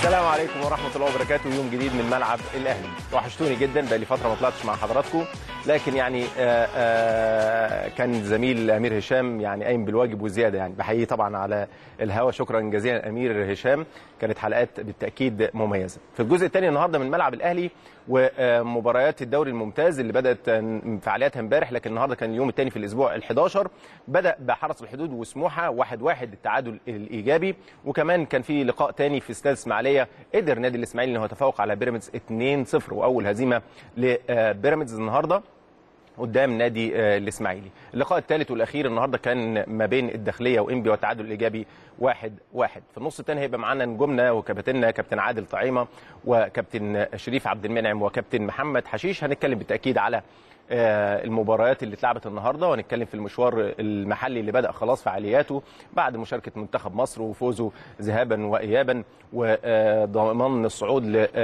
السلام عليكم ورحمة الله وبركاته يوم جديد من ملعب الأهلي وحشتوني جدا بقى لي فترة ما طلعتش مع حضراتكم لكن يعني آآ آآ كان زميل أمير هشام يعني قايم بالواجب وزيادة يعني بحييه طبعا على الهوا شكرا جزيلا أمير هشام كانت حلقات بالتأكيد مميزة في الجزء الثاني النهاردة من ملعب الأهلي ومباريات الدوري الممتاز اللي بدأت فعالياتها امبارح لكن النهارده كان اليوم الثاني في الأسبوع ال11 بدأ بحرس الحدود وسموحة واحد واحد التعادل الإيجابي وكمان كان في لقاء ثاني في استاد اسماعيليه قدر نادي الاسماعيلي ان هو يتفوق على بيراميدز 2-0 واول هزيمه لبيراميدز النهارده قدام نادي الاسماعيلي اللقاء الثالث والاخير النهارده كان ما بين الداخليه وانبي والتعادل الايجابي واحد واحد في النص الثاني هيبقى معانا نجومنا وكابتننا كابتن عادل طعيمه وكابتن شريف عبد المنعم وكابتن محمد حشيش هنتكلم بالتاكيد على المباريات اللي اتلعبت النهارده وهنتكلم في المشوار المحلي اللي بدا خلاص فعالياته بعد مشاركه منتخب مصر وفوزه ذهابا وايابا وضمان الصعود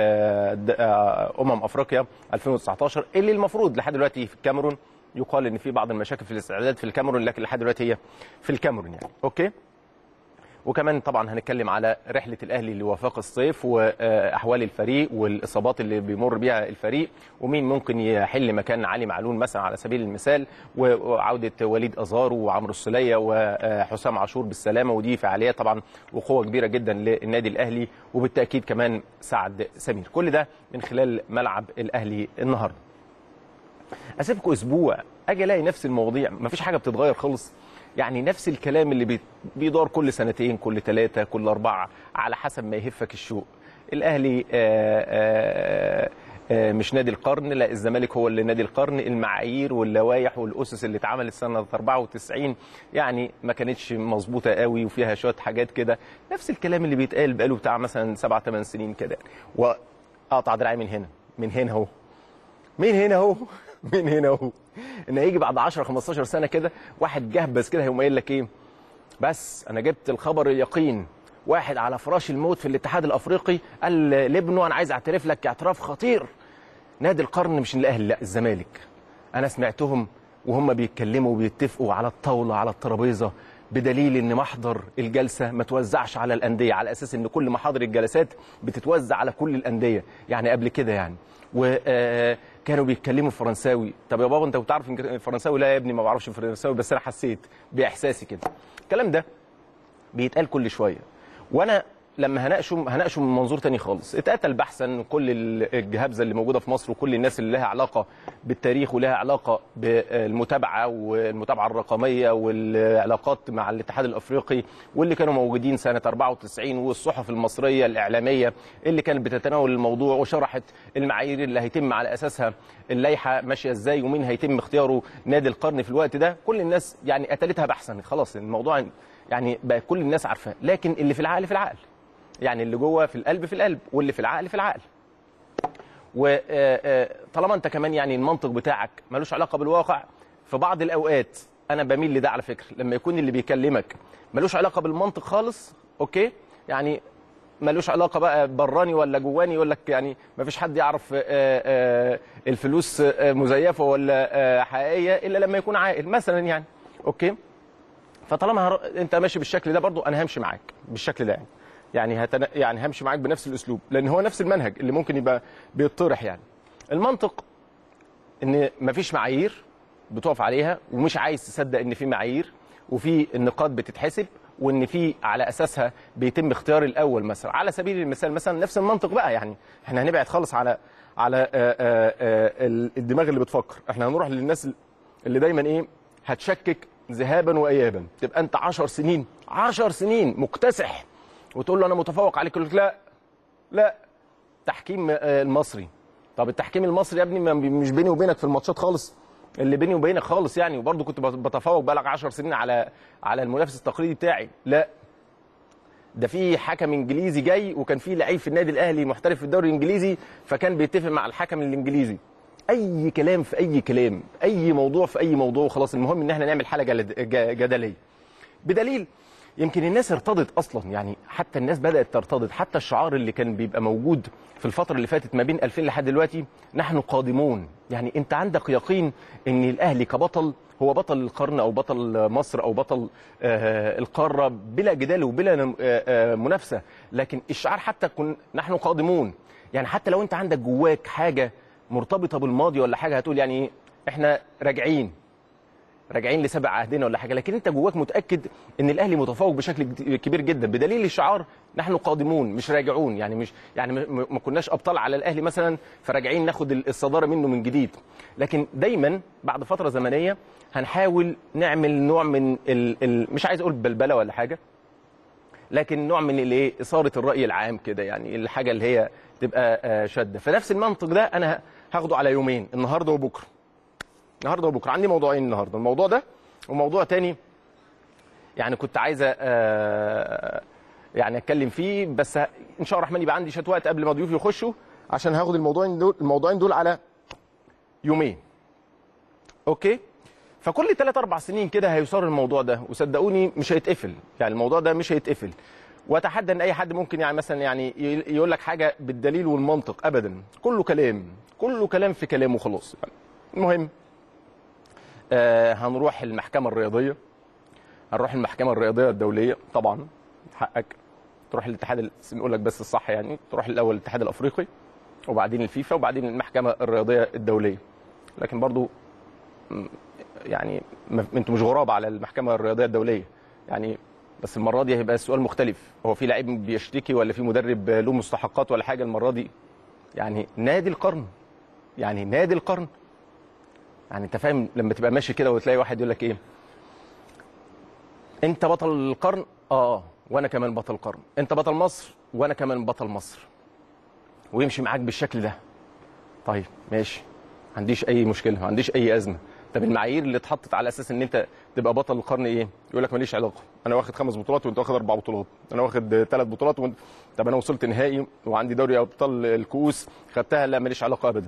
لامم افريقيا 2019 اللي المفروض لحد دلوقتي في الكاميرون يقال ان في بعض المشاكل في الاستعداد في الكاميرون لكن لحد دلوقتي هي في الكاميرون يعني اوكي وكمان طبعا هنتكلم على رحله الاهلي لوفاق الصيف واحوال الفريق والاصابات اللي بيمر بيها الفريق ومين ممكن يحل مكان علي معلول مثلا على سبيل المثال وعوده وليد ازارو وعمرو السليه وحسام عاشور بالسلامه ودي فعاليات طبعا وقوه كبيره جدا للنادي الاهلي وبالتاكيد كمان سعد سمير كل ده من خلال ملعب الاهلي النهارده اسيبكم اسبوع اجي الاقي نفس المواضيع مفيش حاجه بتتغير خالص يعني نفس الكلام اللي بيدور كل سنتين كل ثلاثة كل أربعة على حسب ما يهفك الشوق الأهلي آآ آآ مش نادي القرن لا الزمالك هو اللي نادي القرن المعايير واللوائح والأسس اللي اتعملت سنة 94 يعني ما كانتش مظبوطة قوي وفيها شوية حاجات كده نفس الكلام اللي بيتقال بقاله بتاع مثلا سبع ثمان سنين كده وأقطع دراعي من هنا من هنا اهو من هنا اهو من هنا اهو ان هيجي بعد 10 15 سنه كده واحد جهبذ كده هيقوم قايل لك ايه بس انا جبت الخبر اليقين واحد على فراش الموت في الاتحاد الافريقي قال لابنه انا عايز اعترف لك اعتراف خطير نادي القرن مش الاهلي لا الزمالك انا سمعتهم وهم بيتكلموا وبيتفقوا على الطاوله على الترابيزه بدليل ان محضر الجلسه ما توزعش على الانديه على اساس ان كل محاضر الجلسات بتتوزع على كل الانديه يعني قبل كده يعني وكانوا بيتكلموا فرنساوي طب يا بابا انت بتعرف فرنساوي لا يا ابني ما بعرفش فرنساوي بس انا حسيت باحساسي كده الكلام ده بيتقال كل شويه وانا لما هناقشه هناقشه من منظور تاني خالص اتقتل بحثا كل الجهابزه اللي موجوده في مصر وكل الناس اللي لها علاقه بالتاريخ ولها علاقه بالمتابعه والمتابعه الرقميه والعلاقات مع الاتحاد الافريقي واللي كانوا موجودين سنه 94 والصحف المصريه الاعلاميه اللي كانت بتتناول الموضوع وشرحت المعايير اللي هيتم على اساسها اللائحه ماشيه ازاي ومين هيتم اختياره نادي القرن في الوقت ده كل الناس يعني قتلتها بحثا خلاص الموضوع يعني بقى كل الناس عارفاه لكن اللي في العقل في العقل يعني اللي جوه في القلب في القلب واللي في العقل في العقل وطالما انت كمان يعني المنطق بتاعك ملوش علاقه بالواقع في بعض الاوقات انا بميل لده على فكره لما يكون اللي بيكلمك ملوش علاقه بالمنطق خالص اوكي يعني ملوش علاقه بقى براني ولا جواني يقول لك يعني ما فيش حد يعرف الفلوس مزيفه ولا حقيقيه الا لما يكون عاقل مثلا يعني اوكي فطالما هر... انت ماشي بالشكل ده برضو انا همشي معاك بالشكل ده يعني يعني هتن... يعني همشي معاك بنفس الاسلوب لان هو نفس المنهج اللي ممكن يبقى بيطرح يعني المنطق ان مفيش معايير بتقف عليها ومش عايز تصدق ان في معايير وفي النقاط بتتحسب وان في على اساسها بيتم اختيار الاول مثلا على سبيل المثال مثلا نفس المنطق بقى يعني احنا هنبعد خالص على على آآ آآ الدماغ اللي بتفكر احنا هنروح للناس اللي دايما ايه هتشكك ذهابا وايابا تبقى انت 10 سنين 10 سنين مكتسح وتقول له انا متفوق عليك يقول لك لا لا تحكيم المصري طب التحكيم المصري يا ابني مش بيني وبينك في الماتشات خالص اللي بيني وبينك خالص يعني وبرضه كنت بتفوق بقى 10 سنين على على المنافس التقليدي بتاعي لا ده في حكم انجليزي جاي وكان في لعيب في النادي الاهلي محترف في الدوري الانجليزي فكان بيتفق مع الحكم الانجليزي اي كلام في اي كلام اي موضوع في اي موضوع خلاص المهم ان احنا نعمل حاله جدليه بدليل يمكن الناس ارتضت اصلا يعني حتى الناس بدات ترتضت حتى الشعار اللي كان بيبقى موجود في الفتره اللي فاتت ما بين 2000 لحد دلوقتي نحن قادمون يعني انت عندك يقين ان الاهلي كبطل هو بطل القرن او بطل مصر او بطل آه، القاره بلا جدال وبلا نم- آه، آه، منافسه لكن الشعار حتى كن نحن قادمون يعني حتى لو انت عندك جواك حاجه مرتبطه بالماضي ولا حاجه هتقول يعني إيه؟ احنا راجعين راجعين لسبع عهدنا ولا حاجه لكن انت جواك متاكد ان الاهلي متفوق بشكل جد- كبير جدا بدليل الشعار نحن قادمون مش راجعون يعني مش يعني م- ما كناش ابطال على الاهلي مثلا فراجعين ناخد ال- الصداره منه من جديد لكن دايما بعد فتره زمنيه هنحاول نعمل نوع من ال ال مش عايز اقول بلبله ولا حاجه لكن نوع من الايه اثاره الراي العام كده يعني الحاجه اللي هي تبقى آه، شاده فنفس المنطق ده انا هاخده على يومين النهارده وبكره النهارده وبكره عندي موضوعين النهارده الموضوع ده وموضوع تاني يعني كنت عايزه آه، يعني اتكلم فيه بس ه- ان شاء الله الرحمن يبقى عندي شويه وقت قبل ما ضيوفي يخشوا عشان هاخد الموضوعين دول الموضوعين دول على يومين اوكي فكل 3 4 سنين كده هيصار الموضوع ده وصدقوني مش هيتقفل يعني الموضوع ده مش هيتقفل واتحدى ان اي حد ممكن يعني مثلا يعني ي- يقول لك حاجه بالدليل والمنطق ابدا كله كلام كله كلام في كلام وخلاص يعني المهم آه هنروح المحكمه الرياضيه هنروح المحكمه الرياضيه الدوليه طبعا حقك تروح الاتحاد ال- نقول لك بس الصح يعني تروح الاول الاتحاد الافريقي وبعدين الفيفا وبعدين المحكمه الرياضيه الدوليه لكن برضو م- يعني ما- انتوا مش غراب على المحكمه الرياضيه الدوليه يعني بس المره دي هيبقى السؤال مختلف هو في لعيب بيشتكي ولا في مدرب له مستحقات ولا حاجه المره دي يعني نادي القرن يعني نادي القرن يعني انت فاهم لما تبقى ماشي كده وتلاقي واحد يقول لك ايه انت بطل القرن اه وانا كمان بطل القرن انت بطل مصر وانا كمان بطل مصر ويمشي معاك بالشكل ده طيب ماشي ما عنديش اي مشكله ما عنديش اي ازمه طب المعايير اللي اتحطت على اساس ان انت تبقى بطل القرن ايه يقول لك ماليش علاقه انا واخد خمس بطولات وانت واخد اربع بطولات انا واخد ثلاث بطولات وانت طب انا وصلت نهائي وعندي دوري ابطال الكؤوس خدتها لا ماليش علاقه ابدا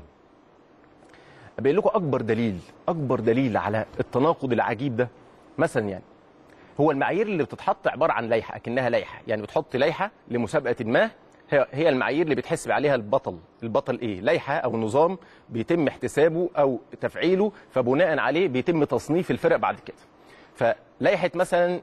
ابين لكم اكبر دليل اكبر دليل على التناقض العجيب ده مثلا يعني هو المعايير اللي بتتحط عباره عن لائحه اكنها لائحه يعني بتحط لائحه لمسابقه ما هي هي المعايير اللي بتحسب عليها البطل البطل ايه لائحه او نظام بيتم احتسابه او تفعيله فبناء عليه بيتم تصنيف الفرق بعد كده فلائحه مثلا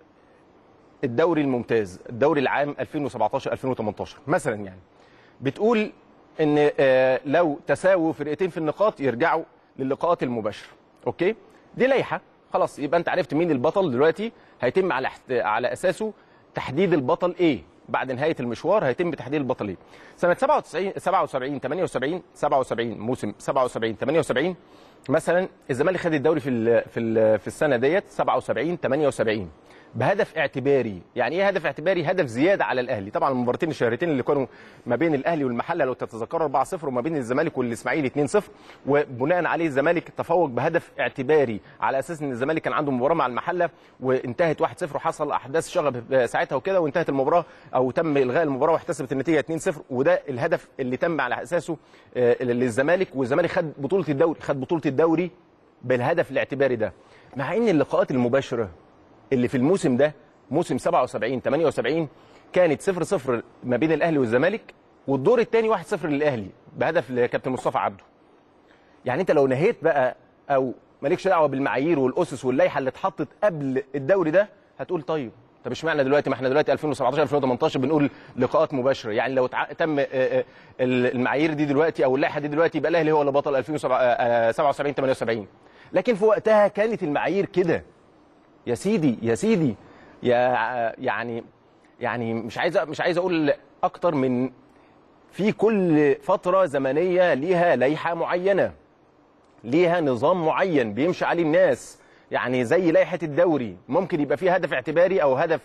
الدوري الممتاز الدوري العام 2017 2018 مثلا يعني بتقول ان آه، لو تساووا فرقتين في النقاط يرجعوا للقاءات المباشره اوكي دي لائحه خلاص يبقى انت عرفت مين البطل دلوقتي هيتم على احت- على اساسه تحديد البطل ايه بعد نهايه المشوار هيتم تحديد البطل ايه سنه 97 77 78 77 موسم 77 78 مثلا الزمالك خد الدوري في ال في ال في السنه ديت 77 78 بهدف اعتباري يعني ايه هدف اعتباري هدف زياده على الاهلي طبعا المباراتين الشهرتين اللي كانوا ما بين الاهلي والمحله لو تتذكروا 4-0 وما بين الزمالك والاسماعيلي 2-0 وبناء عليه الزمالك تفوق بهدف اعتباري على اساس ان الزمالك كان عنده مباراه مع المحله وانتهت 1-0 وحصل احداث شغب ساعتها وكده وانتهت المباراه او تم الغاء المباراه واحتسبت النتيجه 2-0 وده الهدف اللي تم على اساسه آه، للزمالك والزمالك خد بطوله الدوري خد بطوله الدوري بالهدف الاعتباري ده مع ان اللقاءات المباشره اللي في الموسم ده موسم 77 78 كانت 0 0 ما بين الاهلي والزمالك والدور الثاني 1 0 للاهلي بهدف لكابتن مصطفى عبده يعني انت لو نهيت بقى او مالكش دعوه بالمعايير والاسس واللائحه اللي اتحطت قبل الدوري ده هتقول طيب طب اشمعنى دلوقتي ما احنا دلوقتي 2017 2018 بنقول لقاءات مباشره يعني لو تع... تم آه، آه، المعايير دي دلوقتي او اللائحه دي دلوقتي يبقى الاهلي هو اللي بطل 2077 78 لكن في وقتها كانت المعايير كده يا سيدي يا سيدي يا يعني يعني مش عايز مش عايز اقول اكتر من في كل فتره زمنيه ليها لائحه معينه ليها نظام معين بيمشي عليه الناس يعني زي لائحه الدوري ممكن يبقى فيه هدف اعتباري او هدف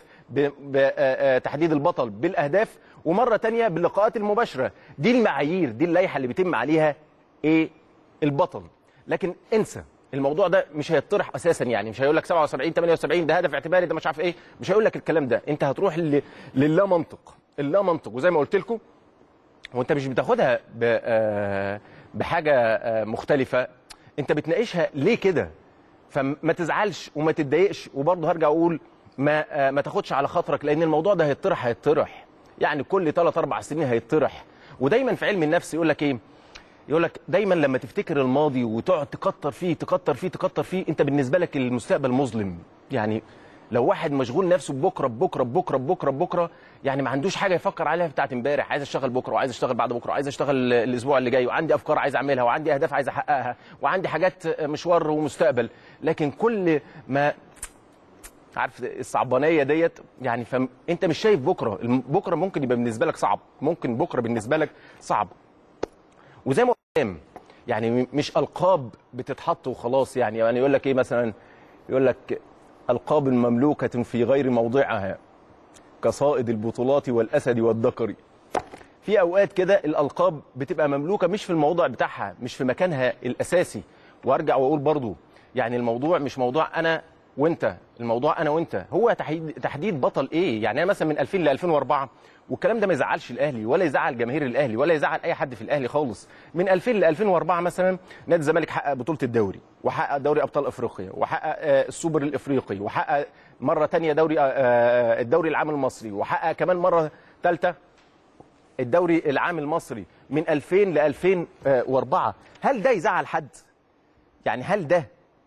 بتحديد البطل بالاهداف ومره تانية باللقاءات المباشره دي المعايير دي اللائحه اللي بيتم عليها ايه البطل لكن انسى الموضوع ده مش هيطرح اساسا يعني مش هيقول لك 77 78 ده هدف اعتباري ده مش عارف ايه مش هيقول لك الكلام ده انت هتروح ل- للا منطق اللا منطق وزي ما قلت لكم وانت مش بتاخدها ب- آه، بحاجه آه، مختلفه انت بتناقشها ليه كده فما تزعلش وما تتضايقش وبرضه هرجع اقول ما آه، ما تاخدش على خاطرك لان الموضوع ده هيطرح هيطرح يعني كل 3 4 سنين هيطرح ودايما في علم النفس يقول لك ايه يقول لك دايما لما تفتكر الماضي وتقعد تكتر فيه تكتر فيه تكتر فيه انت بالنسبه لك المستقبل مظلم يعني لو واحد مشغول نفسه بكره بكره بكره بكره بكره يعني ما عندوش حاجه يفكر عليها بتاعت امبارح عايز اشتغل بكره وعايز اشتغل بعد بكره وعايز اشتغل الاسبوع اللي جاي وعندي افكار عايز اعملها وعندي اهداف عايز احققها وعندي حاجات مشوار ومستقبل لكن كل ما عارف الصعبانيه ديت يعني فانت مش شايف بكره الم- بكره ممكن يبقى بالنسبه لك صعب ممكن بكره بالنسبه لك صعب وزي ما قلت يعني م- مش القاب بتتحط وخلاص يعني يعني يقول لك ايه مثلا يقول لك القاب مملوكه في غير موضعها كصائد البطولات والاسد والذكر في اوقات كده الالقاب بتبقى مملوكه مش في الموضع بتاعها مش في مكانها الاساسي وارجع واقول برضو يعني الموضوع مش موضوع انا وانت الموضوع انا وانت هو تحديد تحديد بطل ايه يعني انا مثلا من 2000 ل 2004 والكلام ده ما يزعلش الاهلي ولا يزعل جماهير الاهلي ولا يزعل اي حد في الاهلي خالص من 2000 ل 2004 مثلا نادي الزمالك حقق بطوله الدوري وحقق دوري ابطال افريقيا وحقق آه، السوبر الافريقي وحقق مره تانية دوري آه، آه، الدوري العام المصري وحقق كمان مره ثالثه الدوري العام المصري من 2000 ل 2004 هل ده يزعل حد يعني هل ده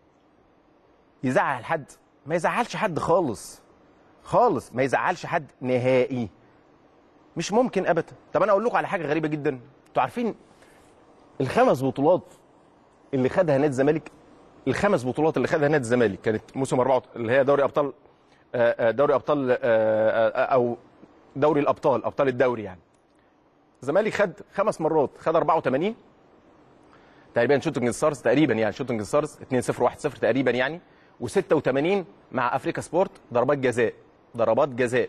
يزعل حد ما يزعلش حد خالص خالص ما يزعلش حد نهائي مش ممكن ابدا طب انا اقول لكم على حاجه غريبه جدا انتوا عارفين الخمس بطولات اللي خدها نادي الزمالك الخمس بطولات اللي خدها نادي الزمالك كانت موسم أربعة اللي هي دوري ابطال آه، آه، دوري ابطال آه، آه، او دوري الابطال ابطال الدوري يعني الزمالك خد خمس مرات خد 84 تقريبا شوتنج ستارز تقريبا يعني شوتنج ستارز 2 0 1 0 تقريبا يعني و86 مع افريكا سبورت ضربات جزاء ضربات جزاء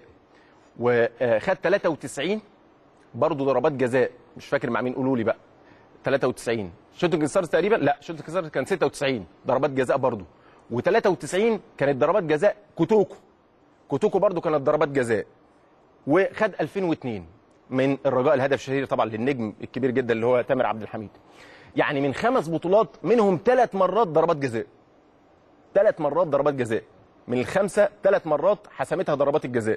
وخد 93 برضه ضربات جزاء مش فاكر مع مين قولوا لي بقى 93 شوتنج ستارز تقريبا لا شوتنج ستارز كان 96 ضربات جزاء برضه و93 كانت ضربات جزاء كوتوكو كوتوكو برضه كانت ضربات جزاء وخد 2002 من الرجاء الهدف الشهير طبعا للنجم الكبير جدا اللي هو تامر عبد الحميد يعني من خمس بطولات منهم ثلاث مرات ضربات جزاء ثلاث مرات ضربات جزاء من الخمسه ثلاث مرات حسمتها ضربات الجزاء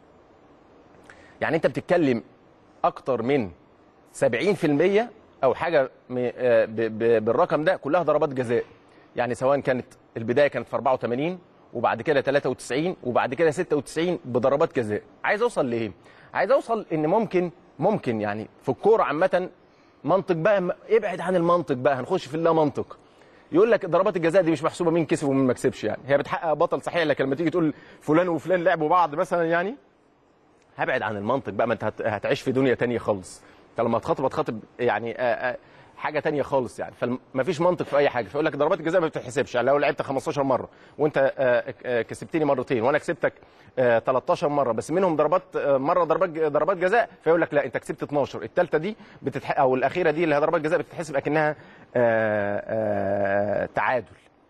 يعني انت بتتكلم اكتر من 70% او حاجه م- آه ب- ب- بالرقم ده كلها ضربات جزاء يعني سواء كانت البدايه كانت في 84 وبعد كده 93 وبعد كده 96 بضربات جزاء عايز اوصل لايه عايز اوصل ان ممكن ممكن يعني في الكوره عامه منطق بقى م- ابعد عن المنطق بقى هنخش في اللا منطق يقول لك ضربات الجزاء دي مش محسوبه مين كسب ومين ما كسبش يعني هي بتحقق بطل صحيح لكن لما تيجي تقول فلان وفلان لعبوا بعض مثلا يعني هبعد عن المنطق بقى ما انت هت- هتعيش في دنيا تانية خالص انت لما تخاطب هتخاطب يعني آه، آه، حاجه تانية خالص يعني فمفيش منطق في اي حاجه فيقول لك ضربات الجزاء ما بتتحسبش يعني لو لعبت 15 مره وانت آه، آه، كسبتني مرتين وانا كسبتك آه، 13 مره بس منهم ضربات آه، مره ضربات ضربات جزاء فيقول لك لا انت كسبت 12 الثالثه دي بتتح... او الاخيره دي اللي هي ضربات جزاء بتتحسب اكنها آه، آه، تعادل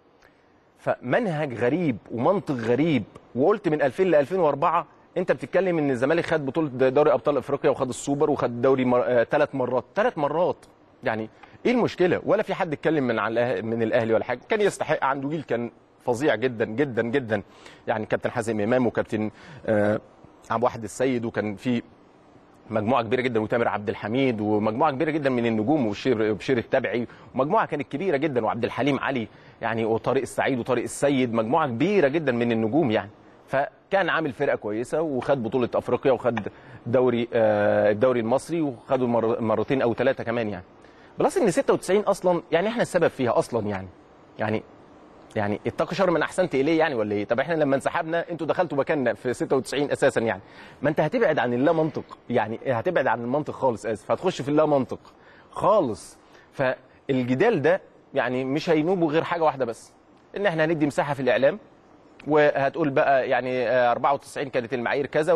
فمنهج غريب ومنطق غريب وقلت من 2000 ل 2004 انت بتتكلم ان الزمالك خد بطوله دوري ابطال افريقيا وخد السوبر وخد الدوري مر... ثلاث مرات ثلاث مرات يعني ايه المشكله ولا في حد اتكلم من على من الاهلي ولا حاجه كان يستحق عنده جيل كان فظيع جدا جدا جدا يعني كابتن حازم امام وكابتن آه عبد واحد السيد وكان في مجموعه كبيره جدا وتامر عبد الحميد ومجموعه كبيره جدا من النجوم وبشير بشير التبعي ومجموعه كانت كبيره جدا وعبد الحليم علي يعني وطارق السعيد وطارق السيد مجموعه كبيره جدا من النجوم يعني فكان عامل فرقه كويسه وخد بطوله افريقيا وخد دوري آه الدوري المصري وخدوا مر- مرتين او ثلاثه كمان يعني بلس ان 96 اصلا يعني احنا السبب فيها اصلا يعني يعني يعني اتقوا شر من احسنت اليه يعني ولا ايه؟ طب احنا لما انسحبنا انتوا دخلتوا مكاننا في 96 اساسا يعني ما انت هتبعد عن اللا منطق يعني هتبعد عن المنطق خالص اسف هتخش في اللا منطق خالص فالجدال ده يعني مش هينوبوا غير حاجه واحده بس ان احنا هندي مساحه في الاعلام وهتقول بقى يعني آه، 94 كانت المعايير كذا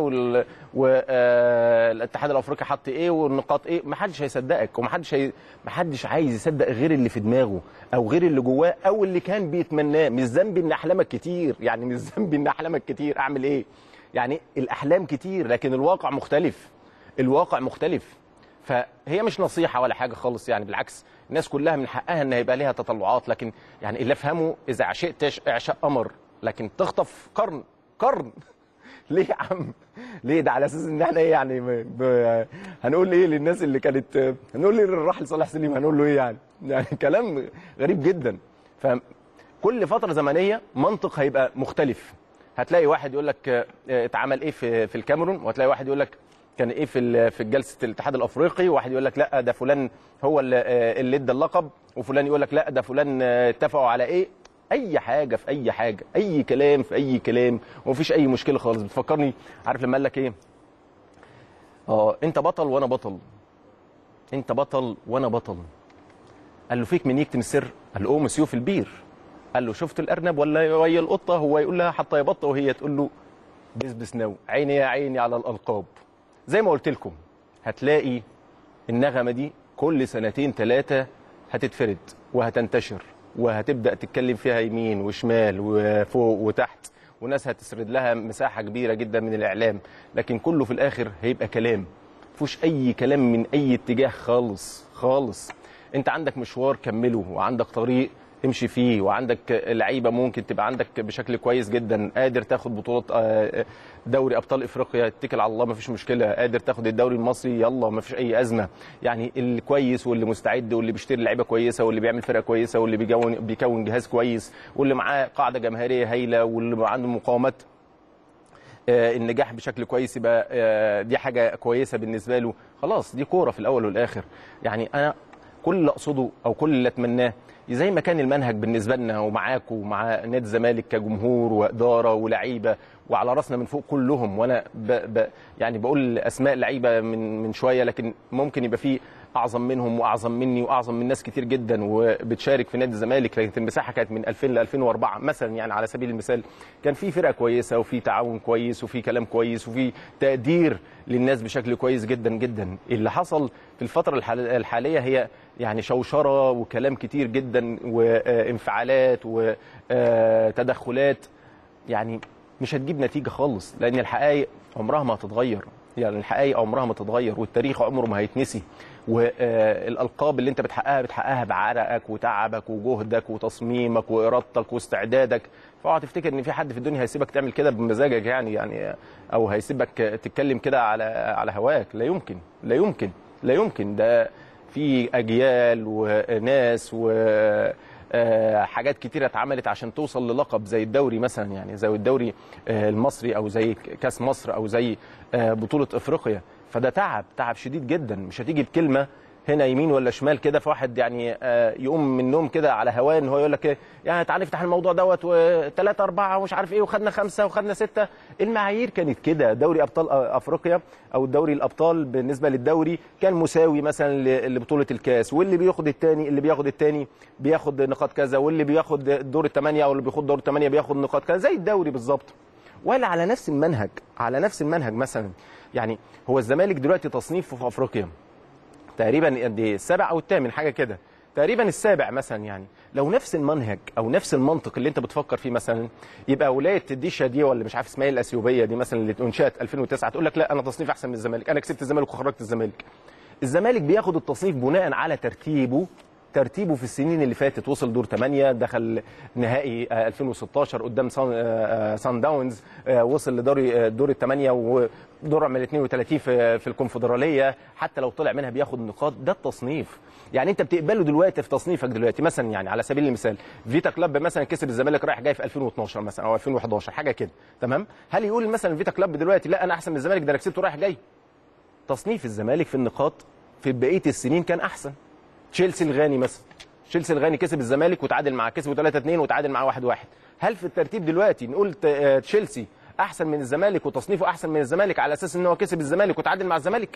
والاتحاد الافريقي حط ايه والنقاط ايه ما حدش هيصدقك وما حدش هي... ما حدش عايز يصدق غير اللي في دماغه او غير اللي جواه او اللي كان بيتمناه مش ذنبي ان احلامك كتير يعني مش ذنبي ان احلامك كتير اعمل ايه يعني الاحلام كتير لكن الواقع مختلف الواقع مختلف فهي مش نصيحه ولا حاجه خالص يعني بالعكس الناس كلها من حقها ان يبقى ليها تطلعات لكن يعني اللي افهمه اذا عشقت اعشق قمر لكن تخطف قرن قرن ليه يا عم ليه ده على اساس ان احنا ايه يعني ب... ب... هنقول ايه للناس اللي كانت هنقول ايه للراحل صالح سليم هنقول له ايه يعني يعني كلام غريب جدا فكل فتره زمنيه منطق هيبقى مختلف هتلاقي واحد يقول لك آه، اتعمل ايه في في الكاميرون وهتلاقي واحد يقول لك كان ايه في ال- في جلسه الاتحاد الافريقي وواحد يقول لك لا ده فلان هو اللي آه، اللي ادى اللقب وفلان يقول لك لا ده فلان آه، اتفقوا على ايه اي حاجه في اي حاجه اي كلام في اي كلام ومفيش اي مشكله خالص بتفكرني عارف لما قال لك ايه اه انت بطل وانا بطل انت بطل وانا بطل قال له فيك من يكتم السر قال له قوم سيوف البير قال له شفت الارنب ولا ويا القطه هو يقول لها حتى يا بطه وهي تقول له بس بس نو عيني يا عيني على الالقاب زي ما قلت لكم هتلاقي النغمه دي كل سنتين ثلاثه هتتفرد وهتنتشر وهتبدا تتكلم فيها يمين وشمال وفوق وتحت وناس هتسرد لها مساحه كبيره جدا من الاعلام لكن كله في الاخر هيبقى كلام مفيش اي كلام من اي اتجاه خالص خالص انت عندك مشوار كمله وعندك طريق امشي فيه وعندك لعيبه ممكن تبقى عندك بشكل كويس جدا قادر تاخد بطولات آه، دوري ابطال افريقيا اتكل على الله مفيش مشكله قادر تاخد الدوري المصري يلا مفيش اي ازمه يعني اللي كويس واللي مستعد واللي بيشتري لعيبه كويسه واللي بيعمل فرقه كويسه واللي بيكون بيكون جهاز كويس واللي معاه قاعده جماهيريه هايله واللي عنده مقاومات آه، النجاح بشكل كويس يبقى آه، دي حاجه كويسه بالنسبه له خلاص دي كوره في الاول والاخر يعني انا كل اللي اقصده او كل اللي اتمناه زي ما كان المنهج بالنسبه لنا ومعاكم ومع نادي الزمالك كجمهور واداره ولاعيبه وعلى راسنا من فوق كلهم وانا ب ب يعني بقول اسماء لعيبه من من شويه لكن ممكن يبقى في اعظم منهم واعظم مني واعظم من ناس كتير جدا وبتشارك في نادي الزمالك لكن المساحه كانت من 2000 ل 2004 مثلا يعني على سبيل المثال كان في فرقه كويسه وفي تعاون كويس وفي كلام كويس وفي تقدير للناس بشكل كويس جدا جدا اللي حصل في الفتره الحال- الحاليه هي يعني شوشره وكلام كتير جدا وانفعالات وتدخلات يعني مش هتجيب نتيجه خالص لان الحقائق عمرها ما هتتغير يعني الحقائق عمرها ما تتغير والتاريخ عمره ما هيتنسي والالقاب اللي انت بتحققها بتحققها بعرقك وتعبك وجهدك وتصميمك وارادتك واستعدادك فاوعى تفتكر ان في حد في الدنيا هيسيبك تعمل كده بمزاجك يعني يعني او هيسيبك تتكلم كده على على هواك لا يمكن لا يمكن لا يمكن ده في اجيال وناس و آه، حاجات كتيرة اتعملت عشان توصل للقب زي الدوري مثلا يعني زي الدوري آه، المصري او زي كاس مصر او زي آه، بطولة افريقيا فده تعب تعب شديد جدا مش هتيجي بكلمة هنا يمين ولا شمال كده فواحد يعني آه، يقوم من النوم كده على هواه ان هو يقول لك ايه يعني تعالى نفتح الموضوع دوت وثلاثة أربعة ومش عارف ايه وخدنا خمسة وخدنا ستة المعايير كانت كده دوري ابطال آه، افريقيا او دوري الابطال بالنسبه للدوري كان مساوي مثلا ل- لبطوله الكاس واللي بياخد الثاني اللي بياخد الثاني بياخد نقاط كذا واللي بياخد دور الثمانيه او اللي بياخد دور الثمانيه بياخد نقاط كذا زي الدوري بالظبط ولا على نفس المنهج على نفس المنهج مثلا يعني هو الزمالك دلوقتي تصنيفه في افريقيا تقريبا قد ايه السابع او الثامن حاجه كده تقريبا السابع مثلا يعني لو نفس المنهج او نفس المنطق اللي انت بتفكر فيه مثلا يبقى ولايه الديشه دي ولا مش عارف اسمها ايه الاثيوبيه دي مثلا اللي انشات 2009 تقول لك لا انا تصنيف احسن من الزمالك انا كسبت الزمالك وخرجت الزمالك الزمالك بياخد التصنيف بناء على ترتيبه ترتيبه في السنين اللي فاتت وصل دور 8 دخل نهائي آه، 2016 قدام سان, آه، آه، سان داونز آه، وصل لدوري آه، دور الثمانية ودور من 32 في في الكونفدراليه حتى لو طلع منها بياخد نقاط ده التصنيف يعني انت بتقبله دلوقتي في تصنيفك دلوقتي مثلا يعني على سبيل المثال فيتا كلاب مثلا كسب الزمالك رايح جاي في 2012 مثلا او 2011 حاجه كده تمام هل يقول مثلا فيتا كلاب دلوقتي لا انا احسن من الزمالك ده انا كسبته رايح جاي تصنيف الزمالك في النقاط في بقيه السنين كان احسن تشيلسي الغاني مثلا تشيلسي الغاني كسب الزمالك وتعادل معاه كسبه 3 2 وتعادل معاه 1 1 هل في الترتيب دلوقتي نقول ت- آه، تشيلسي احسن من الزمالك وتصنيفه احسن من الزمالك على اساس ان هو كسب الزمالك وتعادل مع الزمالك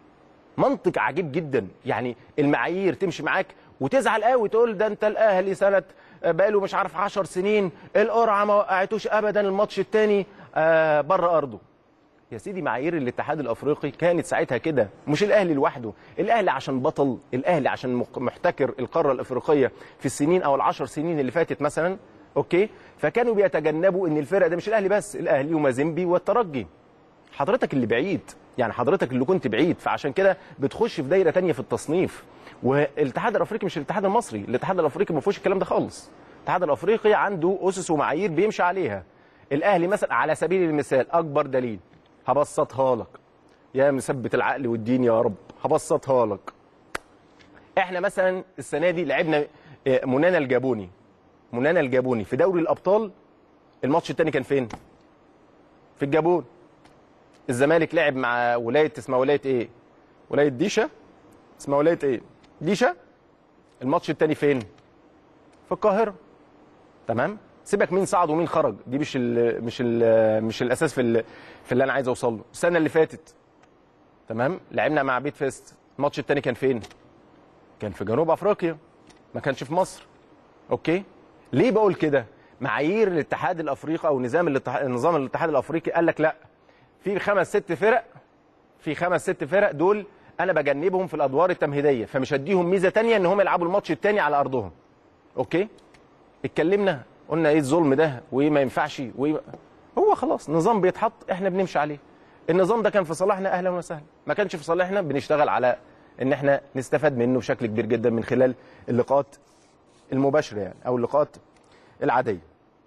منطق عجيب جدا يعني المعايير تمشي معاك وتزعل قوي تقول ده انت الاهلي سنه بقاله مش عارف 10 سنين القرعه ما وقعتوش ابدا الماتش الثاني بره ارضه يا سيدي معايير الاتحاد الافريقي كانت ساعتها كده مش الاهلي لوحده الاهلي عشان بطل الاهلي عشان مق- محتكر القاره الافريقيه في السنين او العشر سنين اللي فاتت مثلا اوكي فكانوا بيتجنبوا ان الفرق ده مش الاهلي بس الاهلي ومازيمبي والترجي حضرتك اللي بعيد يعني حضرتك اللي كنت بعيد فعشان كده بتخش في دايره تانية في التصنيف والاتحاد الافريقي مش الاتحاد المصري الاتحاد الافريقي ما فيهوش الكلام ده خالص الاتحاد الافريقي عنده اسس ومعايير بيمشي عليها الاهلي مثلا على سبيل المثال اكبر دليل هبسطها لك يا مثبت العقل والدين يا رب هبسطها لك احنا مثلا السنه دي لعبنا آه، منانا الجابوني منانا الجابوني في دوري الابطال الماتش الثاني كان فين في الجابون الزمالك لعب مع ولايه اسمها ولايه ايه ولايه ديشا اسمها ولايه ايه ديشا الماتش الثاني فين في القاهره تمام سيبك مين صعد ومين خرج دي مش ال مش ال مش الاساس في ال في اللي انا عايز اوصل له السنه اللي فاتت تمام لعبنا مع بيت فيست الماتش الثاني كان فين كان في جنوب افريقيا ما كانش في مصر اوكي ليه بقول كده معايير الاتحاد الافريقي او نظام الاتحاد نظام الاتحاد الافريقي قال لك لا في خمس ست فرق في خمس ست فرق دول انا بجنبهم في الادوار التمهيديه فمش هديهم ميزه تانية ان هم يلعبوا الماتش الثاني على ارضهم اوكي اتكلمنا قلنا ايه الظلم ده وايه ما ينفعش وايه هو خلاص نظام بيتحط احنا بنمشي عليه النظام ده كان في صالحنا اهلا وسهلا ما كانش في صالحنا بنشتغل على ان احنا نستفاد منه بشكل كبير جدا من خلال اللقاءات المباشره يعني او اللقاءات العاديه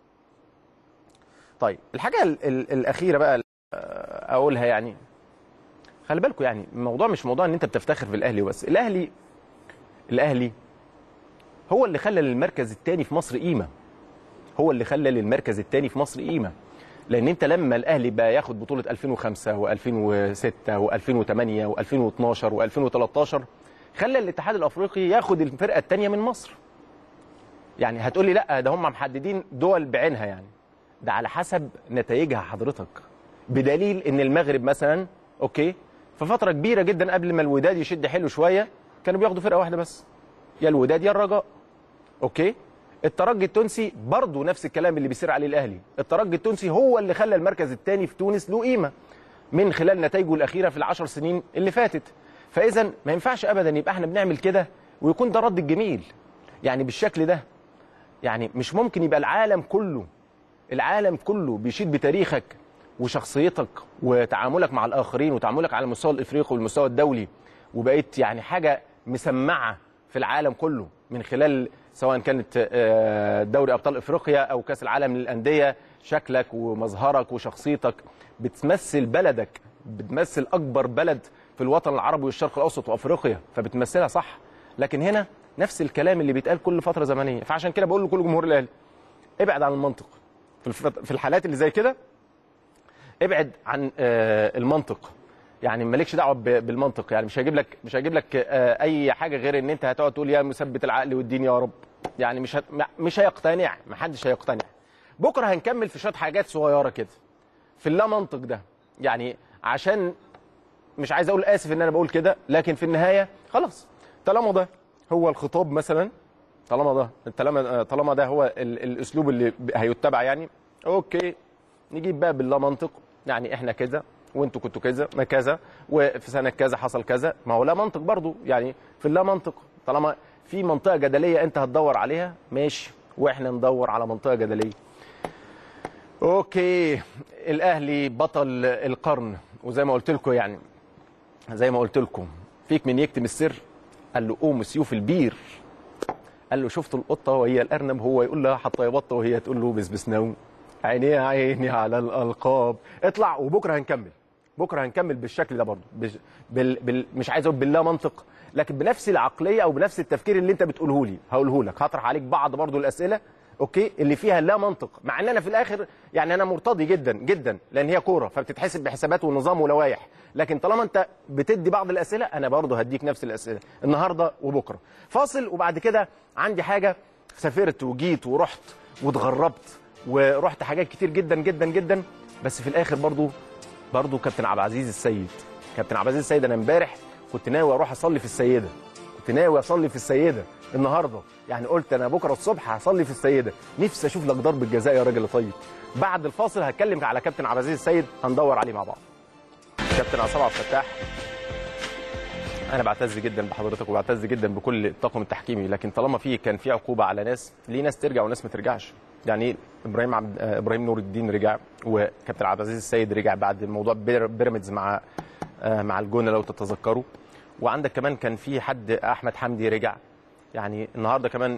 طيب الحاجه ال ال الاخيره بقى آه، اقولها يعني خلي بالكم يعني الموضوع مش موضوع ان انت بتفتخر في الاهلي بس الاهلي الاهلي هو اللي خلى للمركز الثاني في مصر قيمه هو اللي خلى للمركز الثاني في مصر قيمه لان انت لما الاهلي بقى ياخد بطوله 2005 و2006 و2008 و2012 و2013 خلى الاتحاد الافريقي ياخد الفرقه الثانيه من مصر يعني هتقول لي لا ده هم محددين دول بعينها يعني ده على حسب نتائجها حضرتك بدليل ان المغرب مثلا اوكي في فتره كبيره جدا قبل ما الوداد يشد حلو شويه كانوا بياخدوا فرقه واحده بس يا الوداد يا الرجاء اوكي الترجي التونسي برضه نفس الكلام اللي بيصير عليه الاهلي الترجي التونسي هو اللي خلى المركز الثاني في تونس له قيمه من خلال نتائجه الاخيره في العشر سنين اللي فاتت فاذا ما ينفعش ابدا يبقى احنا بنعمل كده ويكون ده رد الجميل يعني بالشكل ده يعني مش ممكن يبقى العالم كله العالم كله بيشيد بتاريخك وشخصيتك وتعاملك مع الاخرين وتعاملك على المستوى الافريقي والمستوى الدولي وبقيت يعني حاجه مسمعه في العالم كله من خلال سواء كانت آه، دوري ابطال افريقيا او كاس العالم للانديه شكلك ومظهرك وشخصيتك بتمثل بلدك بتمثل اكبر بلد في الوطن العربي والشرق الاوسط وافريقيا فبتمثلها صح لكن هنا نفس الكلام اللي بيتقال كل فتره زمنيه فعشان كده بقول لكل جمهور الاهلي ابعد عن المنطق في الفت- في الحالات اللي زي كده ابعد عن آه، المنطق يعني مالكش دعوه ب- بالمنطق يعني مش هجيب لك مش هجيب لك آه، اي حاجه غير ان انت هتقعد تقول يا مثبت العقل والدين يا رب يعني مش هت... مش هيقتنع ما حدش هيقتنع بكره هنكمل في شويه حاجات صغيره كده في اللا منطق ده يعني عشان مش عايز اقول اسف ان انا بقول كده لكن في النهايه خلاص طالما ده هو الخطاب مثلا طالما ده طالما طالما ده هو ال- الاسلوب اللي ب- هيتبع يعني اوكي نجيب بقى باللا منطق يعني احنا كذا وانتوا كنتوا كذا ما كذا وفي سنه كذا حصل كذا ما هو لا منطق برضو يعني في اللا منطق طالما في منطقه جدليه انت هتدور عليها ماشي واحنا ندور على منطقه جدليه اوكي الاهلي بطل القرن وزي ما قلت لكم يعني زي ما قلت لكم فيك من يكتم السر قال له قوم سيوف البير قال له شفت القطه وهي الارنب هو يقول لها حتى يا بطه وهي تقول له بس نوم عيني يا عيني على الالقاب اطلع وبكره هنكمل بكره هنكمل بالشكل ده برضه بال... بال... بال... مش عايز اقول بالله منطق لكن بنفس العقليه او بنفس التفكير اللي انت بتقوله لي هقوله لك هطرح عليك بعض برضه الاسئله اوكي اللي فيها لا منطق مع ان انا في الاخر يعني انا مرتضي جدا جدا لان هي كوره فبتتحسب بحسابات ونظام ولوائح لكن طالما انت بتدي بعض الاسئله انا برضه هديك نفس الاسئله النهارده وبكره فاصل وبعد كده عندي حاجه سافرت وجيت ورحت واتغربت ورحت حاجات كتير جدا جدا جدا بس في الاخر برضه برضه كابتن عبد العزيز السيد كابتن عبد العزيز السيد انا امبارح كنت ناوي اروح اصلي في السيده كنت ناوي اصلي في السيده النهارده يعني قلت انا بكره الصبح هصلي في السيده نفسي اشوف لك ضرب الجزاء يا راجل طيب بعد الفاصل هتكلم على كابتن عبد العزيز السيد هندور عليه مع بعض كابتن عصام عبد الفتاح انا بعتز جدا بحضرتك وبعتز جدا بكل الطاقم التحكيمي لكن طالما في كان في عقوبه على ناس ليه ناس ترجع وناس ما ترجعش يعني ابراهيم عبد آه، ابراهيم نور الدين رجع وكابتن عبد العزيز السيد رجع بعد موضوع بير- بيراميدز مع آه، مع الجونه لو تتذكروا وعندك كمان كان في حد احمد حمدي رجع يعني النهارده كمان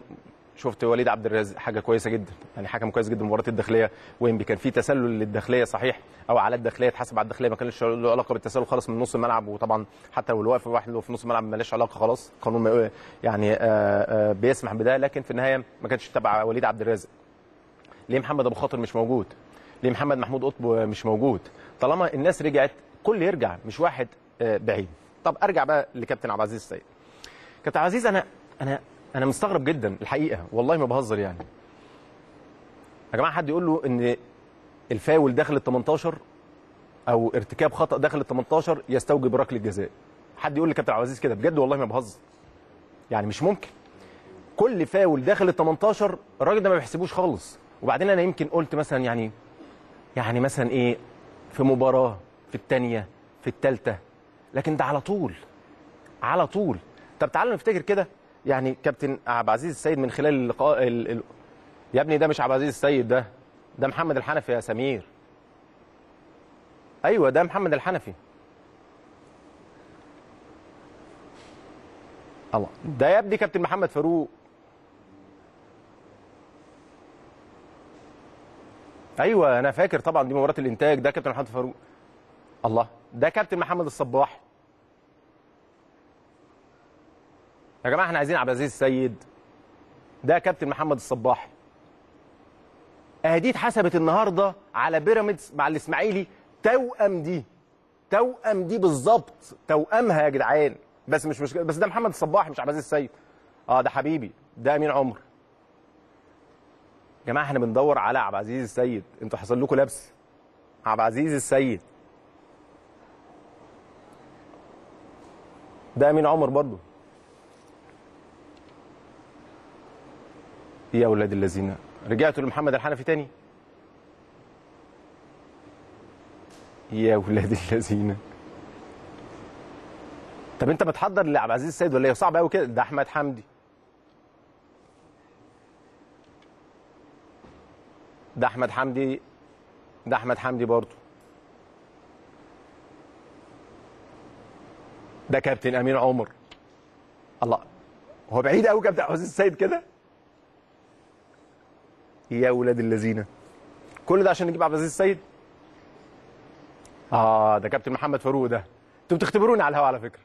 شفت وليد عبد الرازق حاجه كويسه جدا يعني حكم كويس جدا مباراه الداخليه وينبي كان في تسلل للداخليه صحيح او على الداخليه اتحسب على الداخليه ما كانش له علاقه بالتسلل خالص من نص الملعب وطبعا حتى لو الواقف واحد له في نص الملعب مالهاش علاقه خلاص القانون ما- يعني آه، آه، بيسمح بده لكن في النهايه ما كانش تبع وليد عبد الرازق ليه محمد ابو خاطر مش موجود ليه محمد محمود قطب مش موجود طالما الناس رجعت كل يرجع مش واحد آه، بعيد طب ارجع بقى لكابتن عبد العزيز السيد كابتن عبد العزيز انا انا انا مستغرب جدا الحقيقه والله ما بهزر يعني يا جماعه حد يقول له ان الفاول داخل ال 18 او ارتكاب خطا داخل ال 18 يستوجب ركله جزاء حد يقول لكابتن عبد العزيز كده بجد والله ما بهزر يعني مش ممكن كل فاول داخل ال 18 الراجل ده ما بيحسبوش خالص وبعدين انا يمكن قلت مثلا يعني يعني مثلا ايه في مباراه في الثانيه في الثالثه لكن ده على طول على طول طب تعالوا نفتكر كده يعني كابتن عبد العزيز السيد من خلال اللقاء ال... ال... يا ابني ده مش عبد العزيز السيد ده ده محمد الحنفي يا سمير ايوه ده محمد الحنفي الله ده يا ابني كابتن محمد فاروق ايوه انا فاكر طبعا دي مباراه الانتاج ده كابتن محمد فاروق الله ده كابتن محمد الصباح يا جماعه احنا عايزين عبد العزيز السيد ده كابتن محمد الصباح اهدي اتحسبت النهارده على بيراميدز مع الاسماعيلي توأم دي توأم دي بالظبط توأمها يا جدعان بس مش مشكله بس ده محمد الصباح مش عبد العزيز السيد اه ده حبيبي ده امين عمر يا جماعه احنا بندور على عبد العزيز السيد انتوا حصل لكم لبس عبد العزيز السيد ده امين عمر برضو يا اولاد الذين رجعتوا لمحمد الحنفي تاني يا اولاد الذين طب انت بتحضر لعبد العزيز السيد ولا ايه صعب قوي كده ده احمد حمدي ده احمد حمدي ده احمد حمدي برضه ده كابتن امين عمر الله هو بعيد قوي كابتن عبد العزيز السيد كده يا اولاد الذين كل ده عشان نجيب عبد العزيز السيد اه ده كابتن محمد فاروق ده انتوا بتختبروني على الهوا على فكره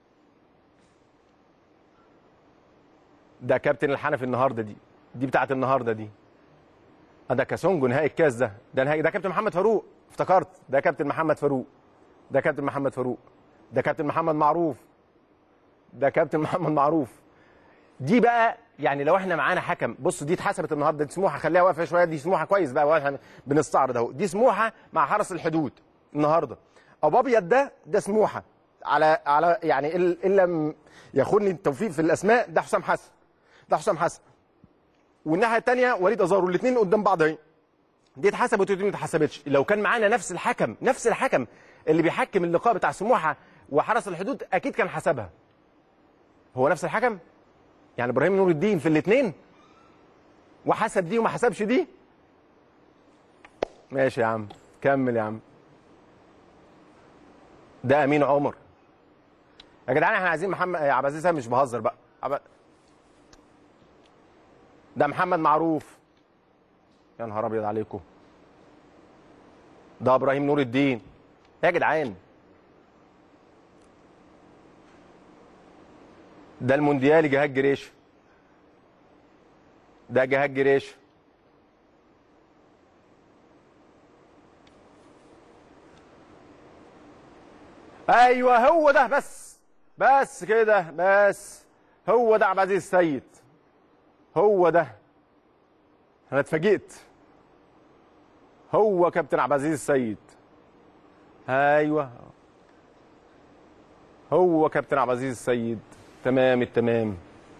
ده كابتن الحنفي النهارده دي دي بتاعت النهارده دي آه ده كاسونجو نهائي الكاس ده ده نهائي ده كابتن محمد فاروق افتكرت ده كابتن محمد فاروق ده كابتن محمد فاروق ده كابتن محمد معروف ده كابتن محمد معروف دي بقى يعني لو احنا معانا حكم بص دي اتحسبت النهارده دي سموحه خليها واقفه شويه دي سموحه كويس بقى واحنا بنستعرض اهو دي سموحه مع حرس الحدود النهارده ابو ابيض ده ده سموحه على على يعني إل- ان لم يخوني التوفيق في الاسماء ده حسام حسن ده حسام حسن والناحيه الثانيه وليد ازارو الاثنين قدام بعض اهي دي اتحسبت ودي ما اتحسبتش لو كان معانا نفس الحكم نفس الحكم اللي بيحكم اللقاء بتاع سموحه وحرس الحدود اكيد كان حسبها هو نفس الحكم يعني ابراهيم نور الدين في الاثنين وحسب دي وما حسبش دي ماشي يا عم كمل يا عم ده امين عمر يا جدعان احنا عايزين محمد يا عبد العزيز أنا مش بهزر بقى عب... ده محمد معروف يا نهار ابيض عليكم ده ابراهيم نور الدين يا جدعان ده المونديالي جهاد جريش ده جهاد جريش ايوه هو ده بس بس كده بس هو ده عبد العزيز السيد هو ده انا اتفاجئت هو كابتن عبد العزيز السيد ايوه هو كابتن عبد العزيز السيد تمام التمام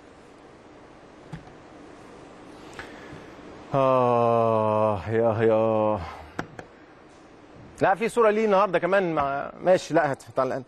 اه يا يا لا في صوره ليه النهارده كمان مع ماشي لا هتحط على الآن.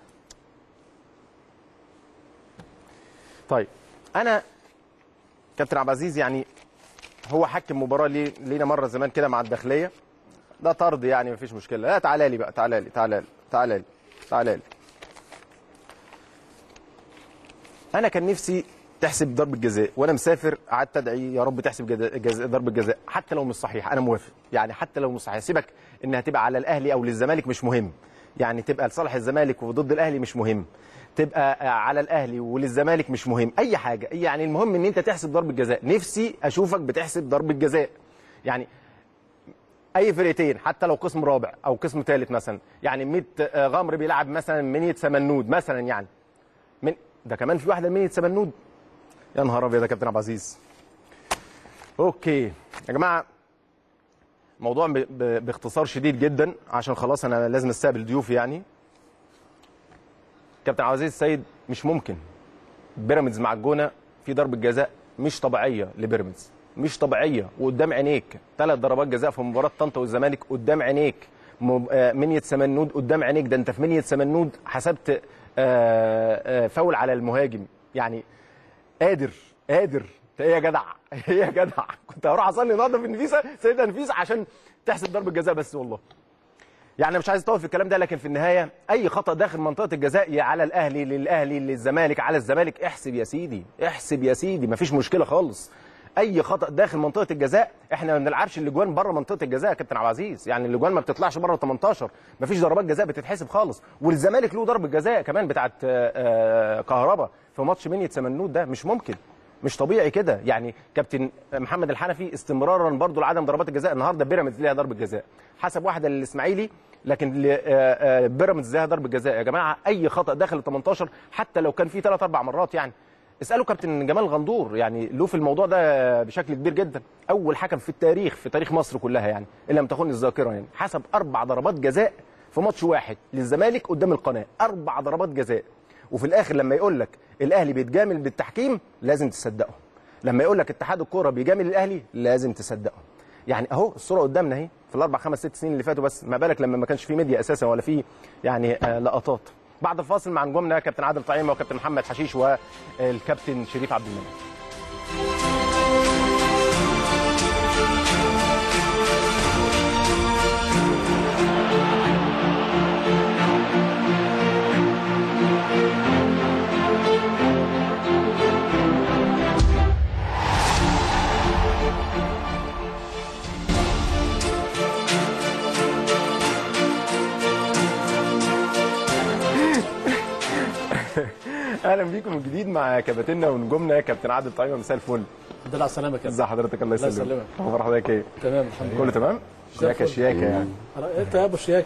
طيب انا كابتن عبد العزيز يعني هو حكم مباراه لي لينا مره زمان كده مع الداخليه ده طرد يعني مفيش مشكله لا تعالى لي بقى تعالى لي تعالى لي تعالى لي تعالى لي انا كان نفسي تحسب ضربه جزاء وانا مسافر قعدت ادعي يا رب تحسب جزاء جزاء ضربه جزاء حتى لو مش صحيح انا موافق يعني حتى لو مش صحيح سيبك انها تبقى على الاهلي او للزمالك مش مهم يعني تبقى لصالح الزمالك وضد الاهلي مش مهم تبقى على الاهلي وللزمالك مش مهم اي حاجه يعني المهم ان انت تحسب ضربه جزاء نفسي اشوفك بتحسب ضربه جزاء يعني اي فرقتين حتى لو قسم رابع او قسم ثالث مثلا يعني ميت آه، غمر بيلعب مثلا منية سمنود مثلا يعني من ده كمان في واحده منية سمنود يا نهار ابيض يا كابتن عبد العزيز اوكي يا جماعه موضوع ب... ب... باختصار شديد جدا عشان خلاص انا لازم استقبل ضيوفي يعني كابتن عبد العزيز السيد مش ممكن بيراميدز مع الجونه في ضربه جزاء مش طبيعيه لبيراميدز مش طبيعيه وقدام عينيك ثلاث ضربات جزاء في مباراه طنطا والزمالك قدام عينيك مب- آه، منية سمنود قدام عينيك ده انت في منية سمنود حسبت آه، آه، فاول على المهاجم يعني قادر قادر ايه يا جدع ايه يا جدع كنت هروح اصلي النهارده في النفيسه سيدنا نفيسه عشان تحسب ضربه جزاء بس والله يعني مش عايز اطول في الكلام ده لكن في النهايه اي خطا داخل منطقه الجزاء يا على الاهلي للاهلي للزمالك على الزمالك احسب يا سيدي احسب يا سيدي مفيش مشكله خالص اي خطا داخل منطقه الجزاء احنا ما بنلعبش الاجوان بره منطقه الجزاء يا كابتن عبد العزيز يعني الاجوان ما بتطلعش بره ال 18 مفيش ضربات جزاء بتتحسب خالص والزمالك له ضربه جزاء كمان بتاعت آه، آه، كهربا في ماتش منية سمنود ده مش ممكن مش طبيعي كده يعني كابتن محمد الحنفي استمرارا برضو لعدم ضربات الجزاء النهارده بيراميدز ليها ضربه جزاء حسب واحده للاسماعيلي لكن ل- آه، آه، بيراميدز ليها ضربه جزاء يا جماعه اي خطا داخل ال 18 حتى لو كان فيه ثلاث اربع مرات يعني اسالوا كابتن جمال غندور يعني له في الموضوع ده بشكل كبير جدا اول حكم في التاريخ في تاريخ مصر كلها يعني ان لم تخن الذاكره يعني حسب اربع ضربات جزاء في ماتش واحد للزمالك قدام القناه اربع ضربات جزاء وفي الاخر لما يقول لك الاهلي بيتجامل بالتحكيم لازم تصدقه لما يقول لك اتحاد الكوره بيجامل الاهلي لازم تصدقه يعني اهو الصوره قدامنا اهي في الاربع خمس ست سنين اللي فاتوا بس ما بالك لما ما كانش في ميديا اساسا ولا في يعني آه لقطات بعد الفاصل مع نجومنا كابتن عادل طعيمه وكابتن محمد حشيش والكابتن شريف عبد المنعم اهلا بيكم من جديد مع كباتننا ونجومنا كابتن عادل طعيمه مساء الفل الحمد لله على السلامة كده ازي حضرتك الله الله يسلمك يسلمك. اخبار حضرتك ايه تمام الحمد لله كله تمام زي شياكه الفل. شياكه يعني انت يا ابو الشياك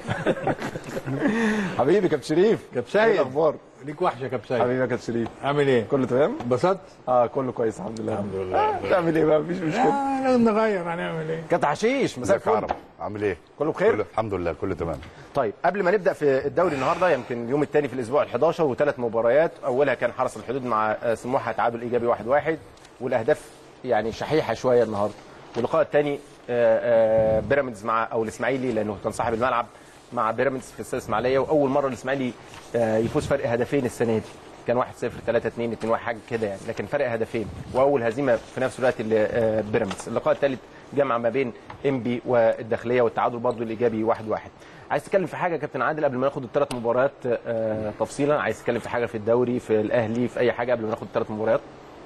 حبيبي كابتن شريف كابتن ايه سيد. الاخبار ليك وحشه يا كابتن سيد حبيبي يا كابتن شريف عامل ايه؟ كله تمام انبسطت؟ اه كله كويس الحمد لله الحمد لله. آه، تعمل ايه بقى مفيش مشكله آه لازم نغير هنعمل ايه؟ كابتن حشيش مساء ازيك يا الفل عرب عامل ايه؟ كله بخير؟ كله الحمد لله كله تمام طيب قبل ما نبدا في الدوري النهارده يمكن اليوم الثاني في الاسبوع ال11 وثلاث مباريات اولها كان حرس الحدود مع آه، سموحه تعادل ايجابي 1-1 والاهداف يعني شحيحه شويه النهارده واللقاء الثاني بيراميدز مع او الاسماعيلي لانه كان صاحب الملعب مع بيراميدز في استاد اسماعيليه واول مره الاسماعيلي آه، يفوز فرق هدفين السنه دي كان 1-0 3 2 2 1 حاجه كده يعني لكن فرق هدفين واول هزيمه في نفس الوقت لبيراميدز اللقاء الثالث جمع ما بين انبي والداخليه والتعادل برضه الايجابي 1-1 عايز تتكلم في حاجه يا كابتن عادل قبل ما ناخد الثلاث مباريات آه، تفصيلا عايز تتكلم في حاجه في الدوري في الاهلي في اي حاجه قبل ما ناخد الثلاث مباريات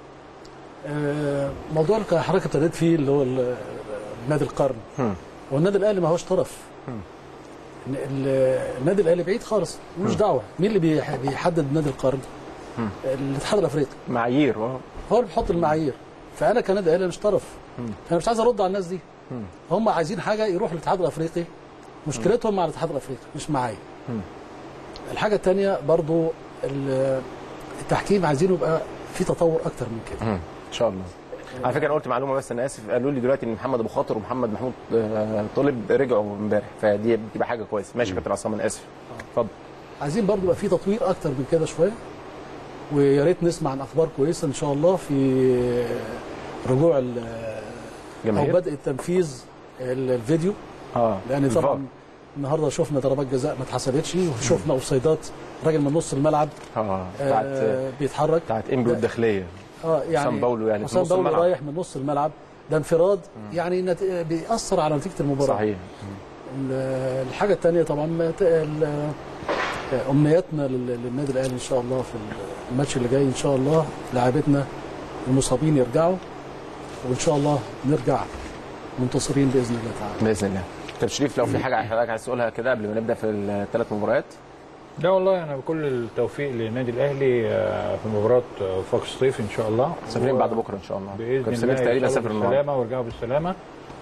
آه، موضوع اللي حضرتك ابتديت فيه اللي هو ال- نادي القرن هو النادي الاهلي ما هوش طرف ال- ال- النادي الاهلي بعيد خالص ملوش دعوه مين اللي بيح- بيحدد نادي القرن الاتحاد الافريقي معايير اه هو اللي بيحط المعايير فانا كنادي اهلي مش طرف انا مش عايز ارد على الناس دي هم عايزين حاجه يروحوا للاتحاد الافريقي مشكلتهم مع الاتحاد الافريقي مش معايا الحاجه الثانيه برضو ال- التحكيم عايزينه يبقى في تطور اكتر من كده ان شاء الله على فكره انا قلت معلومه بس انا اسف قالوا لي دلوقتي ان محمد ابو خاطر ومحمد محمود آه، طالب رجعوا امبارح فدي بتبقى حاجه كويسه ماشي يا كابتن عصام انا اسف اتفضل عايزين برضو يبقى في تطوير اكتر من كده شويه ويا ريت نسمع عن اخبار كويسه ان شاء الله في رجوع ال- او جماهير بدء التنفيذ ال- الفيديو اه لان الفار. طبعا النهارده شفنا ضربات جزاء ما اتحسبتش وشفنا اوفسايدات راجل من نص الملعب اه بتاعت آه بيتحرك بتاعت انبي والداخليه اه يعني حسام باولو يعني في حسام نص باولو الملعب. رايح من نص الملعب ده انفراد يعني نت... بيأثر على نتيجه المباراه صحيح ال- الحاجه الثانيه طبعا ما ت- ال- امنياتنا لل- للنادي الاهلي ان شاء الله في الماتش اللي جاي ان شاء الله لاعبتنا المصابين يرجعوا وان شاء الله نرجع منتصرين باذن الله تعالى باذن الله طب شريف لو في حاجه حضرتك عايز تقولها كده قبل ما نبدا في الثلاث مباريات لا والله انا بكل التوفيق للنادي الاهلي آه، في مباراه آه، وفاق الصيف ان شاء الله مسافرين و- بعد بكره ان شاء الله باذن كابتن الله سمير تقريبا يوصلوا سافر النهارده بالسلامه ويرجعوا بالسلامه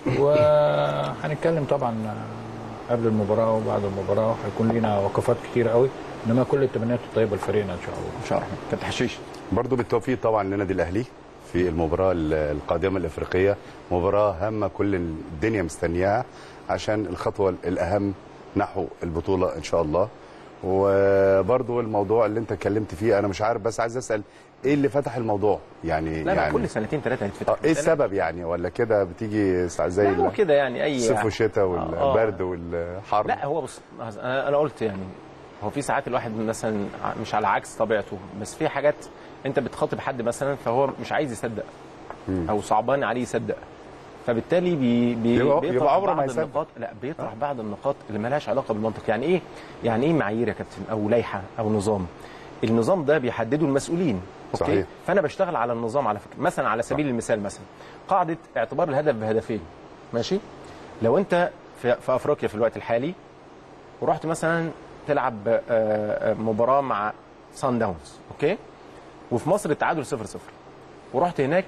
وهنتكلم طبعا آه، قبل المباراه وبعد المباراه هيكون لينا وقفات كتير قوي انما كل التمنيات الطيبه لفريقنا ان شاء الله ان شاء الله كابتن حشيش برضو بالتوفيق طبعا للنادي الاهلي في المباراه القادمه الافريقيه مباراه هامه كل الدنيا مستنياها عشان الخطوه الاهم نحو البطوله ان شاء الله وبرضو الموضوع اللي انت اتكلمت فيه انا مش عارف بس عايز اسال ايه اللي فتح الموضوع يعني لا لا يعني كل سنتين ثلاثه هيتفتح آه، ايه السبب يعني ولا كده بتيجي ساعة زي لا هو ال- كده يعني اي الصيف والشتاء آه. والبرد والحر لا هو بص انا أنا قلت يعني هو في ساعات الواحد مثلا ع- مش على عكس طبيعته بس في حاجات انت بتخاطب حد مثلا فهو مش عايز يصدق او صعبان عليه يصدق فبالتالي بي بي يبقى- بيطرح يبقى عمره ما بعض يصدق. النقاط لا بيطرح بعض النقاط اللي مالهاش علاقه بالمنطق يعني ايه يعني ايه معايير يا كابتن او لائحه او نظام النظام ده بيحدده المسؤولين اوكي صحيح. فانا بشتغل على النظام على فكره مثلا على سبيل المثال مثلا قاعده اعتبار الهدف بهدفين ماشي لو انت في, في افريقيا في الوقت الحالي ورحت مثلا تلعب آه، آه، مباراه مع سان داونز اوكي وفي مصر التعادل 0 0 ورحت هناك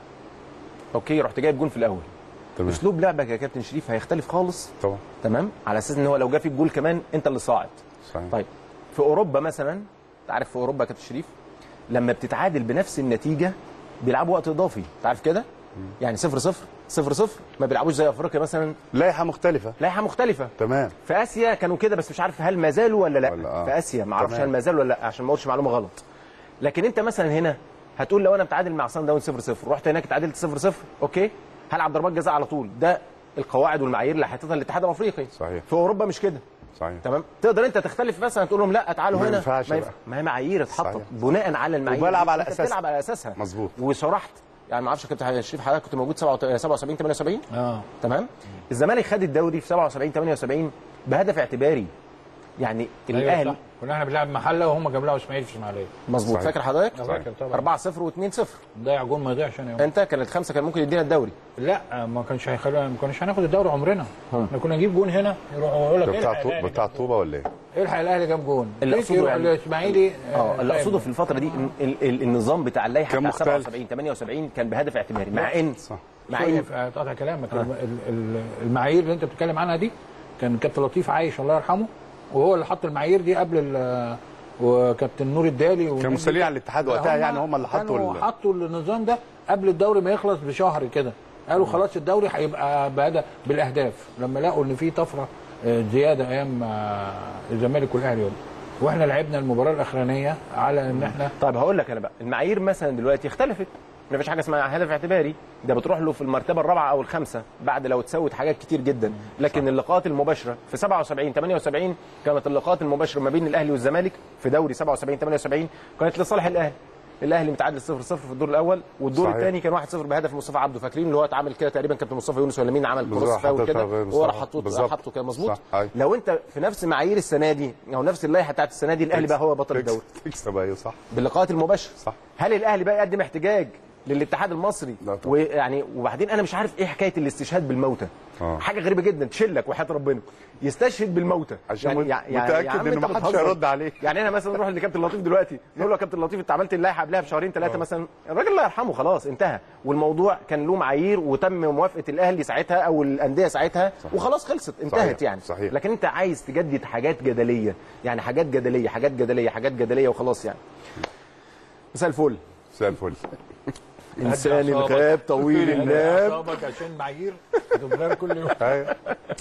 اوكي رحت جايب جون في الاول تمام. اسلوب لعبك يا كابتن شريف هيختلف خالص طبعا تمام على اساس ان هو لو جه في الجول كمان انت اللي صاعد صحيح طيب في اوروبا مثلا انت عارف في اوروبا يا كابتن شريف لما بتتعادل بنفس النتيجه بيلعبوا وقت اضافي انت عارف كده يعني 0 0 0 0 ما بيلعبوش زي افريقيا مثلا لائحه مختلفه لائحه مختلفه تمام في اسيا كانوا كده بس مش عارف هل ما زالوا ولا لا ولا آه. في اسيا ما اعرفش تمام. هل ما زالوا ولا لا عشان ما اقولش معلومه غلط لكن انت مثلا هنا هتقول لو انا متعادل مع سان داون 0 0 رحت هناك اتعادلت 0 0 اوكي هلعب ضربات جزاء على طول ده القواعد والمعايير اللي حاططها الاتحاد الافريقي صحيح. في اوروبا مش كده صحيح تمام تقدر انت تختلف مثلا تقول لهم لا تعالوا ما هنا ينفعش ما, بقى. ما هي معايير اتحطت صحيح. بناء على المعايير وبلعب دي. على انت أساسها. بتلعب على اساسها مظبوط. وشرحت يعني ما اعرفش كابتن شريف حضرتك كنت موجود 77 78 اه تمام الزمالك خد الدوري في 77 78 بهدف اعتباري يعني الاهلي الاهلي كنا احنا بنلعب محله وهم كانوا بيلعبوا اسماعيلي في اسماعيليه مظبوط صحيح. فاكر حضرتك أنا فاكر طبعا 4 0 و2 0 ضيع جون ما يضيعش انا يوم. انت كانت خمسه كان ممكن يدينا الدوري لا ما كانش هيخلونا ما كناش هناخد الدوري عمرنا احنا كنا نجيب جون هنا يروح يقول لك ده بتاع الحق طو- الأهلي بتاع جاب طوبه ولا ايه؟ جون. الحق الاهلي جاب جون اللي ليه أقصده يروح يعني- الاسماعيلي اه اللي اقصده في الفتره دي إن ال- ال- النظام بتاع اللائحه كان بتاع مختلف. 77 78 كان بهدف اعتباري مع ان صح مع ان مع قطع كلامك ال- ال- المعايير اللي انت بتتكلم عنها دي كان كابتن لطيف عايش الله يرحمه وهو اللي حط المعايير دي قبل ال- وكابتن نور الدالي والناس كانوا دي. مسؤولين عن الاتحاد وقتها يعني هم اللي حطوا كانوا ال- حطوا النظام ده قبل الدوري ما يخلص بشهر كده قالوا خلاص الدوري هيبقى بهذا بالاهداف لما لقوا ان في طفره آه، زياده ايام آه، الزمالك والاهلي واحنا لعبنا المباراه الاخرانيه على ان احنا طيب هقول لك انا بقى المعايير مثلا دلوقتي اختلفت ما فيش حاجه اسمها هدف اعتباري ده بتروح له في المرتبه الرابعه او الخامسه بعد لو تسوت حاجات كتير جدا لكن اللقاءات المباشره في 77 78 كانت اللقاءات المباشره ما بين الاهلي والزمالك في دوري 77 78 كانت لصالح الاهلي الاهلي متعادل 0 0 في الدور الاول والدور صحيح. الثاني كان 1 0 بهدف مصطفى عبده فاكرين اللي هو اتعمل كده تقريبا كابتن مصطفى يونس ولا مين عمل بالظبط، كروس فاول حطيتها كده غير وهو راح مصطفى. حطه بالظبط. حطه كده مظبوط صح، أيوة. لو انت في نفس معايير السنه دي او نفس اللائحه بتاعت السنه دي الاهلي بقى هو بطل الدوري تكسب ايوه صح باللقاءات المباشره صح. هل الاهلي بقى يقدم احتجاج للاتحاد المصري لا طبعا. ويعني وبعدين انا مش عارف ايه حكايه الاستشهاد بالموتى آه. حاجه غريبه جدا تشلك وحياه ربنا يستشهد بالموتى عشان مت- متأكد عم إن أنت محدش بتهزر. هيرد عليه. يعني انا مثلا نروح لكابتن لطيف دلوقتي نقول له يا كابتن لطيف انت عملت اللائحه قبلها بشهرين ثلاثه مثلا الراجل الله يرحمه خلاص انتهى والموضوع كان له معايير وتم موافقه الاهلي ساعتها او الانديه ساعتها وخلاص خلصت انتهت صحيح. يعني صحيح. لكن انت عايز تجدد حاجات جدليه يعني حاجات جدليه حاجات جدليه حاجات جدليه وخلاص يعني مساء الفل زي الفل انسان هدي أعصابك. الغاب طويل هدي الناب أعصابك عشان معايير هتتغير كل يوم أيوة.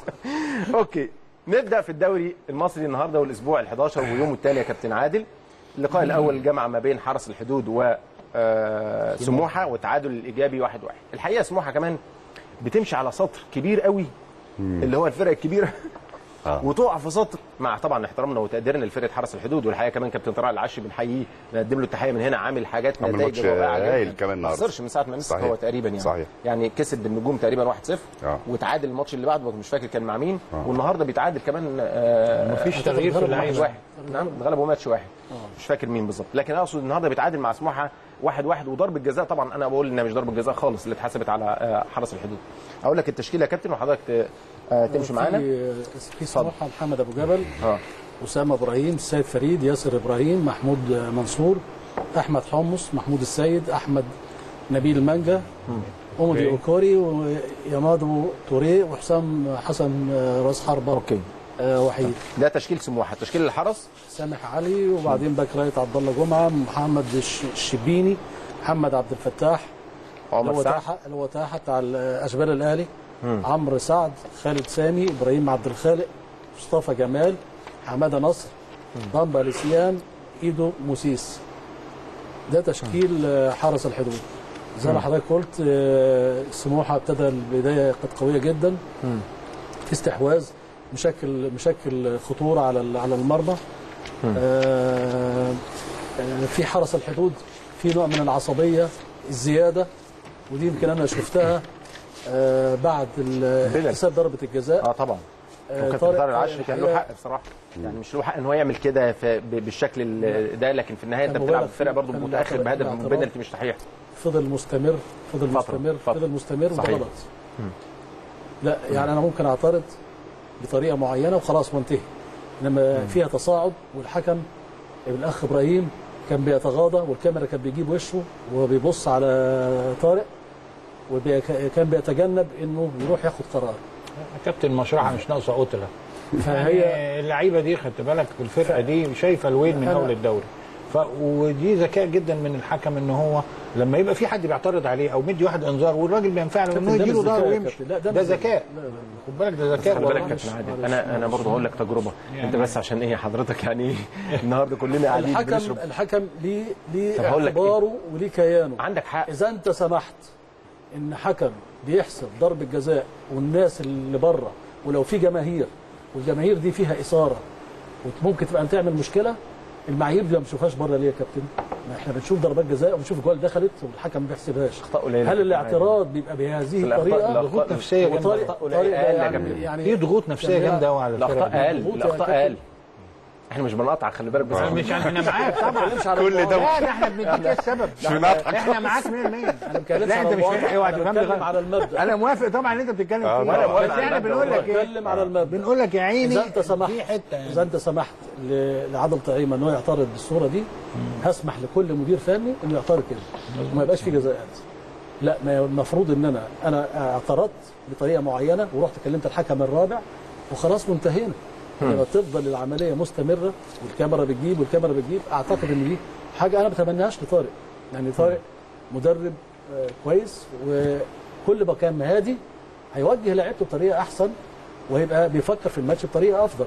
اوكي نبدا في الدوري المصري النهارده والاسبوع ال11 ويومه التالي يا كابتن عادل اللقاء الاول الجمع ما بين حرس الحدود و آه، سموحه وتعادل الايجابي 1-1 واحد واحد. الحقيقه سموحه كمان بتمشي على سطر كبير قوي اللي هو الفرق الكبيره آه. وتقع في سطر مع طبعا احترامنا وتقديرنا لفرقه حرس الحدود والحقيقه كمان كابتن طارق العشي بنحييه نقدم له التحيه من هنا عامل حاجات عامل نتائج ماتش رائعه هايل جدا كمان ما النهارده. خسرش من ساعه ما مسك صحيح. هو تقريبا يعني صحيح. يعني كسب بالنجوم تقريبا 1-0 آه. وتعادل الماتش اللي بعده مش فاكر كان مع مين آه. والنهارده بيتعادل كمان آه مفيش تغيير في واحد اللعيبه واحد نعم غلبوا ماتش واحد مش فاكر مين بالظبط لكن اقصد النهارده بيتعادل مع سموحه واحد واحد وضربه جزاء طبعا انا بقول انها مش ضربه جزاء خالص اللي اتحسبت على آه، حرس الحدود اقول لك التشكيله يا كابتن وحضرتك ت- آه، تمشي معانا في في سموحه محمد ابو جبل اه اسامه ابراهيم السيد فريد ياسر ابراهيم محمود منصور احمد حمص محمود السيد احمد نبيل مانجا اومدي اوكوري ويامادو توريه وحسام حسن آه، راس حربه اوكي آه، وحيد ده تشكيل سموحه تشكيل الحرس سامح علي وبعدين باك رايت عبد الله جمعه محمد الش- الشبيني محمد عبد الفتاح اللي عمر هو سعد تاحة اللي هو تاحة بتاع اشبال الاهلي عمرو سعد خالد سامي ابراهيم عبد الخالق مصطفى جمال حماده نصر ضمبا لسيان ايدو موسيس ده تشكيل آه، حرس الحدود زي ما حضرتك قلت آه، سموحه ابتدى البدايه كانت قويه جدا في استحواذ مشكل مشكل خطوره على ال- على المرمى آه، آه، في حرس الحدود في نوع من العصبيه الزياده ودي يمكن انا شفتها آه، بعد ال- بدل. احتساب ضربه الجزاء اه طبعا آه، وكابتن طارق طارق العشري كان له الحقيقة حق بصراحه يعني مش له حق ان هو يعمل كده في- ب- بالشكل ال- ده لكن في النهايه انت كان بتلعب مبالغ فرقه فيه. برضه كان متاخر الاعتراض- بهدف الاعتراض. بنالتي مش صحيح فضل مستمر فضل فترة- مستمر فترة. فضل مستمر وده صحيح. غلط لا يعني انا ممكن اعترض بطريقه معينه وخلاص وانتهي انما فيها تصاعد والحكم الاخ ابراهيم كان بيتغاضى والكاميرا كان بيجيب وشه وبيبص على طارق وكان بيتجنب انه يروح ياخد قرار كابتن مشرحه مش ناقصه قتله فهي يعني اللعيبه دي خدت بالك الفرقه دي شايفه الويل من أنا- اول الدوري ف ودي ذكاء جدا من الحكم ان هو لما يبقى في حد بيعترض عليه او مدي واحد انذار والراجل بينفعل كابتن انه ده يديله مش ظهره ذكاء يا ويمشي كابتن. لا، ده ده مش ذكاء لا، لا، لا. خد بالك ده ذكاء خلي بالك والله. كابتن عادل معلش، انا انا برضه هقول لك تجربه يعني- انت بس عشان ايه حضرتك يعني النهارده كلنا قاعدين الحكم بنشرب الحكم ليه ليه طب هقول لك إيه؟ اعتباره وليه كيانه عندك حق اذا انت سمحت ان حكم بيحسب ضربه جزاء والناس اللي بره ولو في جماهير والجماهير دي فيها اثاره وممكن تبقى تعمل مشكله المعايير دي ما بنشوفهاش بره ليه يا كابتن؟ ما احنا بنشوف ضربات جزاء وبنشوف جوال دخلت والحكم ما بيحسبهاش اخطاء قليله هل الاعتراض بيبقى بهذه الأخطاء- الطريقه الأخطاء- ضغوط نفسيه جامده وطارق الأخطاء طارق قليلة ده يا كابتن. يعني في ضغوط نفسيه كان جامده قوي على الاخطاء الفرقه دي. اقل مظبوط يا الاخطاء كابتن. اقل احنا مش بنقطع خلي بالك بس مش احنا معاك طبعا بتكلمش على كل ده الموضوع. لا ده احنا بنديك ايه السبب مش بنضحك احنا معاك 100% انا بتكلمش لا على انت مش الوضع، اوعى أنا تفهمني بتكلم غلط. على المبدا انا موافق طبعا اللي انت بتتكلم آه، فيه طبعا. وأنا بس موافق احنا على بنقول المبدأ لك ايه بتكلم على المبدا بنقول لك يا عيني اذا انت سمحت في حته يعني. اذا انت سمحت ل- لعدل طعيمه انه يعترض بالصوره دي هسمح لكل مدير فني انه يعترض كده وما يبقاش في جزاءات لا ما المفروض ان انا انا اعترضت بطريقه معينه ورحت كلمت الحكم الرابع وخلاص وانتهينا لما تفضل العمليه مستمره والكاميرا بتجيب والكاميرا بتجيب اعتقد ان دي حاجه انا ما بتمناهاش لطارق يعني طارق مدرب آه، كويس وكل ما كان هادي هيوجه لعيبته بطريقه احسن وهيبقى بيفكر في الماتش بطريقه افضل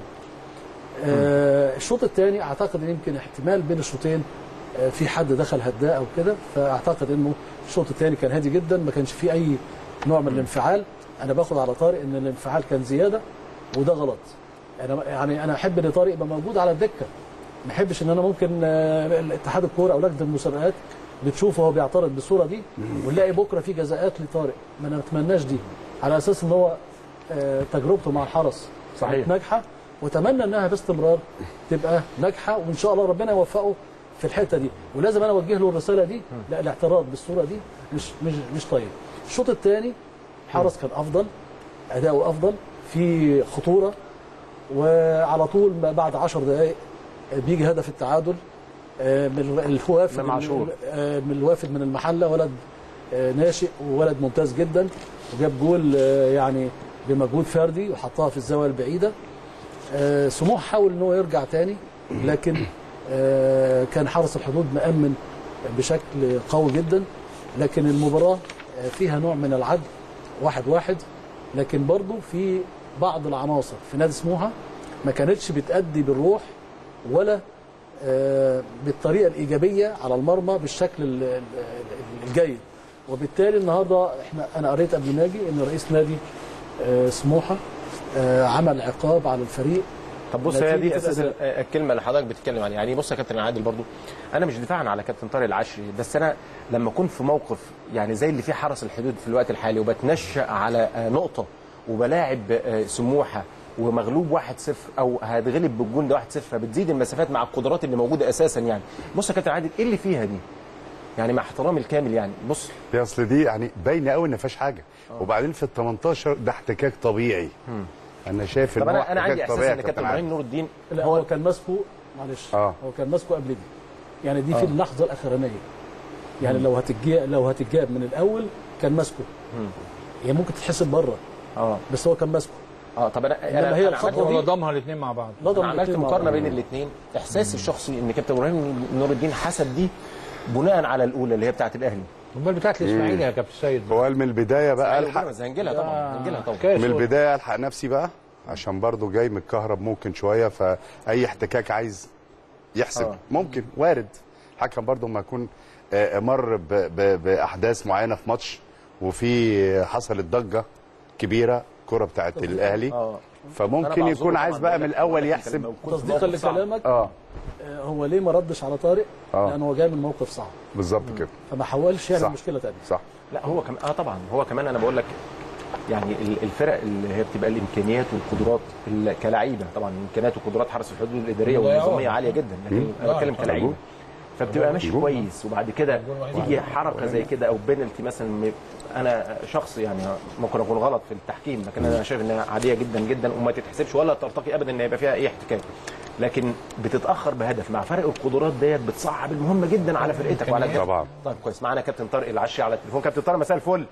آه، الشوط الثاني اعتقد ان يمكن احتمال بين الشوطين آه، في حد دخل هداء او كده فاعتقد انه الشوط الثاني كان هادي جدا ما كانش فيه اي نوع من الانفعال انا باخد على طارق ان الانفعال كان زياده وده غلط انا يعني انا احب ان طارق يبقى موجود على الدكه ما احبش ان انا ممكن آه، اتحاد الكوره او لجنه المسابقات بتشوفه هو بيعترض بالصوره دي ونلاقي بكره في جزاءات لطارق ما انا اتمناش دي على اساس ان هو آه، تجربته مع الحرس صحيح. كانت ناجحه واتمنى انها باستمرار تبقى ناجحه وان شاء الله ربنا يوفقه في الحته دي ولازم انا اوجه له الرساله دي لا الاعتراض بالصوره دي مش مش مش طيب الشوط الثاني الحرس كان افضل اداؤه افضل في خطوره وعلى طول ما بعد 10 دقائق بيجي هدف التعادل آه، من الوافد إمام عاشور. آه، من الوافد من المحله ولد آه، ناشئ وولد ممتاز جدا وجاب جول آه، يعني بمجهود فردي وحطها في الزاويه البعيده آه، سموح حاول ان هو يرجع تاني لكن آه، كان حرس الحدود مأمن بشكل قوي جدا لكن المباراه آه، فيها نوع من العدل واحد واحد لكن برضو في بعض العناصر في نادي سموحه ما كانتش بتأدي بالروح ولا آه، بالطريقه الايجابيه على المرمى بالشكل ال- ال- ال- الجيد وبالتالي النهارده احنا انا قريت قبل ما اجي ان رئيس نادي آه، سموحه آه، عمل عقاب على الفريق طب بص هي دي نتيجة اساس الأداء. ال- الكلمه اللي حضرتك بتتكلم عنها يعني بص يا كابتن عادل برضو انا مش دفاعا على كابتن طارق العشري بس انا لما اكون في موقف يعني زي اللي فيه حرس الحدود في الوقت الحالي وبتنشأ على آه، نقطه وبلاعب آه، سموحه ومغلوب 1-0 او هتغلب بالجون ده 1-0 فبتزيد المسافات مع القدرات اللي موجوده اساسا يعني بص يا كابتن عادل ايه اللي فيها دي يعني مع احترامي الكامل يعني بص يا اصل دي يعني باينه قوي ان ما فيهاش حاجه وبعدين في ال 18 ده احتكاك طبيعي انا شايف طب ان هو انا انا عندي احتكاك احساس طبيعي ان يا كابتن كابتن ابراهيم عادل. نور الدين لا هو كان ماسكه معلش آه. هو كان ماسكه قبل دي يعني دي في اللحظه الاخرانيه يعني لو هتتجاب لو هتتجاب من الاول كان ماسكه هي ممكن تتحسب بره اه بس هو كان ماسكه اه طب انا إنما انا هي أنا عملت الخطوة دي- هو ضمها الاثنين مع بعض لضم انا عملت الاتنين مع مقارنه بعض. بين الاثنين احساسي الشخصي ان كابتن ابراهيم نور الدين حسب دي بناء على الاولى اللي هي بتاعه الاهلي امال بتاعت الاسماعيلي يا كابتن سيد هو قال من البدايه بقى أيوة، الحق بيراميدز هنجيلها طبعا هنجيلها طبعا كاس من البدايه الحق نفسي بقى عشان برضو جاي متكهرب ممكن شويه فاي احتكاك عايز يحسب آه. ممكن وارد الحكم برضو ما يكون آه، مر ب- ب- باحداث معينه في ماتش وفي حصلت ضجه كبيره كره بتاعت الاهلي اه فممكن أنا يكون بعذره عايز طبعاً، بقى بقول من لك- الاول بقول لك يحسب لما يكون تصديقا موقف صعب. لكلامك اه آه، هو ليه ما ردش على طارق؟ آه. لان هو جاي من موقف صعب بالظبط كده فما حاولش يعمل صح. مشكله ثانيه صح لا هو كمان اه طبعا هو كمان انا بقول لك يعني ال- الفرق اللي هي بتبقى الامكانيات والقدرات ال- كلعيبه طبعا امكانيات وقدرات حرس الحدود الاداريه ضيعوها. والنظاميه عاليه جدا لكن انا بتكلم كلعيبه فبتبقى ماشي جول. كويس وبعد كده تيجي حركه زي كده او بينالتي مثلا م- انا شخص يعني ممكن اكون غلط في التحكيم لكن انا شايف انها عاديه جدا جدا وما تتحسبش ولا ترتقي ابدا ان يبقى فيها اي احتكاك لكن بتتاخر بهدف مع فرق القدرات ديت بتصعب المهمه جدا على فرقتك وعلى جهازك. طبعا طيب كويس معانا كابتن طارق العشي على التليفون كابتن طارق مساء الفل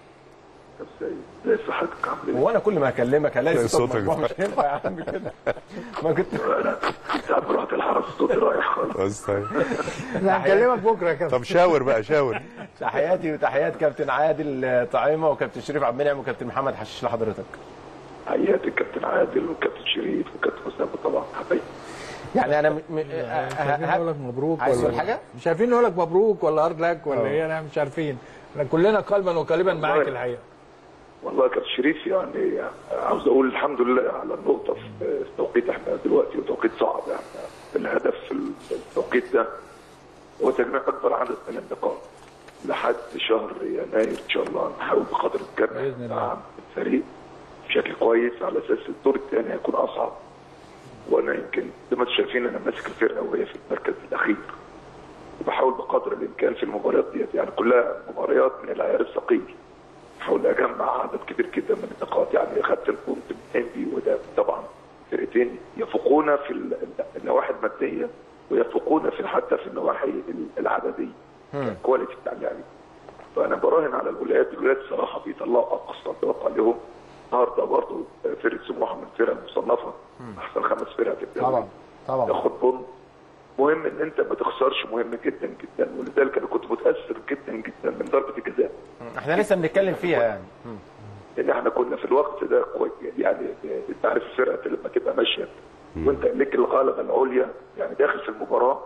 ازاي صحتك عامل ايه؟ هو انا كل ما اكلمك الاقي تلاقي صوتك صوتك مجموع مش هينفع يا عم كده ما كنت انا ساعات رحت الحرس صوتي رايح خالص بس طيب. احنا هنكلمك بكره يا كابتن طب شاور بقى شاور تحياتي وتحيات كابتن عادل طعيمه وكابتن شريف عبد المنعم وكابتن محمد حشيش لحضرتك حياتي كابتن عادل وكابتن شريف وكابتن اسامه طبعا حبايبي يعني انا م... م... مش عارفين نقول لك مبروك عايز ولا تقول حاجه؟ مش عارفين نقول لك مبروك ولا هارد لك ولا ايه انا مش عارفين احنا كلنا قلبا وقالبا معاك الحقيقه والله يا كابتن شريف يعني عاوز اقول الحمد لله على النقطه في التوقيت احنا دلوقتي وتوقيت صعب يعني الهدف في التوقيت ده هو تجميع اكبر عدد من النقاط لحد شهر يناير ان شاء الله نحاول بقدر الامكان بإذن الله. ندعم الفريق بشكل كويس على اساس الدور الثاني هيكون اصعب وانا يمكن زي ما انتم شايفين انا ماسك الفرقه وهي في المركز الاخير وبحاول بقدر الامكان في المباريات ديت يعني كلها مباريات من العيار الثقيل بحاول اجمع عدد كبير جدا من النقاط يعني اخذت البونت من انبي وده طبعا فرقتين يفوقونا في ال- النواحي الماديه ويفوقونا في حتى في النواحي العدديه الكواليتي بتاع اللاعبين فانا براهن على الولايات الولايات الصراحه بيطلعوا اقصى اتوقع لهم النهارده برضه فرقه سموحه من الفرق المصنفه احسن خمس فرق في الدوري طبعا طبعا تاخد بونت مهم ان انت ما تخسرش مهم جدا جدا ولذلك انا كنت متاثر جدا جدا من ضربه الجزاء احنا لسه بنتكلم فيها يعني ان احنا كنا في الوقت ده كويس يعني انت عارف الفرقه لما تبقى ماشيه وانت ليك الغلبه العليا يعني داخل في المباراه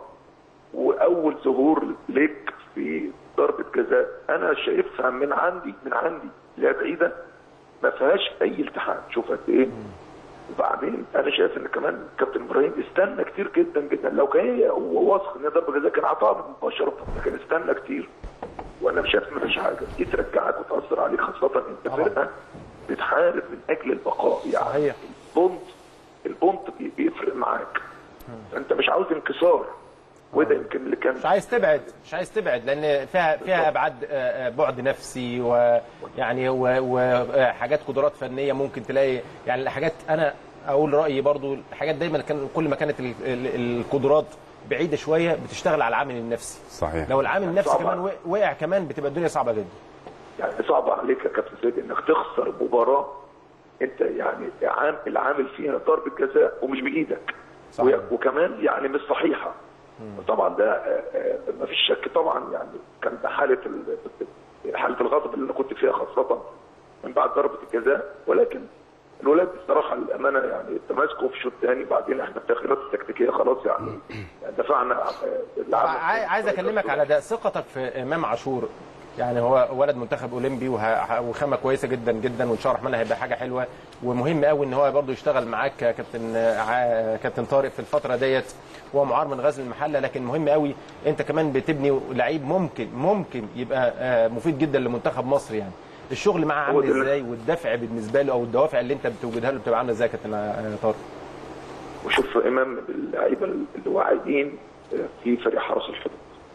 واول ظهور ليك في ضربه جزاء انا شايفها من عندي من عندي اللي هي بعيده ما فيهاش اي التحام شوف قد ايه وبعدين انا شايف ان كمان كابتن ابراهيم استنى كتير جدا جدا لو كان هي هو واثق ان هي ضربه جزاء كان عطاها مباشره لكن استنى كتير وانا مش شايف مفيش حاجه دي ترجعك وتاثر عليك خاصه انت فرقه بتحارب من اجل البقاء يعني صحيح. البونت البونت بي- بيفرق معاك انت مش عاوز انكسار وده يمكن اللي كان مش عايز تبعد مش عايز تبعد لان فيها فيها ابعاد آه، آه، بعد نفسي ويعني وحاجات قدرات فنيه ممكن تلاقي يعني حاجات انا اقول رايي برضو الحاجات دايما كان كل ما كانت ال- ال- القدرات بعيده شويه بتشتغل على العامل النفسي صحيح لو العامل النفسي طبعاً. كمان وقع- وقع كمان بتبقى الدنيا صعبه جدا يعني صعب عليك يا كابتن سيد انك تخسر مباراه انت يعني عام العامل فيها ضربه جزاء ومش بايدك صحيح. و- وكمان يعني مش صحيحه طبعا ده ما فيش شك طبعا يعني كان ده حاله ال- حاله الغضب اللي انا كنت فيها خاصه من بعد ضربه الجزاء ولكن الولاد بصراحه الامانه يعني تماسكوا في الشوط الثاني بعدين احنا التغييرات التكتيكيه خلاص يعني دفعنا آه، العمل. عاي- عايز اكلمك على ده ثقتك في امام عاشور يعني هو ولد منتخب اولمبي وه- وخامه كويسه جدا جدا وان شاء الله الرحمن هيبقى حاجه حلوه ومهم قوي ان هو برضه يشتغل معاك كابتن ع- كابتن طارق في الفتره ديت هو معار من غزل المحله لكن مهم قوي انت كمان بتبني لعيب ممكن ممكن يبقى آه، مفيد جدا لمنتخب مصر يعني الشغل معاه هو عامل ده اللي- ازاي والدفع بالنسبه له او الدوافع اللي انت بتوجدها له بتبقى عامله ازاي يا كابتن آه، طارق وشوف امام اللعيبه اللي واعيين في فريق حرس الحدود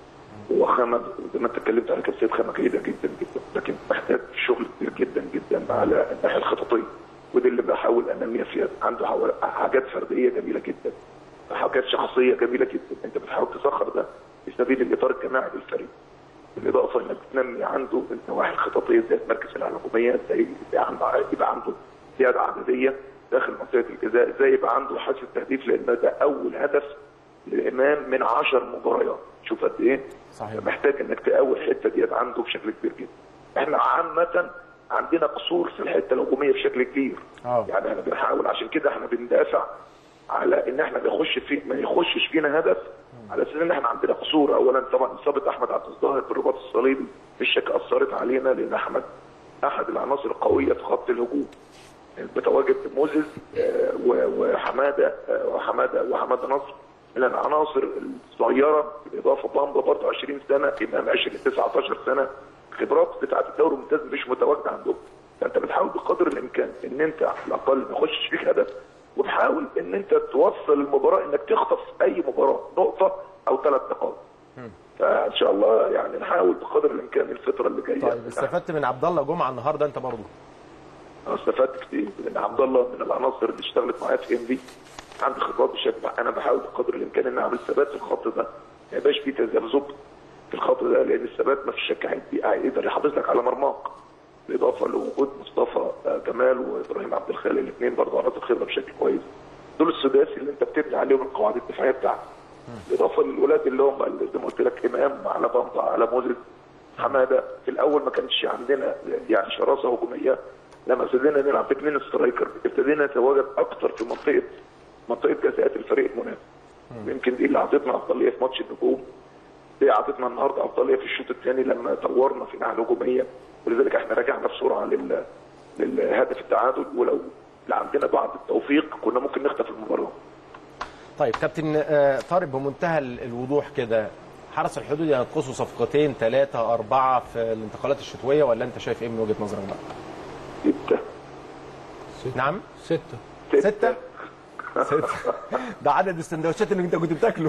هو خامه زي ما انت اتكلمت على كبسات خامه جيده جدا جدا لكن محتاج شغل كتير جدا جدا على الناحيه الخططيه ودي اللي بحاول انميها فيها عنده حوالي حاجات فرديه جميله جدا حاجات شخصيه جميله جدا انت بتحاول تسخر ده في سبيل الاطار الجماعي للفريق بالاضافه انك تنمي عنده النواحي الخططيه زي مركز العلاقوميه زي زي عنده يبقى عنده زياده عدديه داخل منطقه الجزاء زي يبقى عنده حاسه تهديف لان ده اول هدف للامام من 10 مباريات شوف قد ايه صحيح. محتاج انك تقوي الحته ديت عنده بشكل كبير جدا احنا عامه عندنا قصور في الحته الهجوميه بشكل كبير آه. يعني احنا بنحاول عشان كده احنا بندافع على ان احنا ما يخش في ما يخشش فينا هدف على اساس ان احنا عندنا قصور اولا طبعا اصابه احمد عبد الظاهر بالرباط الصليبي مش شك اثرت علينا لان احمد احد العناصر القويه في خط الهجوم بتواجد موزز آه، و- وحماده آه، وحماده وحماده نصر من العناصر الصغيره بالاضافه بامبا برضه 20 سنه امام 20 19 سنه خبرات بتاعه الدوري الممتاز مش متواجده عندهم فانت بتحاول بقدر الامكان ان انت على الاقل ما يخشش فيك هدف وتحاول ان انت توصل المباراه انك تخطف اي مباراه نقطه او ثلاث نقاط فان شاء الله يعني نحاول بقدر الامكان الفتره اللي جايه طيب استفدت من عبد الله جمعه النهارده انت برضه انا استفدت كتير لان عبد الله من العناصر اللي اشتغلت معايا في ام بي عنده خبرات بشكل انا بحاول بقدر الامكان ان اعمل ثبات في الخط ده ما يبقاش فيه تذبذب في الخط ده لان الثبات ما فيش شك هيدي- هيقدر يحافظ لك على مرماك بالاضافه لوجود مصطفى آه، جمال وابراهيم عبد الخالق الاثنين برضه عناصر خبره بشكل كويس دول السداسي اللي انت بتبني عليهم القواعد الدفاعيه بتاعتك بالاضافه للولاد اللي هم اللي زي ما قلت لك امام على بامبا على موزيس حماده في الاول ما كانش عندنا يعني شراسه هجوميه لما ابتدينا نلعب في اثنين سترايكر ابتدينا نتواجد اكتر في منطقه منطقه جزاءات الفريق المنافس يمكن دي اللي اعطتنا افضليه في ماتش النجوم دي اعطتنا النهارده افضليه في الشوط الثاني لما طورنا في الناحيه الهجوميه ولذلك احنا رجعنا بسرعه لل للهدف التعادل ولو عندنا بعض التوفيق كنا ممكن نخطف المباراه طيب كابتن آه، طارق بمنتهى ال- الوضوح كده حرس الحدود ينقصوا صفقتين ثلاثة أربعة في الانتقالات الشتوية ولا أنت شايف إيه من وجهة نظرك بقى؟ سته نعم؟ ستة ستة؟ ستة ده عدد السندوتشات اللي أنت كنت بتاكله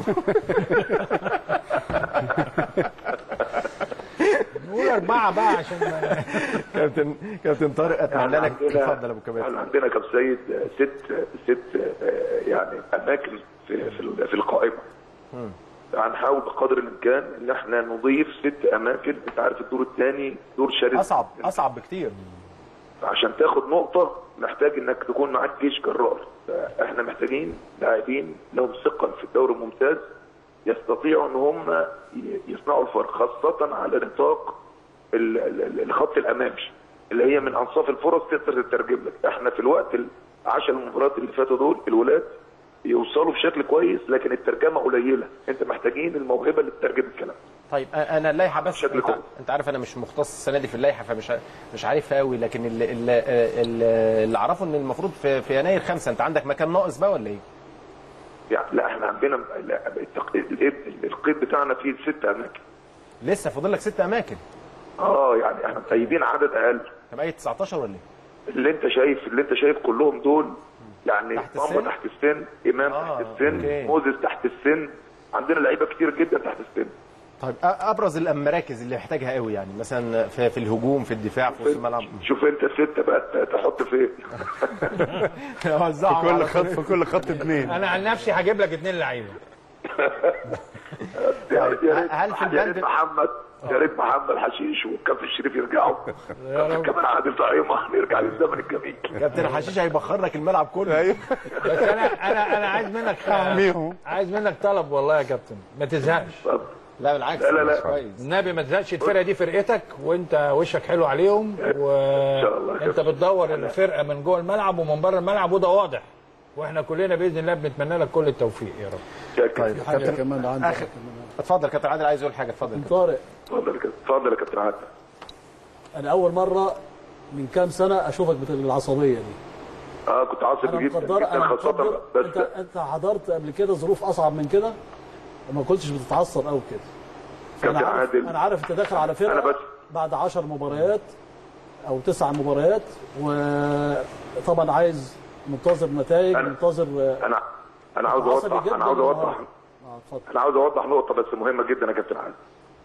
نقول أربعة بقى عشان ما- كابتن كابتن طارق أتمنى احنا لك عندنا اتفضل يا أبو كمال احنا عندنا كابتن سيد ست ست آه، يعني اماكن في في ال- في القائمه هنحاول بقدر الامكان ان احنا نضيف ست اماكن انت عارف الدور الثاني دور شرس أصعب أصعب بكتير عشان تاخد نقطة محتاج انك تكون معاك جيش جرار احنا محتاجين لاعبين لهم ثقة في الدوري الممتاز يستطيعوا ان هم ي- يصنعوا الفرق خاصة على نطاق ال- ال- ال- الخط الامامي اللي هي من انصاف الفرص تقدر تترجم لك احنا في الوقت العشر المباريات اللي فاتوا دول الولاد يوصلوا بشكل كويس لكن الترجمة قليلة انت محتاجين الموهبة اللي تترجم الكلام طيب أ- انا اللائحه بس بشكل انت, كويس. انت عارف انا مش مختص السنه دي في اللائحه فمش ع- مش عارفها قوي لكن اللي, اللي, اللي, اللي اعرفه ان المفروض في, في يناير خمسة انت عندك مكان ناقص بقى ولا ايه؟ يعني لا احنا عندنا لا، التق- ال- القيد بتاعنا فيه ست اماكن لسه فاضل لك ست اماكن اه يعني احنا مطيبين عدد اقل طب ايه 19 ولا ايه؟ اللي انت شايف اللي انت شايف كلهم دول يعني تحت ماما السن؟ تحت السن امام آه، تحت السن أوكي. موزس تحت السن عندنا لعيبه كتير جدا تحت السن طيب أ- ابرز المراكز اللي محتاجها قوي يعني مثلا في, في الهجوم في الدفاع في وسط الملعب شوف انت ستة بقى ت- تحط فين وزعهم كل على خط في كل خط اثنين انا عن نفسي هجيب لك اتنين لعيبه يا ريت يا ريت هل في يا ريت البند- محمد يا ريت محمد حشيش والكابتن الشريف يرجعوا كمان عادل طعيمه نرجع للزمن الجميل كابتن حشيش هيبخر لك الملعب كله ايوه بس انا انا انا عايز منك عايز منك طلب والله يا كابتن ما تزهقش اتفضل. لا بالعكس لا، لا، لا. كويس النبي ما تزهقش الفرقه دي فرقتك وانت وشك حلو عليهم شاء الله يا وانت كابتن. بتدور الفرقه من جوه الملعب ومن بره الملعب وده واضح واحنا كلنا باذن الله بنتمنى لك كل التوفيق يا رب شاكر طيب حاجه كابتن كمان عندك آخر. اتفضل كابتن عادل عايز يقول حاجه اتفضل كابتن طارق اتفضل يا كابتن اتفضل يا كابتن عادل انا اول مره من كام سنه اشوفك بالعصبيه دي اه كنت عاصب انا جدا مقدر جدا انا خاصه مقدر بس انت انت حضرت قبل كده ظروف اصعب من كده وما كنتش بتتعصب قوي كده كابتن انا عارف عادل انا عارف انت داخل على فرقه أنا بس- بعد 10 مباريات او تسع مباريات وطبعا عايز منتظر نتائج أنا- منتظر انا انا عاوز عصبي اوضح جدا انا عاوز اوضح النهاردة. اه اتفضل انا عاوز اوضح نقطه بس مهمه جدا يا كابتن عادل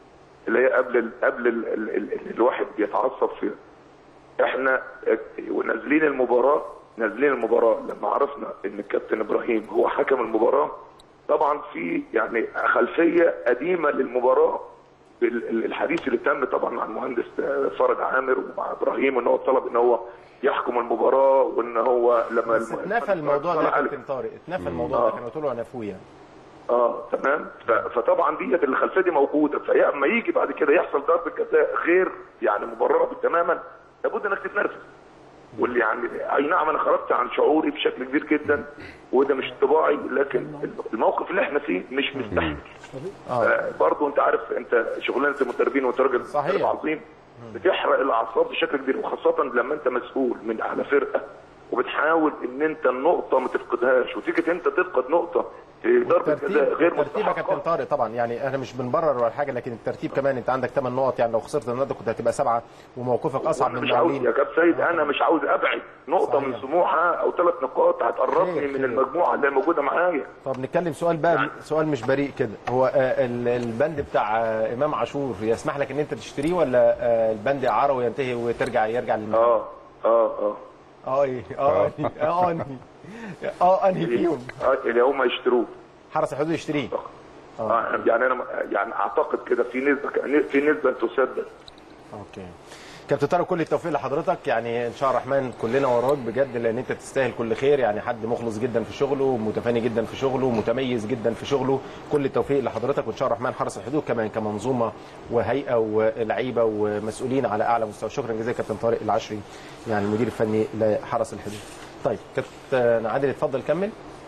اللي هي قبل ال قبل ال ال ال ال الواحد بيتعصب فيها احنا ونازلين المباراه نازلين المباراه لما عرفنا ان الكابتن ابراهيم هو حكم المباراه طبعا في يعني خلفيه قديمه للمباراه بال- ال- الحديث اللي تم طبعا مع المهندس فرج عامر ومع ابراهيم ان هو طلب ان هو يحكم المباراه وان هو لما بس الم- اتنفى الموضوع ده طلع يا قال- كابتن طارق اتنفى الموضوع ده آه. كانوا قلت له نفوه يعني اه تمام ف- فطبعا ديت الخلفيه دي موجوده فلما يجي بعد كده يحصل ضربه جزاء غير يعني مبرره تماما لابد انك تتنرفز واللي يعني اي نعم انا خرجت عن شعوري بشكل كبير جدا وده مش طباعي لكن الموقف اللي احنا فيه مش مستحمل آه برضه انت عارف انت شغلانه المدربين وانت راجل صحيح. مدرب عظيم بتحرق الاعصاب بشكل كبير وخاصه لما انت مسؤول من على فرقه وبتحاول ان انت النقطه ما تفقدهاش وتيجي انت تفقد نقطه في ضربه الترتيب جزاء غير الترتيب يا كابتن مستحقه طارق طبعا يعني احنا مش بنبرر ولا حاجه لكن الترتيب كمان انت عندك 8 نقط يعني لو خسرت النهارده كنت هتبقى سبعه وموقفك اصعب وانا من مش عاوز المقاولين يا كابتن سيد انا مش عاوز ابعد نقطه صحيح. من سموحه او ثلاث نقاط هتقربني خير، من خير. المجموعه اللي موجوده معايا طب نتكلم سؤال بقى سؤال مش بريء كده هو آه، ال- البند بتاع آه، امام عاشور يسمح لك ان انت تشتريه ولا آه، البند اعاره وينتهي وترجع يرجع للمكان اه اه اه اه ايه اه أنهي؟ اه انهي اه انهي فيهم آه، اللي هم يشتروه حرس الحدود يشتريه آه. يعني انا يعني اعتقد كده في نسبه في نسبه تسدد اوكي كابتن طارق كل التوفيق لحضرتك يعني ان شاء الله الرحمن كلنا وراك بجد لان انت تستاهل كل خير يعني حد مخلص جدا في شغله متفاني جدا في شغله متميز جدا في شغله كل التوفيق لحضرتك وان شاء الله الرحمن حرس الحدود كمان كمنظومه وهيئه ولعيبه ومسؤولين على اعلى مستوى شكرا جزيلا كابتن طارق العشري يعني المدير الفني لحرس الحدود طيب كابتن عادل اتفضل كمل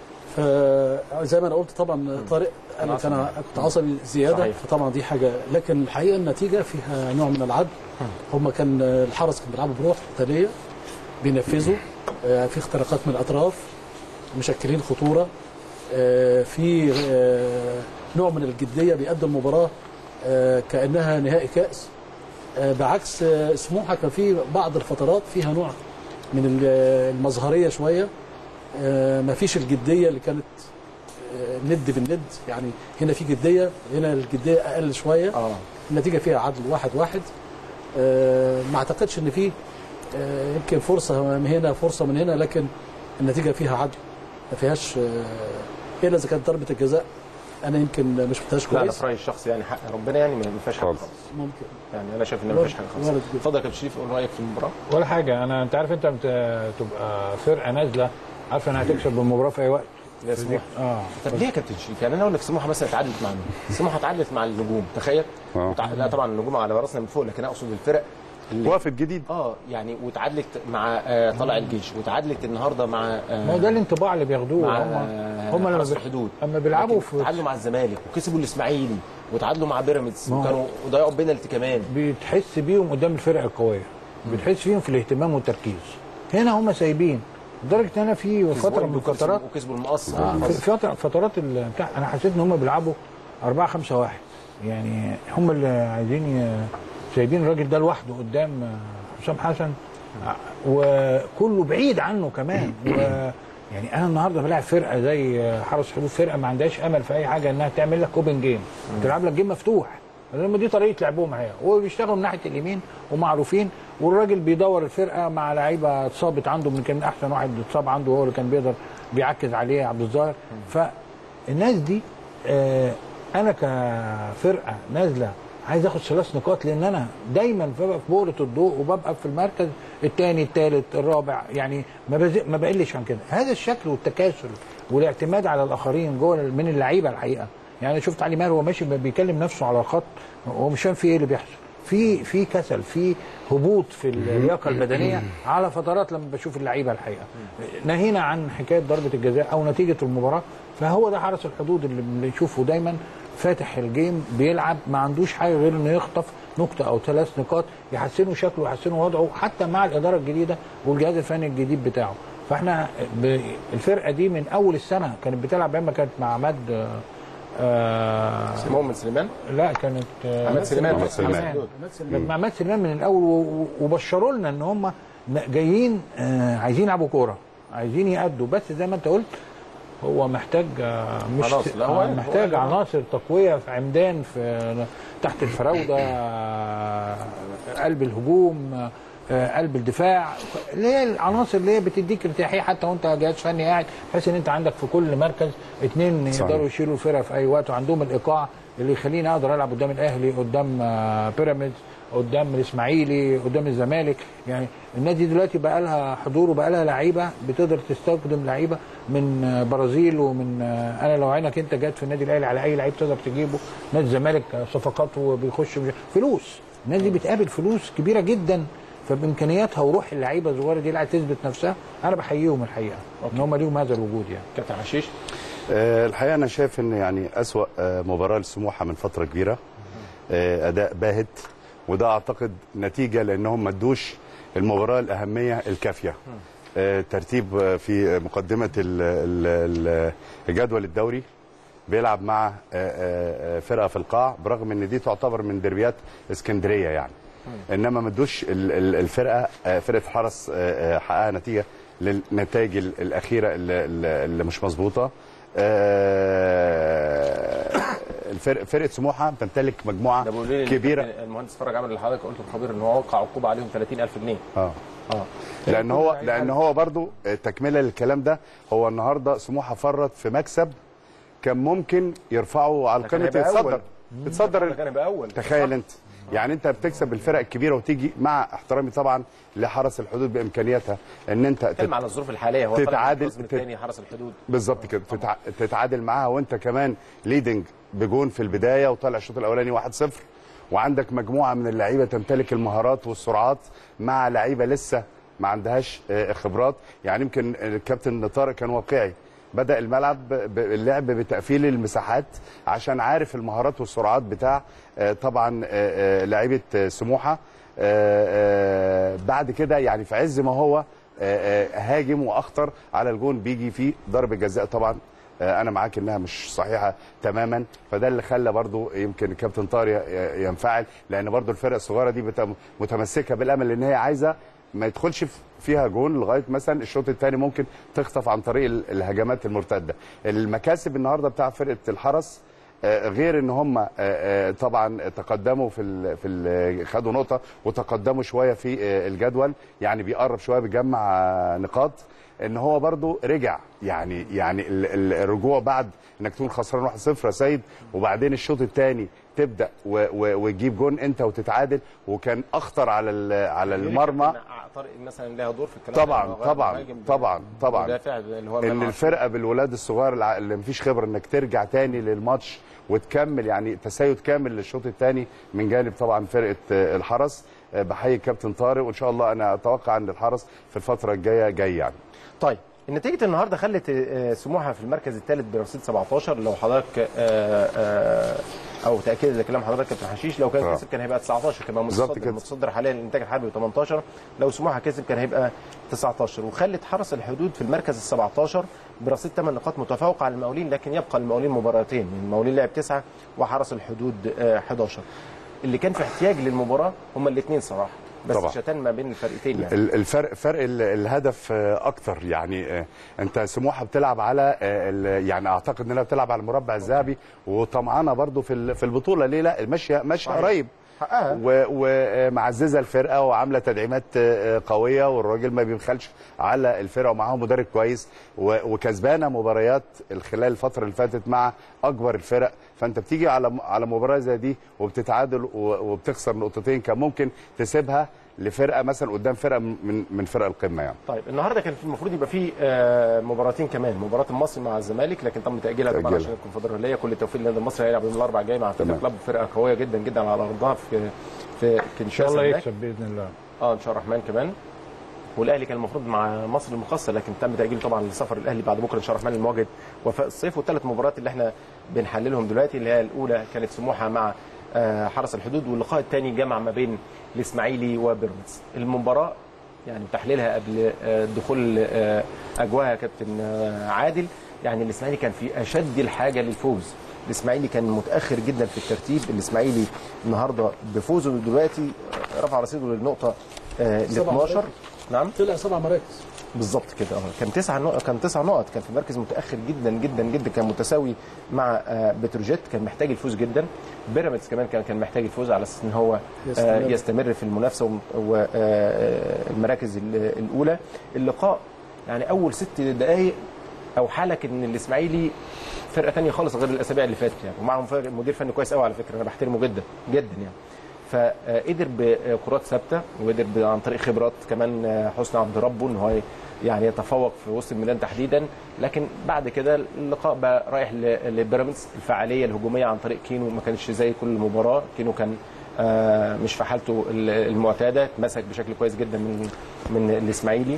فزي ما انا قلت طبعا طارق قال لك انا كنت عصبي زياده صحيح. فطبعا دي حاجه لكن الحقيقه النتيجه فيها نوع من العدل هم كان الحرس كان بيلعبوا بروح قتاليه بينفذوا آه، في اختراقات من الاطراف مشكلين خطوره آه، في آه، نوع من الجديه بيأدوا المباراه آه، كانها نهائي كاس آه، بعكس آه، سموحه كان في بعض الفترات فيها نوع من ال- المظهريه شويه آه، ما فيش الجديه اللي كانت آه، ند بالند يعني هنا في جديه هنا الجديه اقل شويه اه النتيجه فيها عدل واحد واحد آه، ما اعتقدش ان في آه، يمكن فرصه من هنا فرصه من هنا لكن النتيجه فيها عدل ما فيهاش آه، الا اذا كانت ضربه الجزاء انا يمكن مش شفتهاش لا انا كويس في رايي الشخصي يعني حق ربنا يعني ما فيهاش حاجه خالص. خالص ممكن يعني انا شايف ان ما فيهاش حاجه خالص وارد جدا. اتفضل يا كابتن شريف قول رايك في المباراه ولا حاجه انا انت عارف انت بت- تبقى فرقه نازله عارفه انها هتكسب المباراه في اي وقت لا سموحه اه طب ليه يا كابتن شريف؟ يعني انا اقول لك سموحه مثلا اتعادلت مع مين؟ سموحه اتعادلت مع النجوم تخيل آه. وتع... لا طبعا النجوم على راسنا من فوق لكن اقصد الفرق اللي وقفت جديد اه يعني واتعادلت مع آه طلع الجيش واتعادلت النهارده مع آه ما هو ده الانطباع اللي بياخدوه مع هم آه هم لما حرس بي- الحدود اما بيلعبوا لكن في اتعادلوا مع الزمالك وكسبوا الاسماعيلي وتعادلوا مع بيراميدز ما هو- وكانوا وضيعوا بينالتي كمان بتحس بيهم قدام الفرق القويه بتحس فيهم في الاهتمام والتركيز هنا هم سايبين لدرجه ان انا في فتره من الفترات وكسبوا المقص في فتره فترات ال- بتاع انا حسيت ان هم بيلعبوا 4 5 1 يعني هم اللي عايزين ي- سايبين الراجل ده لوحده قدام آه، حسام حسن آه، وكله بعيد عنه كمان و يعني انا النهارده بلاعب فرقه زي آه، حرس حدود فرقه ما عندهاش امل في اي حاجه انها تعمل لك اوبن جيم تلعب لك جيم مفتوح لان دي طريقه لعبهم هي وبيشتغلوا من ناحيه اليمين ومعروفين والراجل بيدور الفرقه مع لعيبه اتصابت عنده من كان احسن واحد اتصاب عنده هو اللي كان بيقدر بيعكز عليه عبد الظاهر فالناس دي آه انا كفرقه نازله عايز اخد ثلاث نقاط لان انا دايما ببقى في بؤره الضوء وببقى في المركز الثاني الثالث الرابع يعني ما بز... ما بقلش عن كده هذا الشكل والتكاسل والاعتماد على الاخرين جوه من اللعيبه الحقيقه يعني أنا شفت علي ماهر وهو ماشي بيكلم نفسه على الخط هو مش فاهم في ايه اللي بيحصل في في كسل في هبوط في اللياقه البدنيه على فترات لما بشوف اللعيبه الحقيقه نهينا عن حكايه ضربه الجزاء او نتيجه المباراه فهو ده حرس الحدود اللي بنشوفه دايما فاتح الجيم بيلعب ما عندوش حاجه غير انه يخطف نقطه او ثلاث نقاط يحسنوا شكله ويحسنوا وضعه حتى مع الاداره الجديده والجهاز الفني الجديد بتاعه فاحنا ب... الفرقه دي من اول السنه كانت بتلعب اما كانت مع عماد آه، آه مؤمن سليمان لا كانت آه، عماد سليمان عماد سليمان. كانت مع عماد سليمان من الاول و- و- وبشروا لنا ان هم جايين آه، عايزين يلعبوا كوره عايزين يأدوا بس زي ما انت قلت هو محتاج آه، مش عناصر. لا، هو- آه، محتاج هو- عناصر تقويه في عمدان في تحت الفراوده آه، قلب الهجوم آه، قلب الدفاع اللي هي العناصر اللي هي بتديك ارتياحيه حتى وانت جهاز فني قاعد بحيث ان انت عندك في كل مركز اثنين صحيح. يقدروا يشيلوا الفرقه في اي وقت وعندهم الايقاع اللي يخليني اقدر العب قدام الاهلي قدام آه، بيراميدز قدام الاسماعيلي قدام الزمالك يعني النادي دلوقتي بقى لها حضور وبقى لها لعيبه بتقدر تستخدم لعيبه من آه، برازيل ومن آه، انا لو عينك انت جت في النادي الاهلي على اي لعيب تقدر تجيبه نادي الزمالك آه، صفقات وبيخش مش- فلوس النادي دي بتقابل فلوس كبيره جدا فبامكانياتها وروح اللعيبه الصغيره دي اللي عايزه تثبت نفسها انا بحييهم الحقيقه ان هم ليهم هذا الوجود يعني كابتن حشيش آه، الحقيقه انا شايف ان يعني اسوا آه، مباراه لسموحه من فتره كبيره آه، اداء باهت وده اعتقد نتيجه لانهم ما ادوش المباراه الاهميه الكافيه آه، ترتيب آه، في مقدمه ال- ال- ال- جدول الدوري بيلعب مع آه، آه، آه، فرقه في القاع برغم ان دي تعتبر من دربيات اسكندريه يعني انما ما ادوش ال- ال- الفرقه آه، فرقه حرس آه، آه، حققها نتيجه للنتائج ال- الاخيره اللي, اللي اللي مش مظبوطه آه، الفرق فرقه سموحه تمتلك مجموعه ده بيقول لي كبيره المهندس فرج عمل اللي حضرتك قلته الخبير ان هو وقع عقوبه عليهم 30000 جنيه اه اه لان هو لان هو برضو تكمله للكلام ده هو النهارده سموحه فرط في مكسب كان ممكن يرفعه على ده كان القائمه هيبقى يتصدر أول. يتصدر ده كان يبقى اول تخيل انت يعني انت بتكسب الفرق الكبيره وتيجي مع احترامي طبعا لحرس الحدود بامكانياتها ان انت تت- اتكلم على الظروف الحاليه هو طالع من تتعادل- القسم تت- الثاني حرس الحدود بالظبط كده تتع... تتعادل معاها وانت كمان ليدنج بجون في البدايه وطالع الشوط الاولاني 1-0 وعندك مجموعه من اللعيبه تمتلك المهارات والسرعات مع لعيبه لسه ما عندهاش آه، خبرات يعني يمكن الكابتن طارق كان واقعي بدا الملعب ب- اللعب بتقفيل المساحات عشان عارف المهارات والسرعات بتاع آه، طبعا آه، آه، لعيبه آه، سموحه آه، آه، بعد كده يعني في عز ما هو آه، آه، هاجم واخطر على الجون بيجي فيه ضربه جزاء طبعا آه، انا معاك انها مش صحيحه تماما فده اللي خلى برضو يمكن الكابتن طارق ي- ينفعل لان برضو الفرق الصغيره دي بت- متمسكه بالامل ان هي عايزه ما يدخلش في- فيها جون لغايه مثلا الشوط الثاني ممكن تخطف عن طريق ال- الهجمات المرتده المكاسب النهارده بتاع فرقه الحرس آه، غير ان هم آه، آه، طبعا تقدموا في ال في ال خدوا نقطه وتقدموا شويه في آه، الجدول يعني بيقرب شويه بيجمع آه، نقاط ان هو برضو رجع يعني يعني ال- ال- الرجوع بعد انك تكون خسران 1-0 يا سيد وبعدين الشوط الثاني تبدا و- و- وتجيب جون انت وتتعادل وكان اخطر على ال- على المرمى كابتن طارق مثلا لها دور في الكلام طبعا ده، هو طبعا مهاجم طبعا طبعا مدافع اللي هو ان إمام عاشور. الفرقه بالولاد الصغار الع- اللي مفيش خبره انك ترجع تاني للماتش وتكمل يعني تسيد كامل للشوط الثاني من جانب طبعا فرقه آه، الحرس آه، بحيي الكابتن طارق وان شاء الله انا اتوقع ان الحرس في الفتره الجايه جاي يعني طيب نتيجة النهارده خلت آه، سموحة في المركز الثالث برصيد 17 لو حضرتك آه، آه، او تاكيد لكلام حضرتك كابتن حشيش لو كان آه. كسب كان هيبقى 19 كمان بالظبط متصدر كده. متصدر حاليا الانتاج الحربي 18 لو سموحة كسب كان هيبقى 19 وخلت حرس الحدود في المركز ال 17 برصيد 8 نقاط متفوق على المقاولين لكن يبقى المقاولين مباراتين المقاولين لعب 9 وحرس الحدود آه، 11 اللي كان في احتياج للمباراه هما الاثنين صراحه بس طبعا. شتان ما بين الفرقتين يعني ال- الفرق فرق ال- الهدف آه، اكتر يعني آه، انت سموحه بتلعب على آه، ال- يعني اعتقد انها بتلعب على المربع الذهبي وطمعانه برضو في ال- في البطوله ليه لا ماشيه ماشيه صحيح. قريب حقها. و- ومعززه الفرقه وعامله تدعيمات آه، قويه والراجل ما بيبخلش على الفرقه ومعاهم مدرب كويس و- وكسبانه مباريات خلال الفتره اللي فاتت مع اكبر الفرق فانت بتيجي على على مباراه زي دي وبتتعادل و- وبتخسر نقطتين كان ممكن تسيبها لفرقه مثلا قدام فرقه من من فرق القمه يعني طيب النهارده كان المفروض يبقى في آه، مباراتين كمان مباراه المصري مع الزمالك لكن تم تاجيلها طبعا تأجيلها. عشان الكونفدراليه كل التوفيق للنادي المصري هيلعب يوم الاربعاء الجاي مع فتح تمام. كلاب فرقه قويه جدا جدا على ارضها في في ان كنشاسا شاء الله هناك. يكسب باذن الله اه ان شاء الله الرحمن كمان والاهلي كان المفروض مع مصر المقصه لكن تم تاجيل طبعا لسفر الاهلي بعد بكره ان شاء الله الرحمن لمواجهه وفاء الصيف والثلاث مباريات اللي احنا بنحللهم دلوقتي اللي هي الاولى كانت سموحه مع آه، حرس الحدود واللقاء الثاني جمع ما بين الاسماعيلي وبيراميدز المباراه يعني تحليلها قبل آه، دخول آه، اجواها يا كابتن آه، عادل يعني الاسماعيلي كان في اشد الحاجه للفوز الاسماعيلي كان متاخر جدا في الترتيب الاسماعيلي النهارده بفوزه دلوقتي آه، رفع رصيده للنقطه ال سبع 12 مراكز. نعم طلع سبع مراكز بالظبط كده اه كان تسع نقط كان تسع نقط كان في مركز متاخر جدا جدا جدا كان متساوي مع آه، بتروجيت كان محتاج الفوز جدا بيراميدز كمان كان كان محتاج الفوز على اساس ان هو آه، يستمر. يستمر في المنافسه والمراكز الاولى اللقاء يعني اول ست دقائق او حالك ان الاسماعيلي فرقه تانية خالص غير الاسابيع اللي فاتت يعني ومعهم فرق- مدير فني كويس قوي على فكره انا بحترمه جدا جدا يعني فقدر بكرات ثابته وقدر ب- عن طريق خبرات كمان آه، حسني عبد ربه ان هو ي- يعني يتفوق في وسط الميدان تحديدا لكن بعد كده اللقاء بقى رايح ل- لبيراميدز الفعاليه الهجوميه عن طريق كينو ما كانش زي كل مباراه كينو كان آه، مش في حالته ال- المعتاده اتمسك بشكل كويس جدا من من الاسماعيلي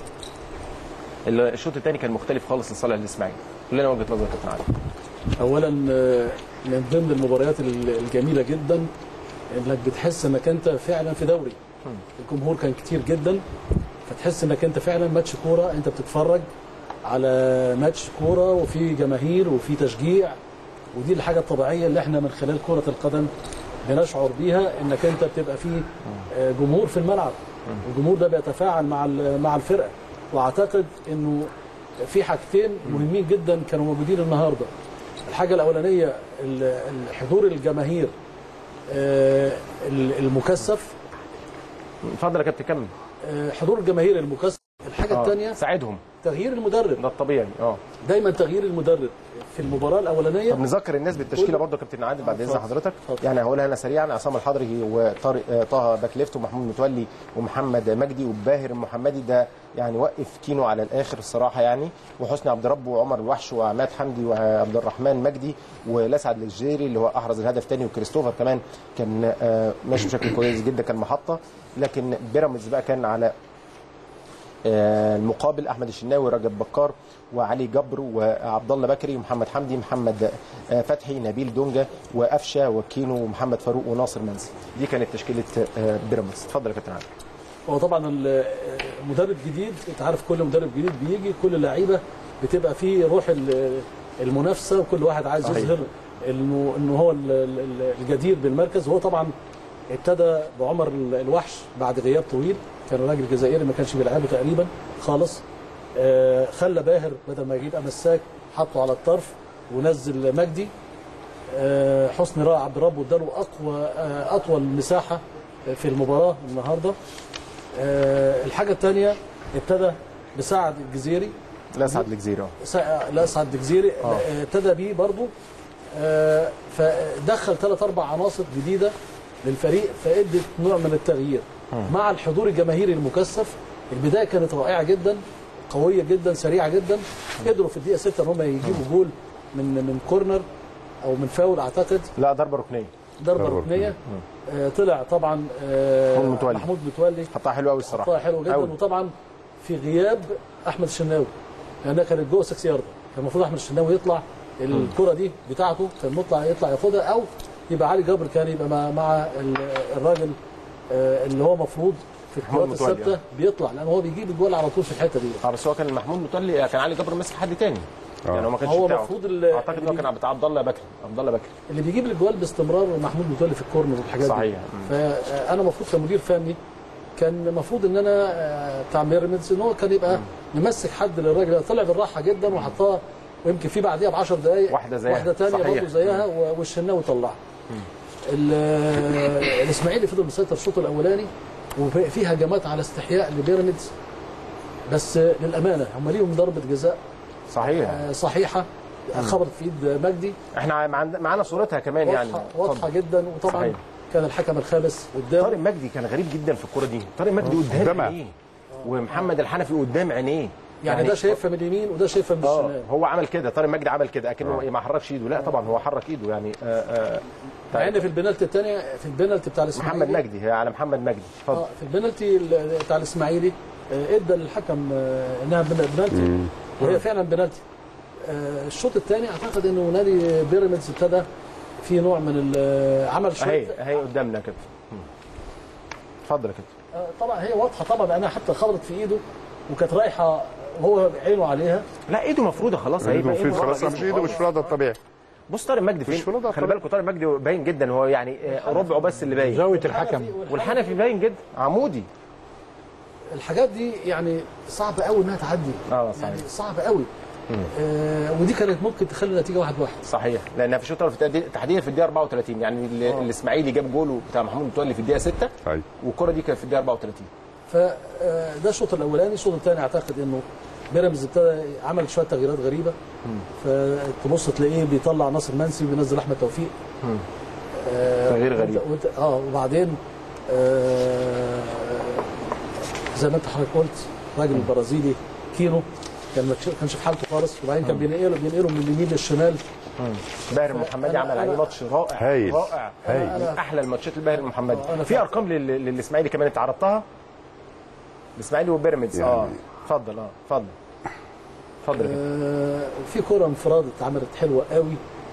الشوط الثاني كان مختلف خالص لصالح الاسماعيلي كلنا وجهه نظر كابتن علي اولا آه، من ضمن المباريات ال- الجميله جدا انك بتحس انك انت فعلا في دوري الجمهور كان كتير جدا فتحس انك انت فعلا ماتش كوره انت بتتفرج على ماتش كوره وفي جماهير وفي تشجيع ودي الحاجه الطبيعيه اللي احنا من خلال كره القدم بنشعر بيها انك انت بتبقى في آه، جمهور في الملعب الجمهور ده بيتفاعل مع ال- مع الفرقه واعتقد انه في حاجتين مهمين جدا كانوا موجودين النهارده الحاجه الاولانيه ال- الحضور الجماهير آه، ال- المكثف اتفضل يا كابتن كمل آه، حضور الجماهير المكثف الحاجه آه، الثانيه ساعدهم تغيير المدرب ده الطبيعي اه دايما تغيير المدرب في المباراه الاولانيه طب نذكر الناس بالتشكيله كله. برضه يا كابتن عادل بعد اذن اتفضل. حضرتك اتفضل. يعني هقولها انا سريعا عصام الحضري وطارق آه، طه باك ليفت ومحمود متولي ومحمد مجدي وباهر المحمدي ده يعني وقف كينو على الاخر الصراحه يعني وحسني عبد رب وعمر الوحش وعماد حمدي وعبد الرحمن مجدي ولسعد الجزيري اللي هو احرز الهدف الثاني وكريستوفر كمان كان آه، ماشي بشكل كويس جدا كان محطه لكن بيراميدز بقى كان على آه، المقابل احمد الشناوي رجب بكار وعلي جبر وعبد الله بكري ومحمد حمدي محمد آه، فتحي نبيل دونجا وقفشه وكينو ومحمد فاروق وناصر منسي دي كانت تشكيله آه، بيراميدز اتفضل يا كابتن علي هو طبعا ال- مدرب جديد انت عارف كل مدرب جديد بيجي كل اللعيبه بتبقى فيه روح ال- المنافسه وكل واحد عايز صحيح. يظهر انه انه هو ال- ال- الجدير بالمركز هو طبعا ابتدى بعمر ال- الوحش بعد غياب طويل كان راجل جزائري ما كانش بيلعبه تقريبا خالص آه، خلى باهر بدل ما يجيب مساك حطه على الطرف ونزل مجدي آه، حسني راعي عبد الرب واداله اقوى آه، اطول مساحه في المباراه النهارده آه، الحاجه الثانيه ابتدى بسعد الجزيري لا سعد الجزيري اه سع- لا سعد الجزيري آه. آه، ابتدى بيه برضه آه، فدخل ثلاث اربع عناصر جديده للفريق فادت نوع من التغيير مع الحضور الجماهيري المكثف البدايه كانت رائعه جدا قويه جدا سريعه جدا قدروا في الدقيقه 6 ان هم يجيبوا جول من من كورنر او من فاول اعتقد لا ضربه ركنيه ضربه ضربة ركنيه آه، طلع طبعا آه، محمود متولي. محمود متولي حطها حلو قوي الصراحه حطها حلو جدا أوي. وطبعا في غياب احمد الشناوي لانها كانت جوه 6 يارده كان المفروض احمد الشناوي يطلع الكره دي بتاعته كان مطلع يطلع ياخدها او يبقى علي جبر كان يبقى مع, مع ال- الراجل آه، اللي هو المفروض في محمود الكرات متولي، الثابته بيطلع لان هو بيجيب الجول على طول في الحته دي اه بس هو كان محمود متولي كان علي جبر ماسك حد تاني يعني هو ما كانش هو بتاعه. المفروض ال- اعتقد ان هو كان بتاع عبد الله بكري عبد الله بكري اللي بيجيب الجوال باستمرار محمود متولي في الكورنر والحاجات صحيح. دي فانا المفروض كمدير فني كان المفروض ان انا آه، بتاع بيراميدز ان هو كان يبقى ممسك حد للراجل طلع بالراحه جدا وحطها ويمكن في بعديها ب 10 دقائق واحدة زيها. واحده ثانيه صحيح. برضه زيها و- والشناوي طلعها ال- آه، الاسماعيلي فضل مسيطر الشوط الاولاني وفي هجمات على استحياء لبيراميدز بس آه، للامانه هم ليهم ضربه جزاء صحيح آه، صحيحه خبطت في ايد مجدي احنا معنا- معانا صورتها كمان يعني واضحه واضحه جدا وطبعا صحيح. كان الحكم الخامس قدام طارق مجدي كان غريب جدا في الكوره دي طارق مجدي قدام قدامها. عينيه ومحمد الحنفي قدام عينيه يعني, ده شايفها من اليمين وده شايفها من اه الشمال هو عمل كده طارق مجدي عمل كده اكنه إيه ما حركش ايده لا طبعا هو حرك ايده يعني آه آه مع ان في البنالتي الثانيه في البنالتي بتاع الاسماعيلي محمد مجدي هي على محمد مجدي اتفضل اه في البنالتي ال- بتاع الاسماعيلي آه، ادى للحكم آه، انها بن- بنالتي وهي فعلا بنالتي آه، الشوط الثاني اعتقد انه نادي بيراميدز ابتدى في نوع من ال- عمل اهي شويه اهي قدامنا كده مم. اتفضل يا كابتن آه، طبعا هي واضحه طبعا لانها حتى خبطت في ايده وكانت رايحه وهو عينه عليها لا ايده مفروده خلاص اهي المفروض بقى خلاص إيده مش ايده مش في الوضع الطبيعي بص طارق مجدي مش فين في الوضع خلي الطبيعي. بالكم طارق مجدي باين جدا هو يعني آه، ربعه بس اللي باين زاويه الحكم والحنفي باين جدا عمودي الحاجات دي يعني صعب قوي انها تعدي اه صحيح يعني صعب قوي آه ودي كانت ممكن تخلي النتيجه واحد واحد صحيح لانها في الشوط الاول في التقدير- تحديدا في الدقيقه 34 يعني ال- الاسماعيلي جاب جوله بتاع محمود متولي في الدقيقه 6 أيوة. والكره دي كانت في الدقيقه 34 فده الشوط الاولاني الشوط الثاني اعتقد انه بيراميدز ابتدى عمل شويه تغييرات غريبه فتبص تلاقيه بيطلع ناصر منسي وبينزل احمد توفيق آه، تغيير وأنت- غريب. وأنت- اه وبعدين آه زي ما انت حضرتك قلت الراجل البرازيلي كينو كان ما كانش في حالته خالص وبعدين كان بينقله بينقله من اليمين للشمال باهر المحمدي أنا- عمل عليه أنا- ماتش رائع هايل. رائع هايل. من احلى الماتشات الباهر المحمدي آه، أنا في فاهم. ارقام لل- للاسماعيلي كمان انت عرضتها الاسماعيلي وبيراميدز اه يعني- اتفضل اه اتفضل اتفضل يا كابتن. آه، في كرة انفراد اتعملت حلوة قوي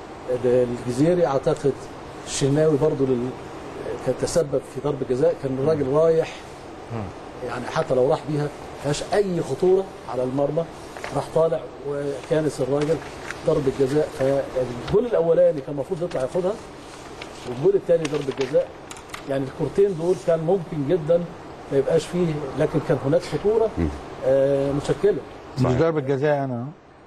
للجزيري اعتقد الشناوي برضو لل... كان تسبب في ضربة جزاء كان الراجل رايح يعني حتى لو راح بيها مفيهاش اي خطورة على المرمى راح طالع وكانس الراجل ضربة جزاء فالجول الاولاني كان المفروض يطلع ياخدها والجول الثاني ضربة جزاء يعني الكورتين دول كان ممكن جدا ما يبقاش فيه لكن كان هناك خطورة آه متشكلة مش ضربه جزاء انا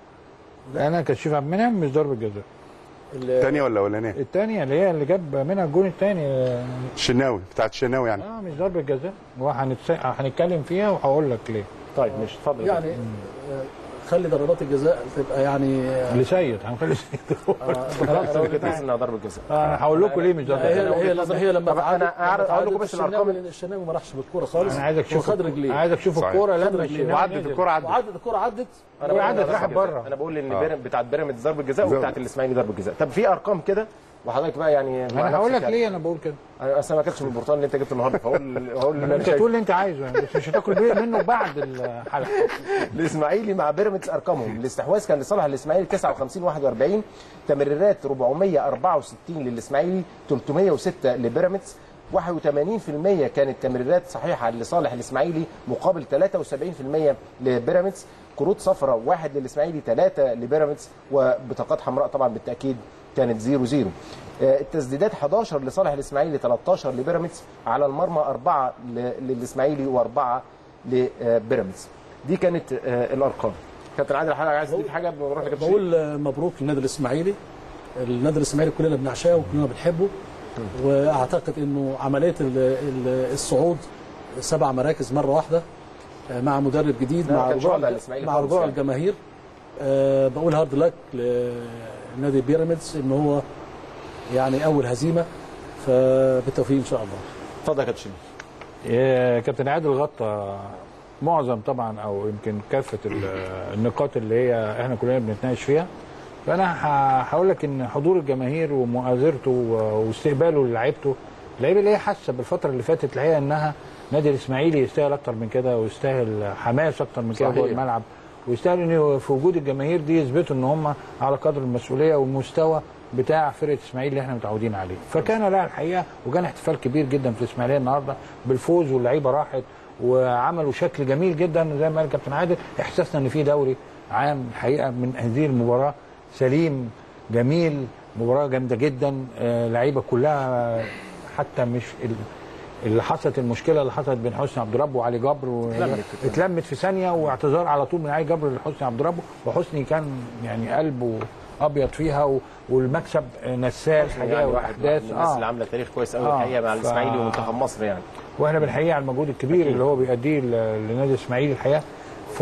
انا كشريف عبد المنعم مش ضربه جزاء ال- الثانيه ولا الاولانيه؟ الثانيه اللي هي اللي جاب منها الجون الثاني الشناوي بتاعت الشناوي يعني اه مش ضربه جزاء وهنتس- هنتكلم فيها وهقول لك ليه طيب مش اتفضل يا يعني آه، خلي ضربات الجزاء تبقى يعني آه، لسيد هنخلي سيد كابتن. خلاص انا كده انها ضربه جزاء انا هقول لكم ليه مش ضربه هي جزاء هي لما هي لما طب أنا تعادت- أعرف- لما أقول لكم تعادت بس الشناوي الأرقام. لأن الشناوي ما راحش بالكوره خالص انا عايزك تشوف وخد رجليه عايزك تشوف صحيح. الكوره خد لما رجليه. الشناوي وعدت نزل. الكره عدت وعدت الكوره عدت انا هو بقول عدت إنها راحت ضربة جزاء. بره. انا بقول ان آه. بيراميدز بتاعت بيراميدز ضربه جزاء زي- وبتاعت الاسماعيلي ضربه جزاء طب في ارقام كده وحضرتك بقى يعني مع انا هقول نفسك لك يعني. ليه انا بقول كده انا اصلا ما اكلتش من البرتقال اللي انت جبته النهارده فاقول هقول اللي انا انت شايفه. تقول اللي انت عايزه يعني بس مش هتاكل بيه منه بعد الحلقه الاسماعيلي مع بيراميدز ارقامهم الاستحواذ كان لصالح الاسماعيلي 59 41 تمريرات 464 للاسماعيلي 306 لبيراميدز 81% كانت تمريرات صحيحه لصالح الاسماعيلي مقابل 73% لبيراميدز كروت صفراء واحد للاسماعيلي ثلاثه لبيراميدز وبطاقات حمراء طبعا بالتاكيد كانت 0 0 التسديدات 11 لصالح الاسماعيلي 13 لبيراميدز على المرمى اربعه ل- للاسماعيلي واربعه لبيراميدز دي كانت آه، الارقام كابتن عادل حضرتك عايز تضيف حاجه قبل ما نروح لكابتن شريف؟ بقول آه، مبروك للنادي الاسماعيلي النادي الاسماعيلي كلنا بنعشاه وكلنا بنحبه واعتقد انه عمليه ال- ال- الصعود سبع مراكز مره واحده آه، مع مدرب جديد لا، مع ما كانش رجوع وضع الإسماعيلي مع خالص رجوع يعني. الجماهير آه، بقول هارد لك لنادي بيراميدز ان هو يعني اول هزيمه فبالتوفيق ان شاء الله اتفضل يا كابتن شريف يا كابتن عادل غطى معظم طبعا او يمكن كافه ال- النقاط اللي هي احنا كلنا بنتناقش فيها فانا ه- هقول لك ان حضور الجماهير ومؤازرته و- واستقباله للعيبته اللعيبه اللي هي حاسه بالفتره اللي فاتت الحقيقه انها نادي الاسماعيلي يستاهل اكتر من كده ويستاهل حماس اكتر من كده صحيح. جوه الملعب ويستاهل ان في وجود الجماهير دي يثبتوا ان هم على قدر المسؤوليه والمستوى بتاع فرقه الاسماعيلي اللي احنا متعودين عليه فكان لها الحقيقه وكان احتفال كبير جدا في الاسماعيليه النهارده بالفوز واللعيبه راحت وعملوا شكل جميل جدا زي ما قال كابتن عادل احساسنا ان في دوري عام الحقيقه من هذه المباراه سليم جميل مباراه جامده جدا آه، لعيبه كلها حتى مش ال- اللي حصلت المشكله اللي حصلت بين حسني عبد ربه وعلي جبر و... اتلمت في ثانيه واعتذار على طول من علي جبر لحسني عبد ربه وحسني كان يعني قلبه ابيض فيها و... والمكسب نساه الحقيقه يعني واحد من والاحداث الناس اللي عامله تاريخ كويس قوي آه. الحقيقه مع ف- الاسماعيلي ومنتخب مصر يعني واحنا بنحييه على المجهود الكبير أكيد. اللي هو بيأديه ل- لنادي الاسماعيلي الحقيقه ف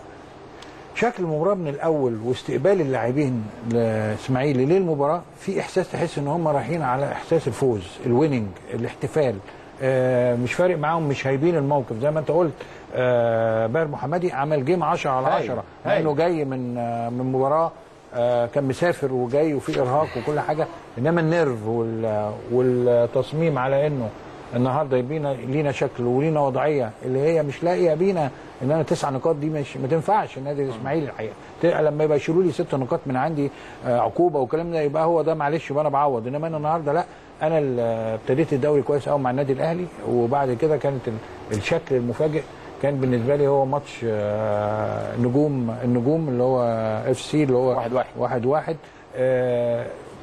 شكل المباراه من الاول واستقبال اللاعبين الاسماعيلي للمباراه في احساس تحس ان هم رايحين على احساس الفوز الويننج الاحتفال آه مش فارق معاهم مش هايبين الموقف زي ما انت قلت آه باهر محمدي عمل جيم 10 على هايل. 10 مع هايل. انه جاي من آه من مباراه آه كان مسافر وجاي وفي ارهاق وكل حاجه انما النيرف وال- والتصميم على انه النهارده يبينا لينا شكل ولينا وضعيه اللي هي مش لاقيه بينا ان انا تسع نقاط دي مش ما تنفعش النادي الاسماعيلي الحقيقه ت- لما يبقى يشيلوا لي ست نقاط من عندي آه، عقوبه والكلام ده يبقى هو ده معلش يبقى انا بعوض انما انا النهارده لا انا ال- ابتديت الدوري كويس قوي مع النادي الاهلي وبعد كده كانت ال- الشكل المفاجئ كان بالنسبه لي هو ماتش آه، نجوم النجوم اللي هو اف سي اللي هو واحد واحد. واحد واحد آه،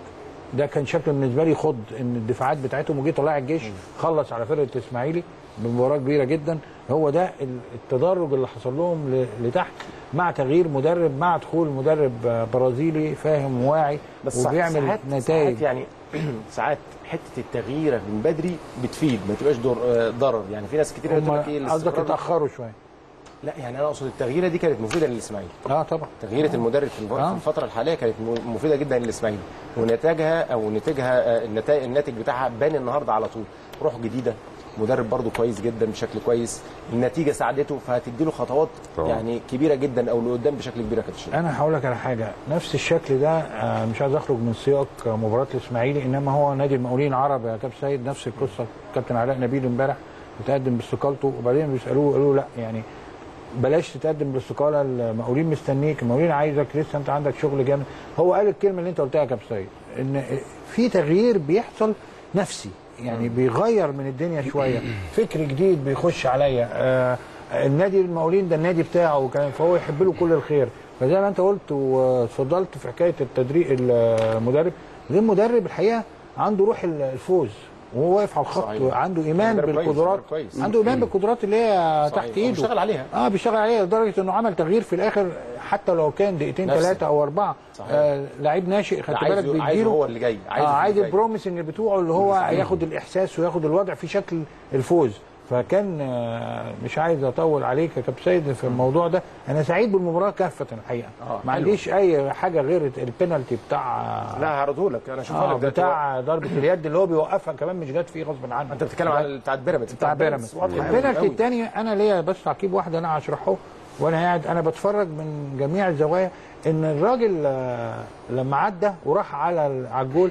ده كان شكل بالنسبه لي خض ان الدفاعات بتاعتهم وجه طلائع الجيش خلص على فرقه الاسماعيلي بمباراه كبيره جدا هو ده ال- التدرج اللي حصل لهم ل- لتحت مع تغيير مدرب مع دخول مدرب آه، برازيلي فاهم وواعي بس ساعات- وبيعمل ساعات نتائج ساعات يعني ساعات حته التغيير من بدري بتفيد ما تبقاش دور آه، ضرر يعني في ناس كتير بتقول لك ايه هم قصدك الاستقرار- اتاخروا شويه لا يعني انا اقصد التغييره دي كانت مفيده للاسماعيلي اه طبعا تغييره المدرب في الف- آه. في الفتره الحاليه كانت م- مفيده جدا للاسماعيلي ونتاجها او نتاجها آه، النتائج الناتج بتاعها بان النهارده على طول روح جديده مدرب برضو كويس جدا بشكل كويس النتيجه ساعدته فهتدي له خطوات طبعا. يعني كبيره جدا او لقدام بشكل كبير يا كابتن شريف. انا هقول لك على حاجه نفس الشكل ده آه، مش عايز اخرج من سياق آه، مباراه الاسماعيلي انما هو نادي المقاولين العرب يا كابتن سيد نفس القصه كابتن علاء نبيل امبارح بتقدم باستقالته وبعدين بيسالوه قالوا له لا يعني بلاش تتقدم بالاستقاله المقاولين مستنيك المقاولين عايزك لسه انت عندك شغل جامد هو قال الكلمه اللي انت قلتها يا كابتن سيد ان في تغيير بيحصل نفسي يعني بيغير من الدنيا شويه فكر جديد بيخش عليا آه النادي المقاولين ده النادي بتاعه وكان فهو يحب له كل الخير فزي ما انت قلت واتفضلت في حكايه التدريب المدرب غير مدرب الحقيقه عنده روح الفوز وهو واقف على الخط صحيح. عنده ايمان مدرب كويس، بالقدرات مدرب كويس. عنده ايمان بالقدرات اللي هي صحيح. تحت ايده وبيشتغل عليها. اه بيشتغل عليها لدرجه انه عمل تغيير في الاخر حتى لو كان دقيقتين نفسي. ثلاثه او اربعه صحيح. آه لعيب ناشئ خدت عايزه- بالك عايزه بيديله هو اللي جاي، عايزه اه في عايز اللي جاي. البروميسنج بتوعه اللي هو ياخد الاحساس وياخد الوضع في شكل الفوز فكان آه، مش عايز اطول عليك يا كابتن سيد في الموضوع ده انا سعيد بالمباراه كافه الحقيقه آه، ما حلو. عنديش اي حاجه غير البنالتي بتاع لا هعرضه لك انا اشوفها آه لك ده بتاع ضربه اليد اللي هو بيوقفها كمان مش جت فيه غصب عنه انت بتتكلم على بتاع بيراميدز بتاع بيراميدز واضحة أوي البنالتي أوي. الثانيه انا ليا بس تعقيب واحد انا هشرحه وانا قاعد انا بتفرج من جميع الزوايا ان الراجل آه، لما عدى وراح على ال- على الجول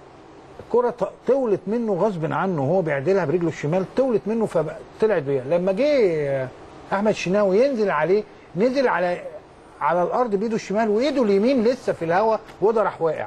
الكرة ط- طولت منه غصب عنه وهو بيعدلها برجله الشمال طولت منه فطلعت بيها لما جه آه، احمد شناوي ينزل عليه نزل على على الارض بايده الشمال وايده اليمين لسه في الهواء وده راح واقع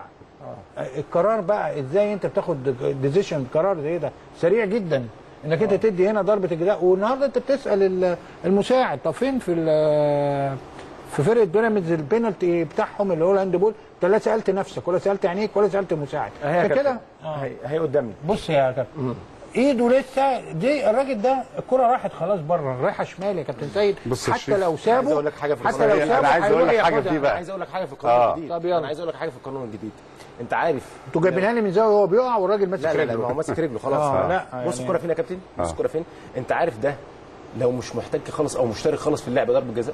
القرار بقى ازاي انت بتاخد ديسيشن قرار زي ده سريع جدا انك انت تدي هنا ضربه الجزاء والنهارده انت بتسال ال- المساعد طب فين في ال- في فرقه بيراميدز البينالتي بتاعهم اللي هو الهاند بول انت لا سالت نفسك ولا سالت عينيك ولا سالت المساعد اهي يا عشان كابتن. كده اهي اهي قدامي بص يا كابتن ايده لسه دي الراجل ده الكره راحت خلاص بره رايحه شمال يا كابتن سيد بص يا حتى شريف، لو سابه عايز أقول لك حاجة في حتى لو القانون. سابه أنا عايز أقول لك هيروح حاجة ياخدها. في بقى. عايز اقول لك حاجه في القانون آه. الجديد طب يلا. انا عايز اقول لك حاجه في القانون الجديد انت عارف انتوا جايبينها لي من زاويه وهو بيقع والراجل ماسك لا لا لا رجله ما هو ماسك رجله خلاص آه، آه. لا، بص يعني- الكوره فين يا كابتن بص الكوره فين انت عارف ده لو مش محتاج خالص او مشترك خالص في اللعبه ضربه جزاء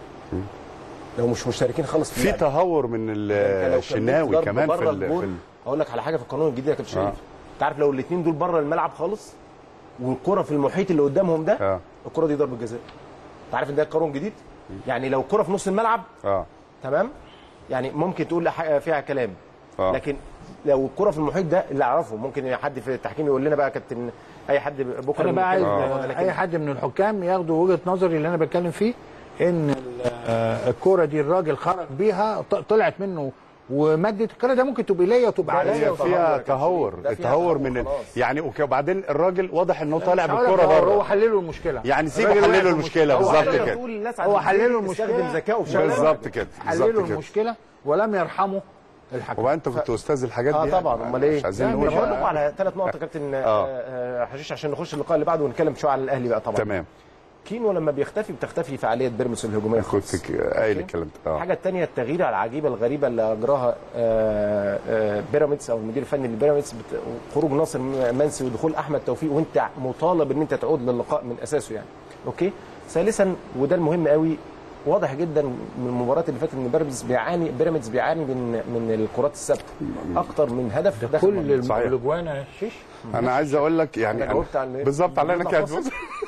لو مش مشتركين خالص في في اللعبة. تهور من ال- أنت لو كملت الشناوي ضرب كمان في بره ال- الجول، في ال- هقول لك على حاجه في القانون الجديد يا كابتن شريف آه. انت عارف لو الاثنين دول بره الملعب خالص والكره في المحيط اللي قدامهم ده اه الكره دي ضربه جزاء انت عارف ان ده قانون جديد يعني لو الكره في نص الملعب اه تمام يعني ممكن تقول حاجة فيها كلام آه. لكن لو الكره في المحيط ده اللي اعرفه ممكن حد في التحكيم يقول لنا بقى كابتن اي حد بكره انا بقى عايز بنتكلم في آه. الموضوع ده، لكن اي حد من الحكام ياخدوا وجهه نظري اللي انا بتكلم فيه ان ال- آه، الكوره دي الراجل خرج بيها ط- طلعت منه ومدت الكوره ده ممكن تبقى ليا وتبقى ده عليا فيها هي فيها تهور ده فيها التهور تهور من ال... خلاص. يعني وك- وبعدين الراجل واضح انه طالع مش هقول لك بالكره تهور، هو بره حلله المشكله يعني سيبه الراجل حلله واقع في المشكله هو بالظبط حلله- كده تقول الناس هو عايزين حلله تستخدم المشكله ذكائه بشكل بالظبط كده بالظبط حلله كده المشكله ولم يرحمه الحكم وبعدين انت كنت استاذ الحاجات اه دي طبعا يعني امال ايه؟ مش عايزين لا، نقول انا بقول لكم بقى. على ثلاث نقط يا كابتن آه. آه، آه، حشيش عشان نخش اللقاء اللي بعده ونتكلم شويه على الاهلي بقى طبعا تمام كينو لما بيختفي بتختفي فعاليه بيراميدز الهجوميه كنت خالص. ك- قايل أوكي؟ الكلام ده اه الحاجه الثانيه التغيير العجيبه الغريبه اللي اجراها آه، آه، بيراميدز او المدير الفني لبيراميدز بت- خروج ناصر منسي ودخول احمد توفيق وانت مطالب ان انت تعود للقاء من اساسه يعني اوكي ثالثا وده المهم قوي واضح جدا من المباريات اللي فاتت ان بيراميدز بيعاني بيراميدز بيعاني من من الكرات الثابته اكتر من هدف دخل كل مرمى. صحيح. الاجوان يا شيش انا عايز اقول لك يعني أنا جاوبت على- بالظبط على انك بص.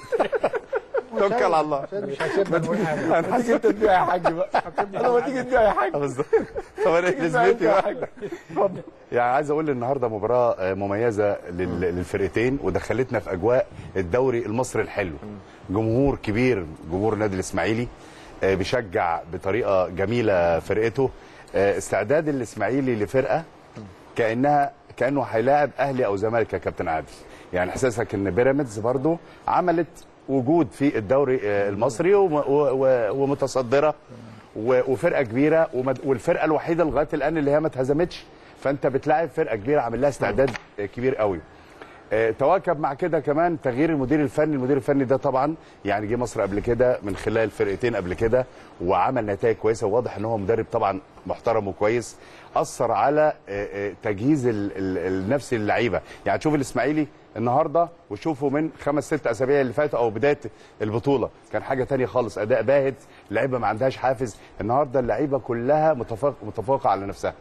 توكل على الله مش هسيبنا نقول حاجه انا حسيت تديها يا حاج بقى انا ما تيجي تديها يا حاج بالظبط طب انا إيه لازمتي بقى يعني عايز اقول النهارده مباراه آه، مميزه لل- للفرقتين ودخلتنا في اجواء الدوري المصري الحلو جمهور كبير جمهور النادي الاسماعيلي آه، بيشجع بطريقه جميله فرقته آه، استعداد الاسماعيلي لفرقه كانها كانه هيلاعب اهلي او زمالك يا كابتن عادل يعني احساسك ان بيراميدز برضو عملت وجود في الدوري آه، المصري وم- و- و- ومتصدره و- وفرقه كبيره ومد- والفرقه الوحيده لغايه الان اللي هي ما اتهزمتش فانت بتلاعب فرقه كبيره عامل لها استعداد آه، كبير قوي آه، تواكب مع كده كمان تغيير المدير الفني المدير الفني ده طبعا يعني جه مصر قبل كده من خلال فرقتين قبل كده وعمل نتائج كويسه وواضح ان هو مدرب طبعا محترم وكويس اثر على آه، آه، تجهيز ال- ال- النفسي للعيبه يعني تشوف الاسماعيلي النهارده وشوفه من خمس ست اسابيع اللي فاتوا او بدايه البطوله كان حاجه تانية خالص اداء باهت لعيبه ما عندهاش حافز النهارده اللعيبه كلها متفوق متفوقه على نفسها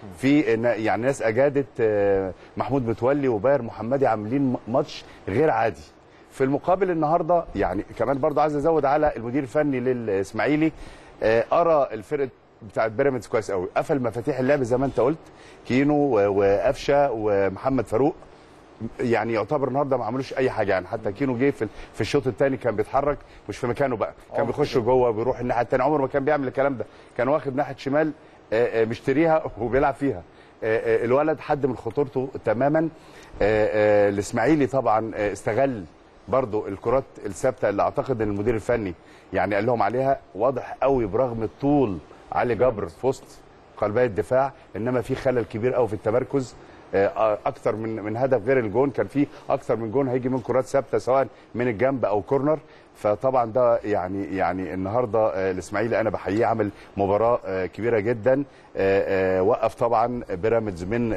في نا- يعني ناس اجادت آه، محمود متولي وباير محمدي عاملين م- ماتش غير عادي في المقابل النهارده يعني كمان برضه عايز ازود على المدير الفني للاسماعيلي آه، ارى الفرقه بتاعت بيراميدز كويس قوي قفل مفاتيح اللعب زي ما انت قلت كينو و- وقفشه ومحمد فاروق يعني يعتبر النهارده ما عملوش اي حاجه يعني حتى كينو جه في في الشوط الثاني كان بيتحرك مش في مكانه بقى كان بيخش جوه بيروح الناحيه الثانيه عمره ما كان بيعمل الكلام ده كان واخد ناحيه شمال آه، آه، مشتريها وبيلعب فيها آه، آه، الولد حد من خطورته تماما آه، آه، الاسماعيلي طبعا آه، استغل برضو الكرات الثابته اللي اعتقد ان المدير الفني يعني قال لهم عليها واضح قوي برغم الطول علي جبر في وسط قلبي الدفاع انما في خلل كبير قوي في التمركز آه، اكتر من من هدف غير الجون كان في اكتر من جون هيجي من كرات ثابته سواء من الجنب او كورنر فطبعا ده يعني يعني النهارده آه، الاسماعيلي انا بحييه عمل مباراه آه، كبيره جدا آه، آه، وقف طبعا بيراميدز من ال-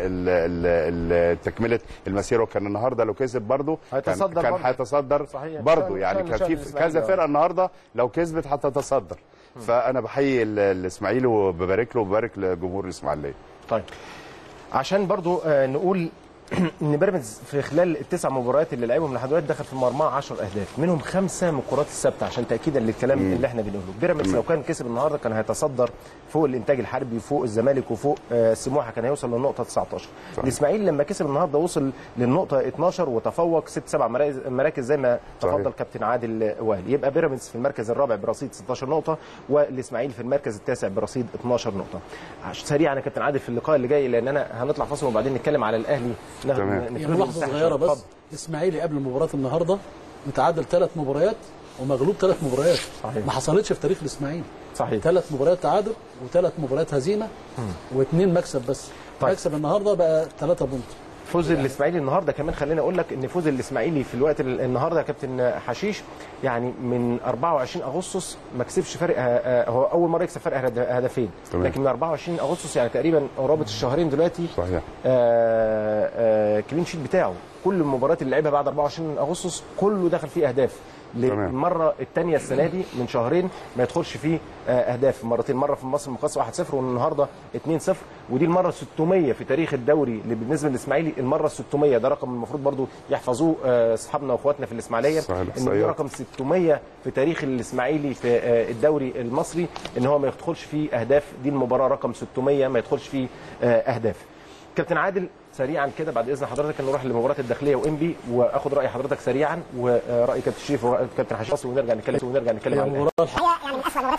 ال- ال- تكمله المسيره وكان النهارده لو كسب برضه كان هيتصدر كان برضه. هيتصدر صحيح. برضه شان- يعني شان- كان شان في الإسماعيلي، كذا آه. فرقه النهارده لو كسبت هتتصدر فانا بحيي ال- الاسماعيلي وببارك له وببارك لجمهور الاسماعيليه طيب عشان برضو آه، نقول ان بيراميدز في خلال التسع مباريات اللي لعبهم لحد دلوقتي دخل في مرماه 10 اهداف منهم خمسه من الكرات الثابته عشان تاكيدا للكلام اللي احنا بنقوله بيراميدز لو كان كسب النهارده كان هيتصدر فوق الانتاج الحربي وفوق الزمالك وفوق آه، سموحه كان هيوصل للنقطه 19 الاسماعيلي لما كسب النهارده وصل للنقطه 12 وتفوق ست سبع مراكز, مراكز زي ما صحيح. تفضل كابتن عادل وائل يبقى بيراميدز في المركز الرابع برصيد 16 نقطه والاسماعيلي في المركز التاسع برصيد 12 نقطه عش- سريعا يا كابتن عادل في اللقاء اللي جاي لان انا هنطلع فاصل وبعدين نتكلم على الاهلي ناخد- تمام. نفرده يعني ملاحظه تحت صغيره شوية. بس اتفضل. الاسماعيلي قبل مباراه النهارده متعادل ثلاث مباريات ومغلوب ثلاث مباريات صحيح. ما حصلتش في تاريخ الاسماعيلي صحيح ثلاث مباريات تعادل وثلاث مباريات هزيمه واثنين مكسب بس طيب. مكسب النهارده بقى ثلاثة بونت فوز الاسماعيلي النهارده كمان خليني اقول لك ان فوز الاسماعيلي في الوقت ال- النهارده يا كابتن حشيش يعني من 24 اغسطس ما كسبش فرق آه، آه، هو اول مره يكسب فرق هد- هدفين تمام. لكن من 24 اغسطس يعني تقريبا قرابه الشهرين دلوقتي صحيح آه، آه، كلين شيت بتاعه كل المباريات اللي لعبها بعد 24 اغسطس كله دخل فيه اهداف تمام. للمره الثانيه السنه دي من شهرين ما يدخلش فيه آه، اهداف مرتين مره في مصر المقاصه 1-0 والنهارده 2-0 ودي المره 600 في تاريخ الدوري اللي بالنسبه للاسماعيلي المره 600 ده رقم المفروض برضو يحفظوه آه، اصحابنا واخواتنا في الاسماعيليه صحيح، ان دي الإحصائيات. رقم 600 في تاريخ الاسماعيلي في آه، الدوري المصري ان هو ما يدخلش فيه اهداف دي المباراه رقم 600 ما يدخلش فيه آه، اهداف كابتن عادل سريعا كده بعد اذن حضرتك نروح لمباراه الداخليه وانبي واخد راي حضرتك سريعا وراي كابتن شريف وراي كابتن حشاش ونرجع نتكلم ونرجع نتكلم هي عن الأهلي. مباراه الح-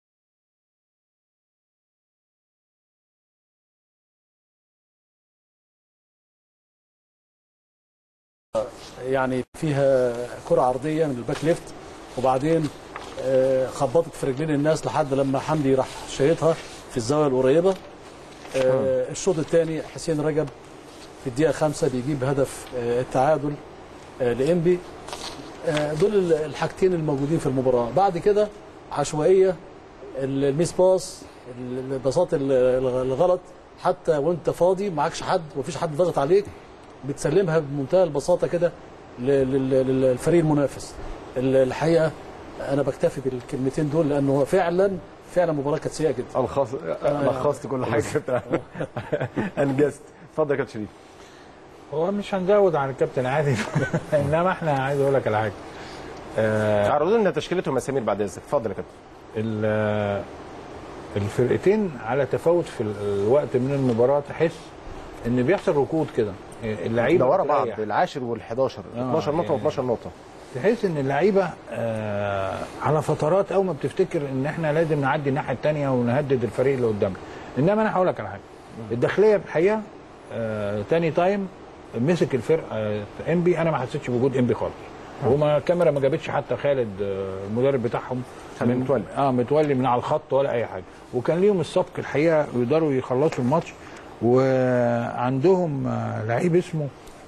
يعني فيها كرة عرضية من الباك ليفت وبعدين آه، خبطت في رجلين الناس لحد لما حمدي راح شايطها في الزاوية القريبة آه، الشوط الثاني حسين رجب في الدقيقة خمسة بيجيب هدف آه، التعادل آه، لإنبي آه، دول ال- الحاجتين الموجودين في المباراة بعد كده عشوائية ال- الميس باس ال- البساط ال- ال- الغلط حتى وانت فاضي معكش حد ومفيش حد ضغط عليك بتسلمها بمنتهى البساطه كده ل- لل- لل- للفريق المنافس ال- الحقيقه انا بكتفي بالكلمتين دول لانه هو فعلا فعلا مباراه كانت سيئه جدا الخص لخصت كل حاجه كابتن انجزت اتفضل يا كابتن شريف هو مش هنزود عن الكابتن عادل انما احنا عايز اقول لك على حاجه آه، عرضوا لنا تشكيلتهم يا سمير بعد اذنك اتفضل يا كابتن ال- الفرقتين على تفاوت في الوقت من المباراه تحس ان بيحصل ركود كده اللعيبه ده ورا بعض بتريح. العاشر وال11 12 نقطه يعني- و12 نقطه تحس ان اللعيبه آه على فترات اول ما بتفتكر ان احنا لازم نعدي الناحيه الثانيه ونهدد الفريق اللي قدامنا انما انا هقول لك على حاجه الداخليه الحقيقه آه تاني تايم مسك الفرقه آه انبي انا ما حسيتش بوجود انبي خالص وما الكاميرا ما جابتش حتى خالد آه المدرب بتاعهم خالد متولي. اه متولي من على الخط ولا اي حاجه وكان ليهم السبق الحقيقه يقدروا يخلصوا الماتش وعندهم آه، لعيب اسمه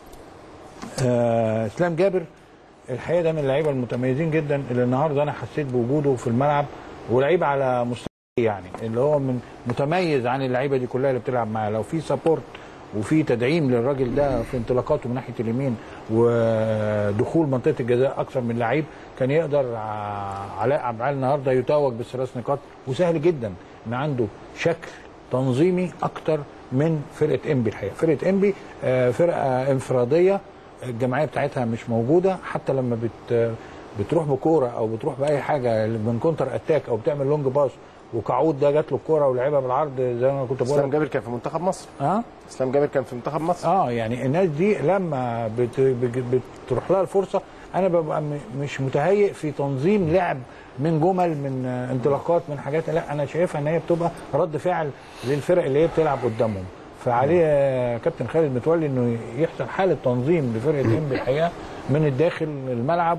آه، اسلام جابر الحقيقه ده من اللعيبه المتميزين جدا اللي النهارده انا حسيت بوجوده في الملعب ولعيب على مستوى يعني اللي هو من متميز عن اللعيبه دي كلها اللي بتلعب معاه لو في سبورت وفي تدعيم للراجل ده في انطلاقاته من ناحيه اليمين ودخول منطقه الجزاء اكثر من لعيب كان يقدر ع- علاء عبد العال النهارده يتوج بالثلاث نقاط وسهل جدا ان عنده شكل تنظيمي اكتر من فرقه انبي الحقيقه فرقه انبي آه، فرقه انفراديه الجماعيه بتاعتها مش موجوده حتى لما بت بتروح بكوره او بتروح باي حاجه من كونتر اتاك او بتعمل لونج باس وكعود ده جات له الكوره ولعبها بالعرض زي ما كنت بقول اسلام لك. جابر كان في منتخب مصر اه اسلام جابر كان في منتخب مصر اه يعني الناس دي لما بت بت- بتروح لها الفرصه انا ببقى م- مش متهيئ في تنظيم لعب من جمل من آه، انطلاقات من حاجات لا انا شايفها ان هي بتبقى رد فعل للفرق اللي هي بتلعب قدامهم فعليه آه، كابتن خالد متولي انه يحصل حاله تنظيم لفرقه انبي الحقيقه من الداخل الملعب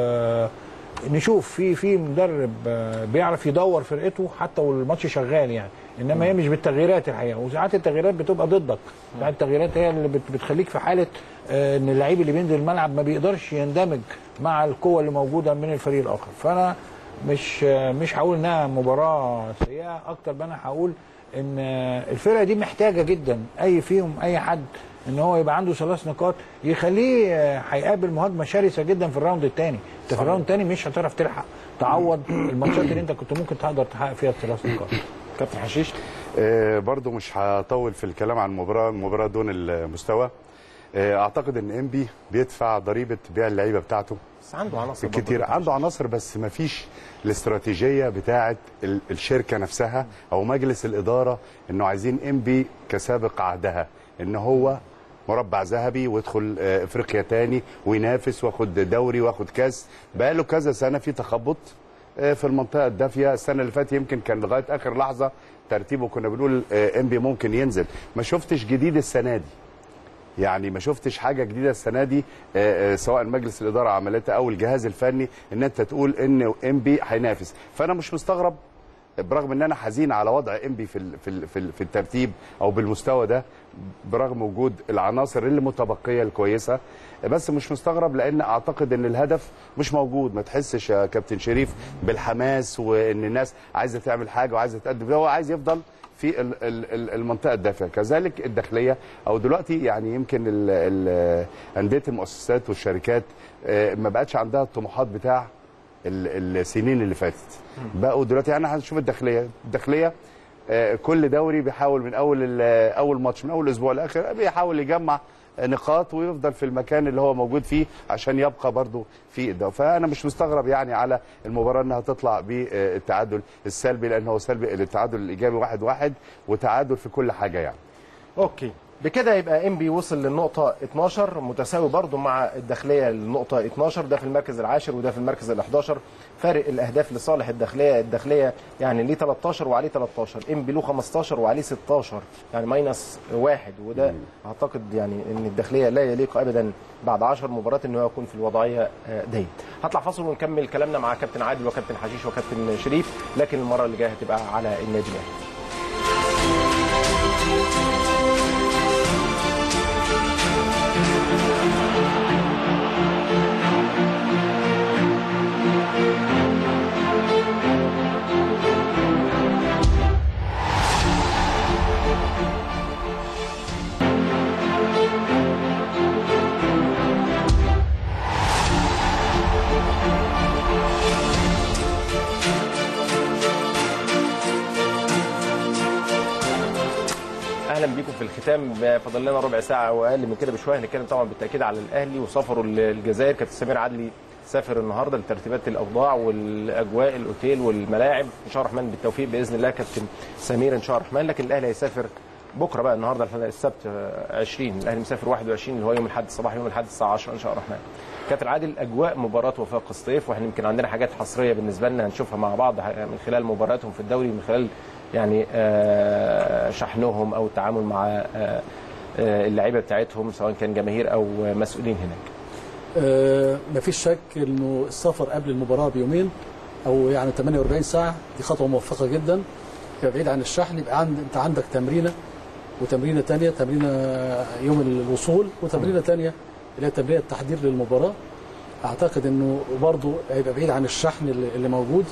ونشوف في في مدرب آه، بيعرف يدور فرقته حتى والماتش شغال يعني انما هي مش بالتغييرات الحقيقه وساعات التغييرات بتبقى ضدك ساعات التغييرات هي اللي بت- بتخليك في حاله آه، ان اللعيب اللي بينزل الملعب ما بيقدرش يندمج مع القوه اللي موجوده من الفريق الاخر فانا مش آه، مش هقول انها مباراه سيئه اكتر ما انا هقول ان آه، الفرقه دي محتاجه جدا اي فيهم اي حد ان هو يبقى عنده ثلاث نقاط يخليه آه، هيقابل مهاجمه شرسه جدا في الراوند الثاني انت في الراوند الثاني مش هتعرف تلحق تعوض الماتشات اللي انت كنت ممكن تقدر تحقق فيها الثلاث نقاط كابتن حشيش آه، برضو مش هطول في الكلام عن المباراه المباراه دون المستوى آه، اعتقد ان انبي بيدفع ضريبه بيع اللعيبه بتاعته بس عنده عناصر برضه كتير كابتن عنده عناصر بس ما فيش الاستراتيجيه بتاعه ال- الشركه نفسها او مجلس الاداره انه عايزين انبي كسابق عهدها ان هو مربع ذهبي ويدخل آه، افريقيا تاني وينافس واخد دوري واخد كاس بقاله كذا سنه في تخبط آه، في المنطقه الدافيه السنه اللي فاتت يمكن كان لغايه اخر لحظه ترتيبه كنا بنقول آه، انبي ممكن ينزل ما شفتش جديد السنه دي يعني ما شفتش حاجه جديده السنه دي آه، آه، سواء مجلس الاداره عملتها او الجهاز الفني ان انت تقول ان انبي هينافس فانا مش مستغرب برغم ان انا حزين على وضع انبي في ال- في ال- في ال- في الترتيب او بالمستوى ده برغم وجود العناصر اللي متبقيه الكويسه بس مش مستغرب لان اعتقد ان الهدف مش موجود ما تحسش يا كابتن شريف بالحماس وان الناس عايزه تعمل حاجه وعايزه تقدم هو عايز يفضل في ال- ال- ال- المنطقه الدافئه كذلك الداخليه او دلوقتي يعني يمكن ال- ال- انديه المؤسسات والشركات آه، ما بقتش عندها الطموحات بتاع ال- السنين اللي فاتت بقوا دلوقتي يعني هنشوف الداخليه الداخليه آه، كل دوري بيحاول من اول ال- اول ماتش من اول اسبوع لاخر بيحاول يجمع نقاط ويفضل في المكان اللي هو موجود فيه عشان يبقى برضه في الدوري فانا مش مستغرب يعني على المباراه انها تطلع بالتعادل السلبي لان هو سلبي التعادل الايجابي واحد واحد وتعادل في كل حاجه يعني اوكي بكده يبقى انبي وصل للنقطة 12 متساوي برضو مع الداخلية للنقطة 12 ده في المركز العاشر وده في المركز ال 11 فارق الأهداف لصالح الداخلية الداخلية يعني ليه 13 وعليه 13 انبي له 15 وعليه 16 يعني ماينس واحد وده أعتقد يعني إن الداخلية لا يليق أبدا بعد 10 مباريات إن هو يكون في الوضعية آه، دي هطلع فاصل ونكمل كلامنا مع كابتن عادل وكابتن حشيش وكابتن شريف لكن المرة اللي جاية هتبقى على النادي الأهلي اهلا بيكم في الختام فاضل لنا ربع ساعه او اقل من كده بشويه هنتكلم طبعا بالتاكيد على الاهلي وسفره الجزائر كابتن سمير عدلي سافر النهارده لترتيبات الاوضاع والاجواء الاوتيل والملاعب ان شاء الله الرحمن بالتوفيق باذن الله كابتن سمير ان شاء الله الرحمن لكن الاهلي هيسافر بكره بقى النهارده السبت آه، 20 الاهلي مسافر 21 اللي هو يوم الاحد الصباح يوم الاحد الساعه 10 ان شاء الله الرحمن كابتن عادل اجواء مباراه وفاق الصيف واحنا يمكن عندنا حاجات حصريه بالنسبه لنا هنشوفها مع بعض من خلال مباراتهم في الدوري من خلال يعني آه، شحنهم او التعامل مع آه، آه، اللعيبه بتاعتهم سواء كان جماهير او مسؤولين هناك آه، مفيش شك انه السفر قبل المباراه بيومين او يعني 48 ساعه دي خطوه موفقه جدا يبقى بعيد عن الشحن يبقى عند انت عندك تمرينه وتمرينه تانية تمرينه يوم الوصول وتمرينه تانية اللي هي تمرينه التحضير للمباراه اعتقد انه برضه هيبقى بعيد عن الشحن اللي اللي موجود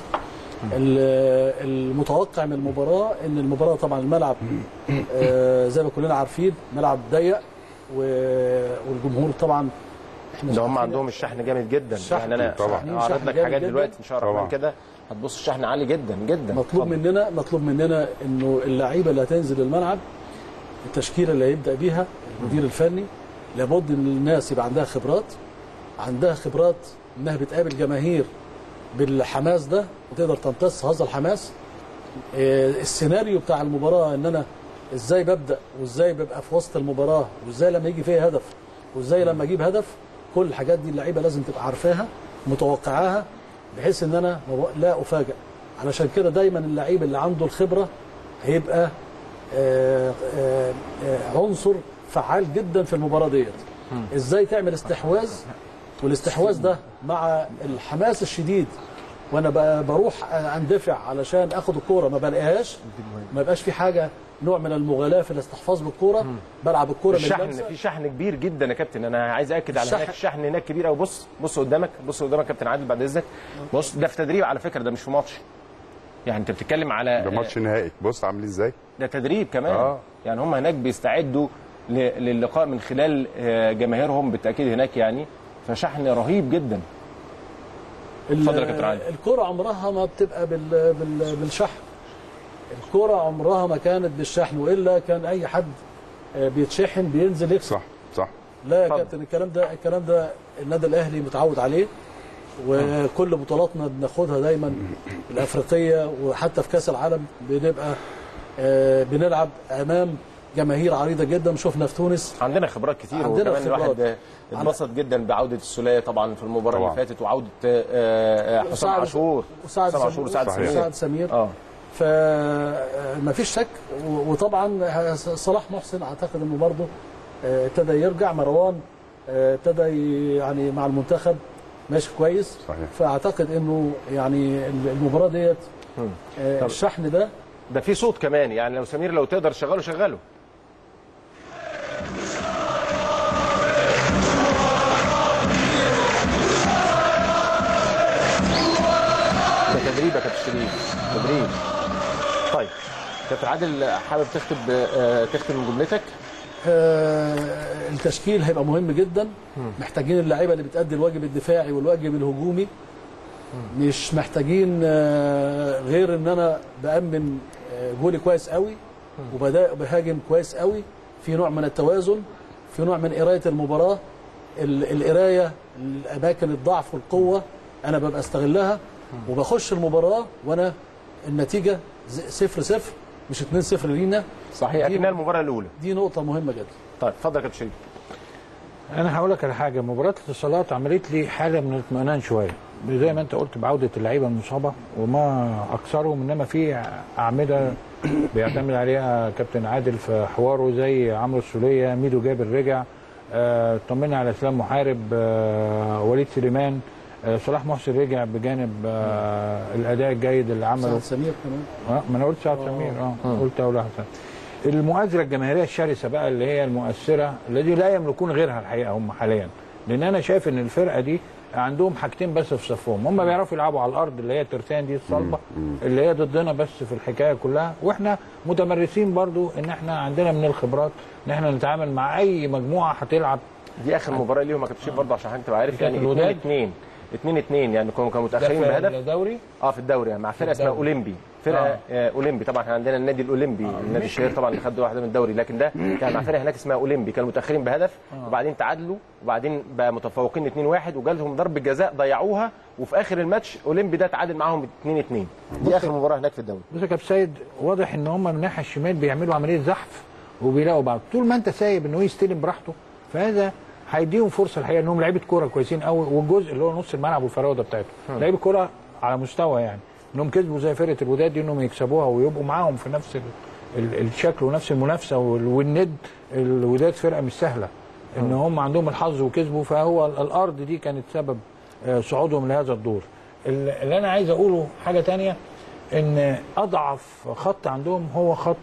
ال- المتوقع من المباراه ان المباراه طبعا الملعب آه، زي ما كلنا عارفين ملعب ضيق و- والجمهور طبعا احنا ده هم شايفين- عندهم الشحن جامد جدا الشحن يعني انا طبعاً. اعرض شحن لك جامد حاجات جداً. دلوقتي ان شاء الله طبعاً. الرحمن كده هتبص الشحن عالي جدا جدا مطلوب اتفضل. مننا مطلوب مننا انه اللعيبه اللي هتنزل الملعب التشكيله اللي هيبدا بيها المدير الفني لابد ان الناس يبقى عندها خبرات عندها خبرات انها بتقابل جماهير بالحماس ده وتقدر تمتص هذا الحماس آه، السيناريو بتاع المباراه ان انا ازاي ببدا وازاي ببقى في وسط المباراه وازاي لما يجي فيها هدف وازاي لما اجيب هدف كل الحاجات دي اللعيبه لازم تبقى عارفاها متوقعاها بحيث ان انا ما بق- لا افاجئ علشان كده دايما اللعيب اللي عنده الخبره هيبقى آه، آه، آه، عنصر فعال جدا في المباراه ديت ازاي تعمل استحواذ والاستحواذ ده مع الحماس الشديد وانا ب- بروح اندفع علشان اخد الكوره ما بلاقيهاش ما يبقاش في حاجه نوع من المغالاه في الاستحفاظ بالكوره بلعب الكوره من الشحن اللمسة. في شحن كبير جدا يا كابتن انا عايز اكد على الشحن- هناك الشحن هناك كبير قوي بص بص قدامك بص قدامك كابتن عادل بعد اذنك بص ده في تدريب على فكره ده مش في ماتش يعني انت بتتكلم على ده ماتش نهائي بص عاملين ازاي ده تدريب كمان آه. يعني هم هناك بيستعدوا ل- للقاء من خلال آه، جماهيرهم بالتاكيد هناك يعني فشحن رهيب جدا ال- اتفضل يا كابتن علي. الكرة عمرها ما بتبقى بال... بال... بالشحن الكرة عمرها ما كانت بالشحن والا كان اي حد آه، بيتشحن بينزل يكسب صح صح لا يا اتفضل. كابتن الكلام ده الكلام ده النادي الاهلي متعود عليه وكل بطولاتنا بناخدها دايما الافريقيه وحتى في كاس العالم بنبقى آه، بنلعب امام جماهير عريضه جدا شفنا في تونس عندنا خبرات كتير عندنا وكمان خبرات. الواحد آه، اتبسط جدا بعوده السوليه طبعا في المباراه طبعاً. اللي فاتت وعوده آه، آه، حسام وسعد- عاشور وسعد حسام عاشور وسعد صحيح. سمير سعد سمير اه فما فيش شك و- وطبعا صلاح محسن اعتقد انه برضه آه، ابتدى يرجع مروان آه، ابتدى ي- يعني مع المنتخب ماشي كويس صحيح. فاعتقد انه يعني المباراه ديت آه، طب- الشحن ده ده في صوت كمان يعني لو سمير لو تقدر شغله شغله ده تدريب يا كابتن شريف تدريب طيب كابتن عادل حابب تختم آه، تختم من جملتك آه، التشكيل هيبقى مهم جدا محتاجين اللعيبه اللي بتأدي الواجب الدفاعي والواجب الهجومي مش محتاجين آه، غير ان انا بأمن آه، جولي كويس قوي وبدا بهاجم كويس قوي في نوع من التوازن في نوع من قرايه المباراه ال- القرايه الاماكن الضعف والقوه انا ببقى استغلها وبخش المباراه وانا النتيجه ز- صفر صفر مش 2 0 لينا صحيح دي- اكنها المباراه الاولى دي نقطه مهمه جدا طيب اتفضل يا كابتن شريف انا هقول لك على حاجه مباراه الاتصالات عملت لي حاله من الاطمئنان شويه زي ما انت قلت بعوده اللعيبه المصابه وما اكثرهم انما في اعمده بيعتمد عليها كابتن عادل في حواره زي عمرو السوليه ميدو جابر رجع آه، طمنا على اسلام محارب آه، وليد سليمان آه، صلاح محسن رجع بجانب آه، الاداء الجيد اللي عمله سعد سمير كمان اه ما انا قلت سعد سمير اه قلت اول واحد سعد. المؤازره الجماهيريه الشرسه بقى اللي هي المؤثره الذي لا يملكون غيرها الحقيقه هم حاليا لان انا شايف ان الفرقه دي عندهم حاجتين بس في صفهم هم بيعرفوا يلعبوا على الارض اللي هي الترتان دي الصلبه اللي هي ضدنا بس في الحكايه كلها واحنا متمرسين برضو ان احنا عندنا من الخبرات ان احنا نتعامل مع اي مجموعه هتلعب دي اخر مباراه ليهم يا كابتن شريف برضه عشان حضرتك تبقى عارف كانت يعني 2 الوداد؟ 2 2 2 يعني كانوا كانوا ده متاخرين في بهدف الدوري اه في الدوري يعني مع فرقه اسمها الدوري. اولمبي فرقه آه. اولمبي طبعا احنا عندنا النادي الاولمبي النادي الشهير طبعا اللي خد واحده من الدوري لكن ده كان مع فرقه هناك اسمها اولمبي كانوا متاخرين بهدف وبعدين تعادلوا وبعدين بقى متفوقين 2 1 وجالهم ضربه جزاء ضيعوها وفي اخر الماتش اولمبي ده تعادل معاهم 2 2 دي اخر مباراه هناك في الدوري بص يا كابتن سيد واضح ان هم من الناحيه الشمال بيعملوا عمليه زحف وبيلاقوا بعض طول ما انت سايب انه يستلم براحته فهذا هيديهم فرصه الحقيقه انهم لعيبه كوره كويسين قوي والجزء اللي هو نص الملعب والفراوده بتاعته لعيبه كوره على مستوى يعني انهم كسبوا زي فرقه الوداد دي انهم يكسبوها ويبقوا معاهم في نفس ال- ال- الشكل ونفس المنافسه وال- والند الوداد فرقه مش سهله ان هم عندهم الحظ وكسبوا فهو ال- الارض دي كانت سبب آه، صعودهم لهذا الدور ال- اللي انا عايز اقوله حاجه تانية ان اضعف خط عندهم هو خط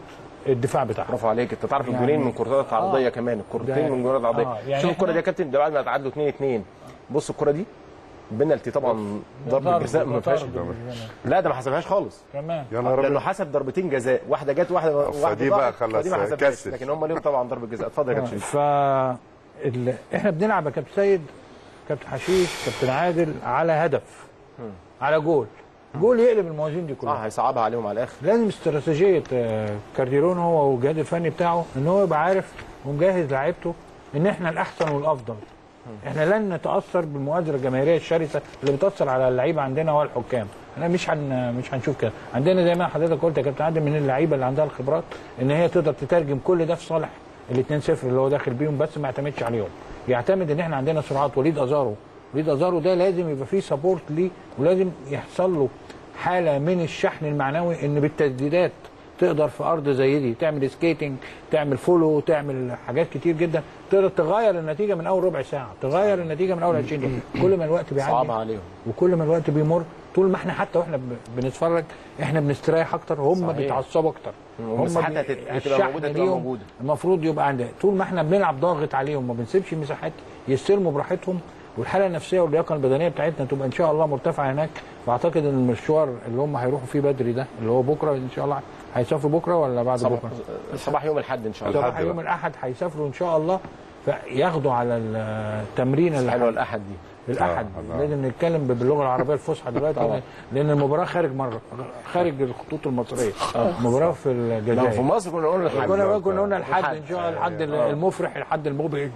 الدفاع بتاعهم برافو عليك انت تعرف يعني- الجولين من كرات عرضيه آه. كمان الكورتين ده- من كرات عرضيه آه، يعني شوف الكره إحنا- دي يا كابتن ده بعد ما تعادلوا 2 2 بص الكره دي بنالتي طبعا ضربه جزاء ما فيهاش لا ده ما حسبهاش خالص كمان يا نهار لانه ابيض حسب ضربتين جزاء واحده جت واحده واحده فدي بقى ضاعت، خلاص فدي ما حسبهاش كسر. لكن هم ليهم طبعا ضربه جزاء اتفضل يا كابتن شريف. ف ال... احنا بنلعب يا كابتن سيد كابتن حشيش كابتن عادل على هدف على جول جول يقلب الموازين دي اه كلها هيصعبها عليهم على الاخر لازم استراتيجيه آه، كارديرون هو والجهاز الفني بتاعه ان هو يبقى عارف ومجهز لعيبته ان احنا الاحسن والافضل احنا لن نتاثر بالمؤازره الجماهيريه الشرسه اللي بتاثر على اللعيبه عندنا والحكام احنا مش هن مش هنشوف كده عندنا زي ما حضرتك قلت يا كابتن عادل من اللعيبه اللي عندها الخبرات ان هي تقدر تترجم كل ده في صالح ال 2-0 اللي هو داخل بيهم بس ما يعتمدش عليهم يعتمد ان احنا عندنا سرعات وليد ازارو وليد ازارو ده لازم يبقى فيه سبورت ليه ولازم يحصل له حاله من الشحن المعنوي ان بالتسديدات تقدر في ارض زي دي تعمل سكيتنج تعمل فولو تعمل حاجات كتير جدا تقدر تغير النتيجه من اول ربع ساعه تغير النتيجه من اول 20 دقيقه كل ما الوقت بيعدي صعبها عليهم وكل ما الوقت بيمر طول ما احنا حتى واحنا ب- بنتفرج احنا بنستريح اكتر هم صحيح. بيتعصبوا اكتر والمساحات بي- هتت- هتبقى الشحن موجودة، تبقى ليهم موجودة. المفروض يبقى عندنا طول ما احنا بنلعب ضاغط عليهم ما بنسيبش مساحات يستلموا براحتهم والحاله النفسيه واللياقه البدنيه بتاعتنا تبقى ان شاء الله مرتفعه هناك واعتقد ان المشوار اللي هم هيروحوا فيه بدري ده اللي هو بكره ان شاء الله هيسافروا بكره ولا بعد صباح, بكره؟ صباح يوم الاحد ان شاء الله صباح الأحد يوم بقى. الاحد هيسافروا ان شاء الله فياخدوا على التمرين اللي حلوه الاحد دي الاحد آه، آه. لازم نتكلم باللغه العربيه الفصحى دلوقتي لان المباراه خارج مره خارج الخطوط المصريه المباراه في لو في الجزائر مصر كنا قلنا الحد كنا بقى كنا قلنا الحد الحد. ان شاء الله الحد آه. المفرح الحد المبهج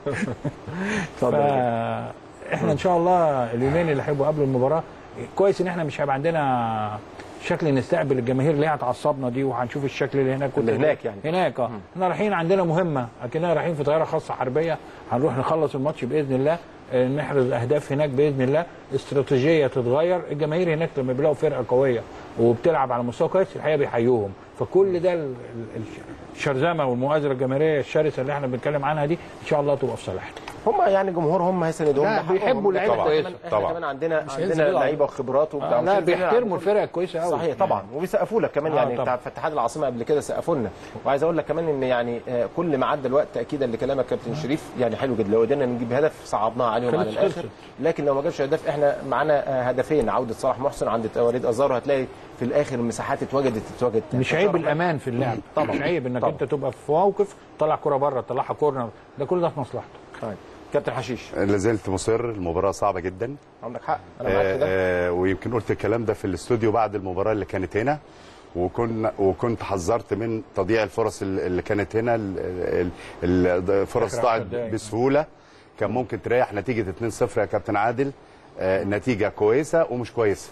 اتفضل يا احنا ان شاء الله اليومين اللي هيبقوا قبل المباراه كويس ان احنا مش هيبقى عندنا شكل نستقبل الجماهير اللي هي هتعصبنا دي وهنشوف الشكل اللي هناك اللي هناك يعني. هناك اه احنا رايحين عندنا مهمه اكننا رايحين في طياره خاصه حربيه هنروح نخلص الماتش باذن الله آه، نحرز اهداف هناك باذن الله استراتيجيه تتغير الجماهير هناك لما بيلاقوا فرقه قويه وبتلعب على مستوى كويس الحقيقه بيحيوهم فكل ده ال- ال- الشرذمه والمؤازره الجماهيريه الشرسه اللي احنا بنتكلم عنها دي ان شاء الله تبقى في صالحنا هم يعني جمهور هم هيساندوهم لا، ده حقهم. بيحبوا ده اللعيبة كمان- كويسة. احنا طبعا. كمان عندنا هينزل عندنا يلعب. لعيبه وخبرات وبتاع آه لا ومش هينزلوا بيحترموا يلعبوا. الفرق كويسه قوي صحيح طبعا وبيسقفوا لك كمان آه، يعني طبعا. بتاع في اتحاد العاصمه قبل كده سقفوا لنا وعايز اقول لك كمان ان يعني آه، كل ما عدى الوقت تاكيدا لكلامك كابتن شريف يعني حلو جدا لو قدرنا نجيب هدف صعبناه عليهم على خلص- الاخر خلصت. لكن لو ما جابش هدف احنا معانا آه، هدفين عوده صلاح محسن عند وليد ازارو هتلاقي في الاخر المساحات اتوجدت اتوجدت مش عيب الامان في اللعب طبعا. مش عيب انك طبعا. انت تبقى في موقف طلع كره بره طلعها كورنر ده كل ده في مصلحته طيب. كابتن حشيش لازلت مصر المباراه صعبه جدا عندك حق انا معاك في ده آه، آه، ويمكن قلت الكلام ده في الاستوديو بعد المباراه اللي كانت هنا وكنا وكنت حذرت من تضييع الفرص ال- اللي كانت هنا ال- ال- الفرص آخر ضاعت عشر دقايق. بسهوله كان ممكن تريح نتيجه 2-0 يا كابتن عادل آه، نتيجه كويسه ومش كويسه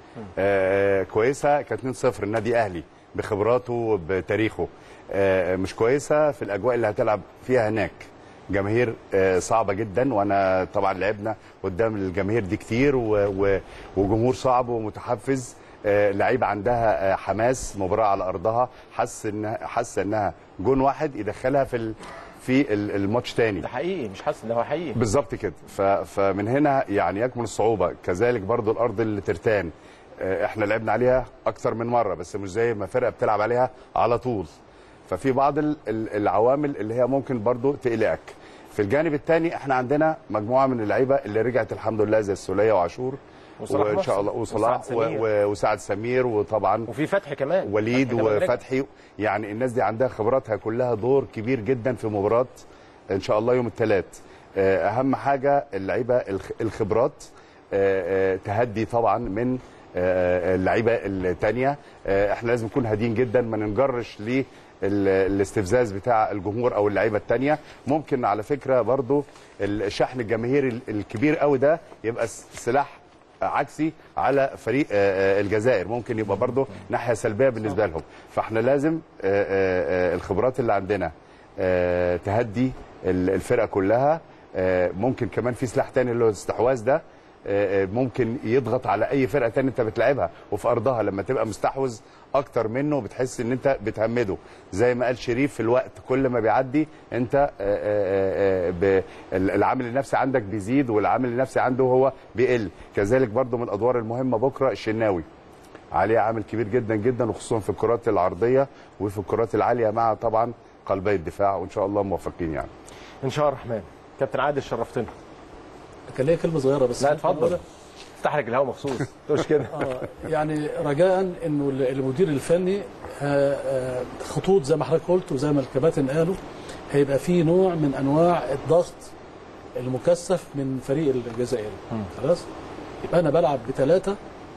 آه، كويسه كانت 2-0 النادي اهلي بخبراته وبتاريخه آه، مش كويسه في الاجواء اللي هتلعب فيها هناك جماهير آه، صعبه جدا وانا طبعا لعبنا قدام الجماهير دي كتير و- و- وجمهور صعب ومتحفز آه، لعيبه عندها آه، حماس مباراه على ارضها حس ان حس انها جون واحد يدخلها في ال- في ال- الماتش تاني ده حقيقي مش حاسس ده هو حقيقي بالظبط كده ف... فمن هنا يعني يكمن الصعوبه كذلك برضو الارض اللي ترتان آه، احنا لعبنا عليها اكتر من مره بس مش زي ما فرقه بتلعب عليها على طول ففي بعض ال- ال- العوامل اللي هي ممكن برضو تقلقك في الجانب الثاني احنا عندنا مجموعه من اللعيبه اللي رجعت الحمد لله زي السوليه وعاشور وصلاح وان شاء محسن الله وصلاح وسعد سمير. و- و- وسعد سمير وطبعا وفي فتح كمان وليد فتحي كمان رجع. وفتحي يعني الناس دي عندها خبراتها كلها دور كبير جدا في مباراه ان شاء الله يوم الثلاث اهم حاجه اللعيبه الخ- الخبرات آه، آه، تهدي طبعا من آه، اللعيبه الثانيه احنا لازم نكون هاديين جدا ما ننجرش ليه ال- الاستفزاز بتاع الجمهور او اللعيبه الثانيه ممكن على فكره برضو الشحن الجماهيري ال- الكبير قوي ده يبقى س- سلاح عكسي على فريق آه، آه، الجزائر ممكن يبقى برضه ناحيه سلبيه بالنسبه لهم فاحنا لازم آه، آه، آه، الخبرات اللي عندنا آه، تهدي ال- الفرقه كلها آه، ممكن كمان في سلاح تاني اللي هو الاستحواذ ده آه، آه، ممكن يضغط على اي فرقه تانية انت بتلعبها وفي ارضها لما تبقى مستحوذ اكتر منه بتحس ان انت بتهمده زي ما قال شريف في الوقت كل ما بيعدي انت آه، آه، آه، ب- ال- العامل النفسي عندك بيزيد والعامل النفسي عنده هو بيقل كذلك برضو من الادوار المهمه بكره الشناوي عليه عامل كبير جدا جدا وخصوصا في الكرات العرضيه وفي الكرات العاليه مع طبعا قلبي الدفاع وان شاء الله موفقين يعني ان شاء الله الرحمن كابتن عادل شرفتنا كان ليا كلمه صغيره بس لا ممكن اتفضل أقولها؟ افتح لك الهوا مخصوص ما تقولش كده آه، يعني رجاء انه المدير الفني آه، آه، خطوط زي ما حضرتك قلت وزي ما الكباتن قالوا هيبقى في نوع من انواع الضغط المكثف من فريق الجزائري خلاص يبقى انا بلعب بثلاثه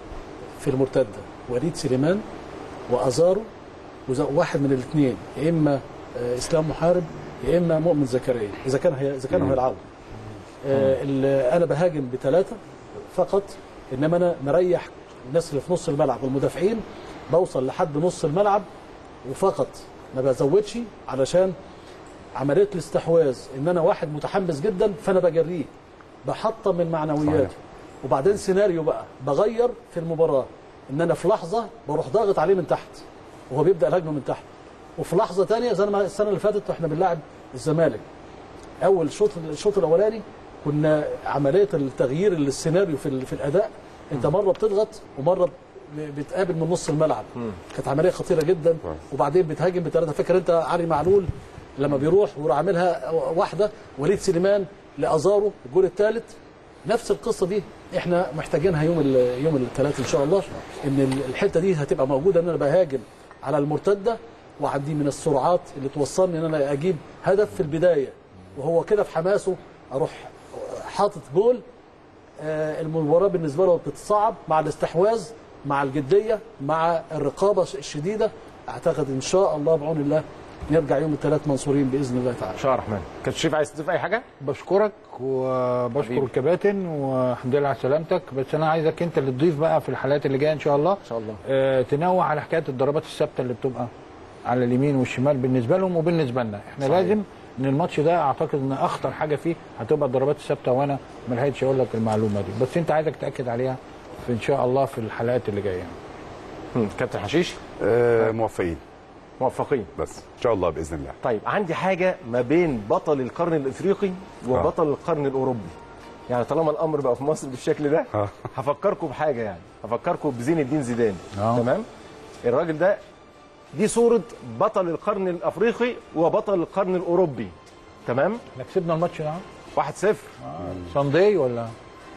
في المرتده وليد سليمان وازارو وز- واحد من الاثنين يا اما آه، اسلام محارب يا اما مؤمن زكريا اذا كان هي اذا كانوا هيلعبوا آه، ال- انا بهاجم بثلاثه فقط انما انا مريح الناس اللي في نص الملعب والمدافعين بوصل لحد نص الملعب وفقط ما بزودش علشان عمليه الاستحواذ ان انا واحد متحمس جدا فانا بجريه بحطم من معنوياته صحيح. وبعدين سيناريو بقى بغير في المباراه ان انا في لحظه بروح ضاغط عليه من تحت وهو بيبدا الهجمه من تحت وفي لحظه ثانيه زي ما السنه اللي فاتت واحنا بنلاعب الزمالك اول شوط الشوط الاولاني كنا عمليه التغيير السيناريو في ال- في الاداء انت مره بتضغط ومره ب- بتقابل من نص الملعب كانت عمليه خطيره جدا وبعدين بتهاجم بثلاثه فاكر انت علي معلول لما بيروح ويروح عاملها واحده وليد سليمان لازارو الجول الثالث نفس القصه دي احنا محتاجينها يوم ال- يوم الثلاث ان شاء الله ان ال- الحته دي هتبقى موجوده ان انا بهاجم على المرتده وعندي من السرعات اللي توصلني ان انا اجيب هدف في البدايه وهو كده في حماسه اروح حاطط جول آه، المباراه بالنسبه له بتتصعب مع الاستحواذ مع الجديه مع الرقابه الشديده اعتقد ان شاء الله بعون الله نرجع يوم الثلاث منصورين باذن الله تعالى ان شاء الله الرحمن كابتن شريف عايز تضيف اي حاجه بشكرك وبشكر حبيبي. الكباتن والحمد لله على سلامتك بس انا عايزك انت اللي تضيف بقى في الحلقات اللي جايه ان شاء الله ان شاء الله آه تنوع على حكايه الضربات الثابته اللي بتبقى على اليمين والشمال بالنسبه لهم وبالنسبه لنا احنا صحيح. لازم ان الماتش ده اعتقد ان اخطر حاجه فيه هتبقى الضربات الثابته وانا ما لحقتش اقول لك المعلومه دي بس انت عايزك تاكد عليها في ان شاء الله في الحلقات اللي جايه مم. كابتن حشيش آه موفقين موفقين بس ان شاء الله باذن الله طيب عندي حاجه ما بين بطل القرن الافريقي وبطل القرن الاوروبي يعني طالما الامر بقى في مصر بالشكل ده آه. هفكركم بحاجه يعني هفكركم بزين الدين زيدان آه. تمام الراجل ده دي صوره بطل القرن الافريقي وبطل القرن الاوروبي تمام احنا كسبنا الماتش ده 1-0 ساندي ولا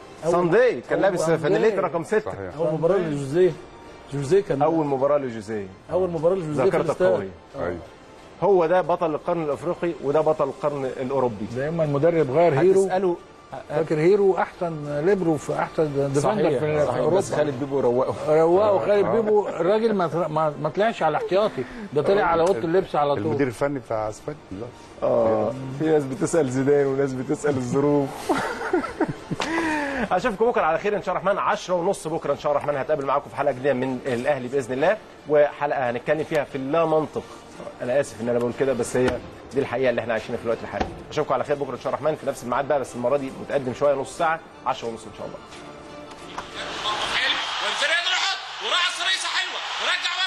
ساندي كان أول لابس ساندي. فانيليه رقم 6 صحيح اول مباراه لجوزيه جوزيه كان اول مباراه لجوزيه اول مباراه لجوزيه في ذاكرتك الاستاد قويه ايوه هو ده بطل القرن الافريقي وده بطل القرن الاوروبي زي ما المدرب غير هيرو هتساله فاكر هيرو احسن ليبرو في احسن ديفندر في, في صحيح بس اوروبا خالد بيبو روقه رواقه خالد بيبو الراجل ما ما, ما طلعش على احتياطي ده طلع على اوضه اللبس على طول المدير الفني بتاع اسبانيا لا. اه في ناس بتسال زيدان وناس بتسال الظروف اشوفكم بكره على خير ان شاء الله الرحمن 10 ونص بكره ان شاء الله الرحمن هتقابل معاكم في حلقه جديده من الاهلي باذن الله وحلقه هنتكلم فيها في اللا منطق انا اسف ان انا بقول كده بس هي دي الحقيقه اللي احنا عايشينها في الوقت الحالي اشوفكم على خير بكره ان شاء الله الرحمن في نفس الميعاد بقى بس المره دي متقدم شويه نص ساعه 10 ونص ان شاء الله حلو وانفراد يحط وراس رئيسه حلوه ورجع